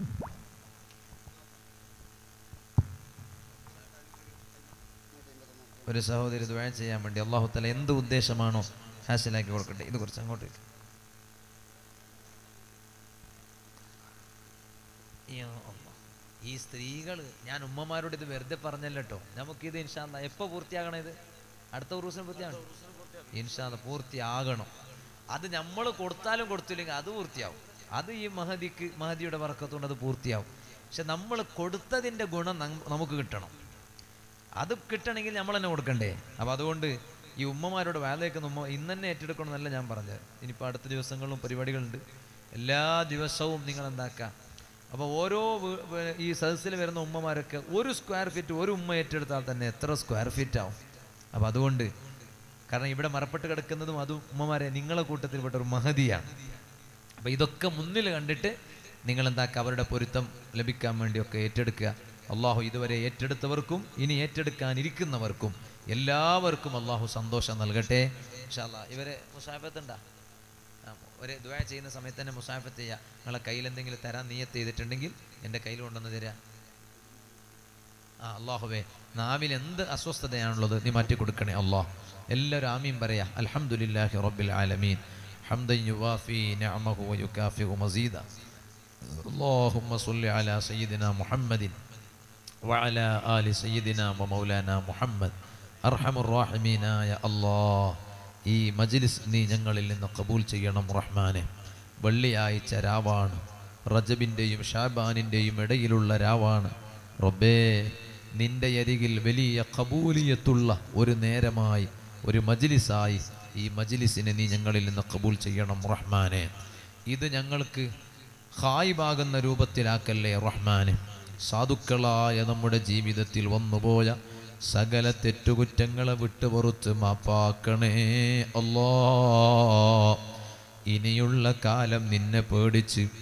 ഒരു സഹോദരി ദ്വയ ചെയ്യാൻ വേണ്ടി അള്ളാഹു തല എന്ത് ഉദ്ദേശമാണോ ഹാസിലാക്കി കൊടുക്കട്ടെ ഇത് കുറച്ച് അങ്ങോട്ട് വെക്ക്. യാ അല്ലാ. ഈ സ്ത്രീകൾ ഞാൻ ഉമ്മമാരോട് ഇത് വെറുതെ പറഞ്ഞല്ലോ കേട്ടോ നമുക്കിത് ഇൻഷാല്ല എപ്പോ പൂർത്തിയാകണം ഇത് അടുത്ത ദിവസം പൂർത്തിയാകണം ഇൻഷാല്ല പൂർത്തിയാകണം അത് നമ്മൾ കൊടുത്താലും കൊടുത്തില്ലെങ്കിൽ അത് പൂർത്തിയാവും അത് ഈ മഹദിക്ക് മഹദിയുടെ വർക്കത്തുകൊണ്ട് അത് പൂർത്തിയാവും പക്ഷെ നമ്മൾ കൊടുത്തതിൻ്റെ ഗുണം നം- നമുക്ക് കിട്ടണം അത് കിട്ടണമെങ്കിൽ നമ്മൾ തന്നെ കൊടുക്കണ്ടേ അപ്പോൾ അതുകൊണ്ട് ഈ ഉമ്മമാരോട് വേലയേക്കുന്ന ഉമ്മ ഇന്ന് തന്നെ ഏറ്റെടുക്കണമെന്നല്ല ഞാൻ പറഞ്ഞത് ഇനിയിപ്പോൾ അടുത്ത ദിവസങ്ങളിലും പരിപാടികളുണ്ട് എല്ലാ ദിവസവും നിങ്ങൾ എന്താക്കാം അപ്പോൾ ഓരോ വീ- വേ- ഈ സദസ്സിൽ വരുന്ന ഉമ്മമാരൊക്കെ ഒരു സ്ക്വയർ ഫീറ്റ് ഒരു ഉമ്മ ഏറ്റെടുത്താൽ തന്നെ എത്ര സ്ക്വയർ ഫീറ്റ് ആവും അപ്പോൾ അതുകൊണ്ട് കാരണം ഇവിടെ മറപ്പെട്ട് കിടക്കുന്നതും അതും ഉമ്മമാരെ നിങ്ങളെ കൂട്ടത്തിൽപ്പെട്ട ഒരു മഹതിയാണ് അപ്പോൾ ഇതൊക്കെ മുന്നിൽ കണ്ടിട്ട് നിങ്ങൾ എന്താക്കുക അവരുടെ പൊരുത്തം ലഭിക്കാൻ വേണ്ടിയൊക്കെ ഏറ്റെടുക്കുക അള്ളാഹു ഇതുവരെ ഏറ്റെടുത്തവർക്കും ഇനി ഏറ്റെടുക്കാനിരിക്കുന്നവർക്കും എല്ലാവർക്കും അള്ളാഹു സന്തോഷം നൽകട്ടെ ഇൻഷാല്ലാ ഇവരെ മുസാഫത്തുണ്ടാ ആ, ഒരു ദ്വാ ചെയ്യുന്ന സമയത്ത് തന്നെ മുസാഫത്ത് ചെയ്യുക നിങ്ങളെ കയ്യിൽ എന്തെങ്കിലും തരാൻ നീയത്ത് ചെയ്തിട്ടുണ്ടെങ്കിൽ എൻ്റെ കയ്യിൽ കൊണ്ടുവന്ന് തരാം ആ അള്ളാഹുവേ നാവിൽ എന്ത് അസ്വസ്ഥതയാണുള്ളത് നീ മാറ്റി കൊടുക്കണേ അള്ളാഹ് എല്ലാവരും ആമീൻ പറയാ അൽഹംദുലില്ലാഹി റബ്ബിൽ ആലമീൻ ഹംദൻ യുവാഫി നിഅമഹു വയുകാഫിഉ മസീദ اللهم صل على سيدنا محمد وعلى آل سيدنا ومولانا محمد أرحم الراحمين يا الله ഈ മജ്ലിസ് നീ ഞങ്ങളിൽ നിന്ന് കബൂൽ ചെയ്യണം റഹ്മാനെ വെള്ളിയാഴ്ച രാവാണ് റജബിൻ്റെയും ഷാബാനിൻ്റെയും ഇടയിലുള്ള രാവാണ് റബ്ബേ നിന്റെ അരികിൽ വലിയ കബൂലിയത്തുള്ള ഒരു നേരമായി ഒരു മജ്ലിസായി ഈ മജ്ലിസിനെ നീ ഞങ്ങളിൽ നിന്ന് കബൂൽ ചെയ്യണം റഹ്മാനെ ഇത് ഞങ്ങൾക്ക് ഹായിബാകുന്ന രൂപത്തിലാക്കല്ലേ റഹ്മാനെ സാധുക്കളായ നമ്മുടെ ജീവിതത്തിൽ വന്നുപോയ സകല തെറ്റുകുറ്റങ്ങളെ വിട്ടുപുറത്ത് മാപ്പാക്കണേ അല്ലാ ഇനിയുള്ള കാലം നിന്നെ പേടിച്ച്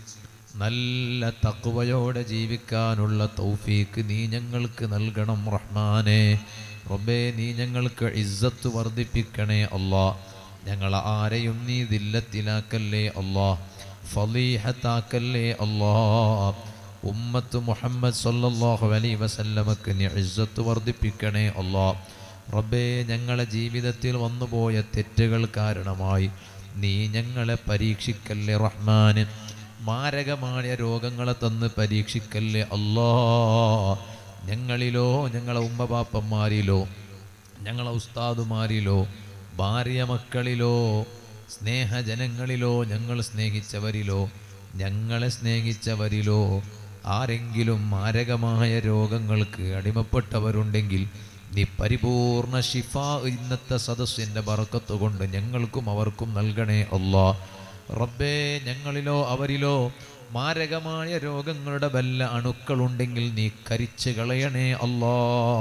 നല്ല തക്കുവയോടെ ജീവിക്കാനുള്ള തൗഫീക്ക് നീ ഞങ്ങൾക്ക് നൽകണം റഹ്മാനെ റബ്ബേ നീ ഞങ്ങൾക്ക് ഇസ്സത്ത് വർദ്ധിപ്പിക്കണേ അല്ലാ ഞങ്ങൾ ആരെയും നീ ദില്ലത്തിലാക്കല്ലേ അല്ലാ ഫലീഹത്താക്കല്ലേ അല്ലാ ഉമ്മത്ത് മുഹമ്മദ് സല്ലല്ലാഹു അലൈഹി വസല്ലമക്ക് നീ ഇസ്സത്ത് വർദ്ധിപ്പിക്കണേ അല്ലാ റബ്ബേ ഞങ്ങളെ ജീവിതത്തിൽ വന്നുപോയ തെറ്റുകൾ കാരണമായി നീ ഞങ്ങളെ പരീക്ഷിക്കല്ലേ റഹ്മാന് മാരകമായ രോഗങ്ങളെ തന്ന് പരീക്ഷിക്കല്ലേ അല്ലാ ഞങ്ങളിലോ ഞങ്ങളെ ഉമ്മപാപ്പന്മാരിലോ ഞങ്ങളെ ഉസ്താദുമാരിലോ ഭാര്യ മക്കളിലോ സ്നേഹജനങ്ങളിലോ ഞങ്ങൾ സ്നേഹിച്ചവരിലോ ഞങ്ങളെ സ്നേഹിച്ചവരിലോ ആരെങ്കിലും മാരകമായ രോഗങ്ങൾക്ക് അടിമപ്പെട്ടവരുണ്ടെങ്കിൽ നീ പരിപൂർണ ഷിഫ ഇന്നത്തെ സദസ്സിൻ്റെ ബറക്കത്ത് കൊണ്ട് ഞങ്ങൾക്കും അവർക്കും നൽകണേ അല്ലാ റബ്ബേ ഞങ്ങളിലോ അവരിലോ മാരകമായ രോഗങ്ങളുടെ വല്ല അണുക്കളുണ്ടെങ്കിൽ നീ കരിച്ചു കളയണേ അല്ലാ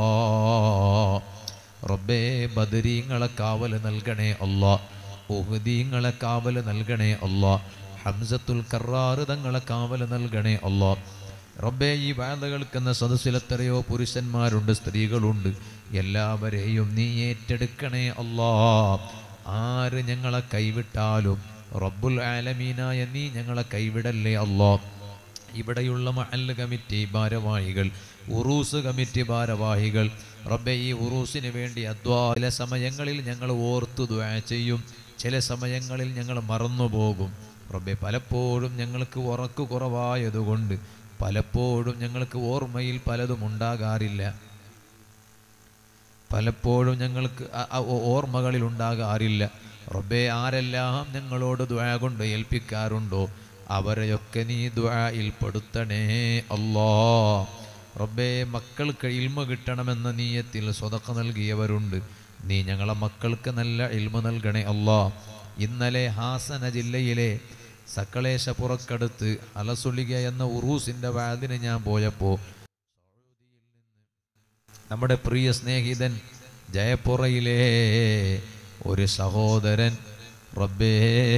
റബ്ബേ ബദരീങ്ങളെ കാവൽ നൽകണേ അല്ലാ ഉഹദീങ്ങളെ കാവൽ നൽകണേ അല്ലാ ഹംസത്തുൽ കറാറ് തങ്ങളെ കാവൽ നൽകണേ അല്ലാ റബ്ബേ ഈ വാത കേൾക്കുന്ന സദസ്സിൽ എത്രയോ പുരുഷന്മാരുണ്ട് സ്ത്രീകളുണ്ട് എല്ലാവരെയും നീ ഏറ്റെടുക്കണേ അല്ലാ ആര് ഞങ്ങളെ കൈവിട്ടാലും റബ്ബുൽ ആലമീനായ നീ ഞങ്ങളെ കൈവിടല്ലേ അല്ലാ ഇവിടെയുള്ള മഹല്ല് കമ്മിറ്റി ഭാരവാഹികൾ ഉറൂസ് കമ്മിറ്റി ഭാരവാഹികൾ റബ്ബെ ഈ ഉറൂസിന് വേണ്ടി അദ്വാ ചില സമയങ്ങളിൽ ഞങ്ങൾ ഓർത്തു ദ്വാ ചെയ്യും ചില സമയങ്ങളിൽ ഞങ്ങൾ മറന്നുപോകും റബ്ബെ പലപ്പോഴും ഞങ്ങൾക്ക് ഉറക്ക് കുറവായതുകൊണ്ട് പലപ്പോഴും ഞങ്ങൾക്ക് ഓർമ്മയിൽ പലതും ഉണ്ടാകാറില്ല പലപ്പോഴും ഞങ്ങൾക്ക് അ- അ- ഓ- ഓർമ്മകളിൽ ഉണ്ടാകാറില്ല റബ്ബെ ആരെല്ലാം ഞങ്ങളോട് ദ്വാ കൊണ്ട് ഏൽപ്പിക്കാറുണ്ടോ അവരെയൊക്കെ നീ ദ്വായിൽ പെടുത്തണേ അല്ലാ റബ്ബേ മക്കൾക്ക് ഇൽമ കിട്ടണമെന്ന നീയത്തിൽ സ്വതക്ക നൽകിയവരുണ്ട് നീ ഞങ്ങളെ മക്കൾക്ക് നല്ല ഇൽമ നൽകണേ അല്ലാ ഇന്നലെ ഹാസന ജില്ലയിലെ സക്കളേശപ്പുറക്കടുത്ത് അലസുളിക എന്ന ഉറൂസിൻ്റെ വാതിന് ഞാൻ പോയപ്പോൾ നമ്മുടെ പ്രിയ സ്നേഹിതൻ ജയപ്പുറയിലെ ഒരു സഹോദരൻ റബ്ബേ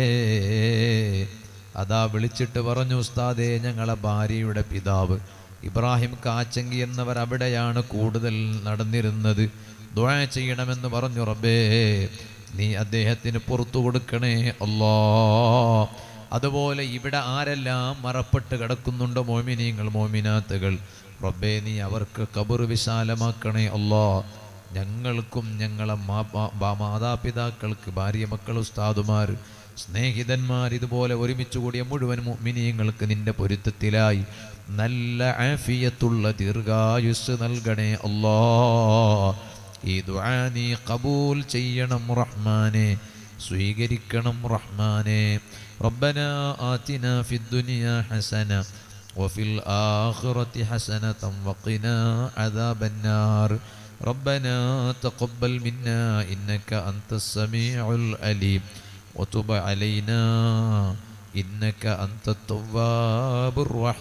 അതാ വിളിച്ചിട്ട് പറഞ്ഞു ഉസ്താദേ ഞങ്ങളെ ഭാര്യയുടെ പിതാവ് ഇബ്രാഹിം കാച്ചങ്കി എന്നവർ അവിടെയാണ് കൂടുതൽ നടന്നിരുന്നത് ദുആ ചെയ്യണമെന്ന് പറഞ്ഞു റബ്ബേ നീ അദ്ദേഹത്തിന് പുറത്തു കൊടുക്കണേ അല്ലാ അതുപോലെ ഇവിടെ ആരെല്ലാം മറപ്പെട്ട് കിടക്കുന്നുണ്ടോ മോമിനീങ്ങൾ മോമിനാത്തുകൾ റബ്ബേ നീ അവർക്ക് കബറ് വിശാലമാക്കണേ അല്ലാ ഞങ്ങൾക്കും ഞങ്ങളെ മാ- മാ- മാ- മാതാപിതാക്കൾക്ക് ഭാര്യ മക്കൾ ഉസ്താദുമാർ സ്നേഹിതന്മാർ ഇതുപോലെ ഒരുമിച്ച് കൂടിയ മുഴുവൻ മുഅ്മിനീങ്ങൾക്ക് നിന്റെ പൊരുത്തത്തിലായി നല്ല ആഫിയത്തുള്ള ദീർഘായുസ് നൽകണേ അല്ലാ ഈ ദുആ നീ കബൂൽ ചെയ്യണം റഹ്മാനെ സ്വീകരിക്കണം റഹ്മാനെ ربنا آتنا في الدنيا حسنة وفي الآخرة حسنة وقنا عذاب النار ربنا تقبل منا إنك أنت السميع العليم وتب علينا إنك أنت التواب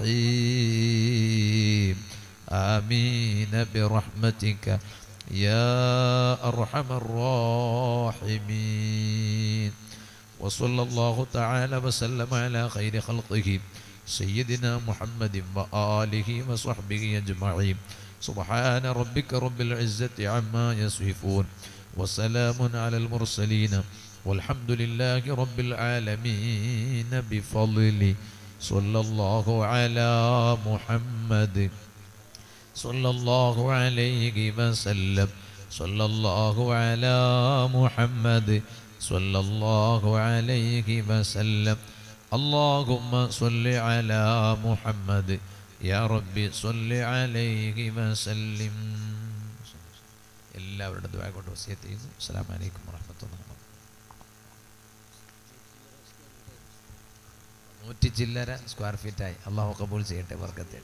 الرحيم آمين برحمتك يا أرحم الراحمين وصلى الله تعالى وسلم على خير خلقه سيدنا محمد وآله وصحبه أجمعين سبحان ربك رب العزة عما يصفون وسلام على المرسلين والحمد لله رب العالمين بفضل صلى الله على محمد صلى الله عليه وسلم صلى الله على محمد صلى الله عليه وسلم اللهم صل على محمد يا ربي صل عليه وسلم എല്ലാവരുടെ ദ്വാ കൊണ്ട് വസിയത്ത് ചെയ്യുന്നു അസ്സാം വലൈക്കും വാഹമത്തുള്ള നൂറ്റി ചില്ലര സ്ക്വയർ ഫീറ്റായി അള്ളാഹു കബൂൽ ചെയ്യട്ടെ വർഗത്തെ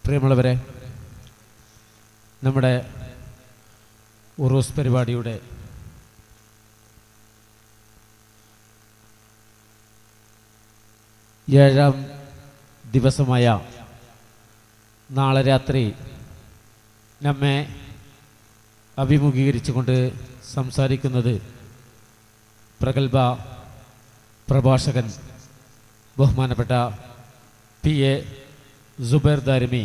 പ്രിയമുള്ളവരെ നമ്മുടെ ഉറൂസ് പരിപാടിയുടെ ഏഴാം ദിവസമായ നാളെ രാത്രി നമ്മെ അഭിമുഖീകരിച്ചുകൊണ്ട് സംസാരിക്കുന്നത് പ്രഗത്ഭ പ്രഭാഷകൻ ബഹുമാനപ്പെട്ട പി എ ജുബൈർ ദാരിമി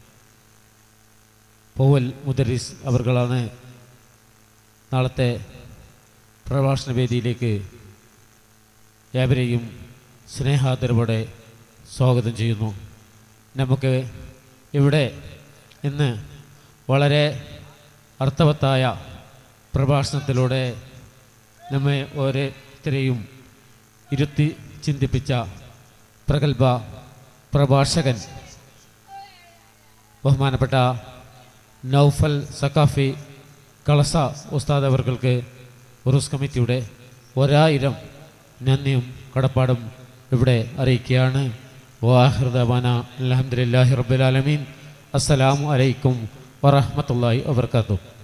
പൗവൽ മുദരിസ് അവർകളാണ് നാളത്തെ പ്രഭാഷണ വേദിയിലേക്ക് ഏവരെയും സ്നേഹാദരവോടെ സ്വാഗതം ചെയ്യുന്നു നമുക്ക് ഇവിടെ ഇന്ന് വളരെ അർത്ഥവത്തായ പ്രഭാഷണത്തിലൂടെ നമ്മെ ഓരോരുത്തരെയും ഇരുത്തി ചിന്തിപ്പിച്ച പ്രഗത്ഭ പ്രഭാഷകൻ ബഹുമാനപ്പെട്ട നൗഫൽ സക്കാഫി കളസ ഉസ്താദ് അവർക്ക് ഉറൂസ് കമ്മിറ്റിയുടെ ഒരായിരം നന്ദിയും കടപ്പാടും ഇവിടെ അറിയിക്കുകയാണ് വാഹൃദാന അലഹമുല്ലാഹി റബ്ബുലാലമീൻ അസ്സലാമു അലൈക്കും വറഹമത്തല്ലാഹി വബർക്കാത്തു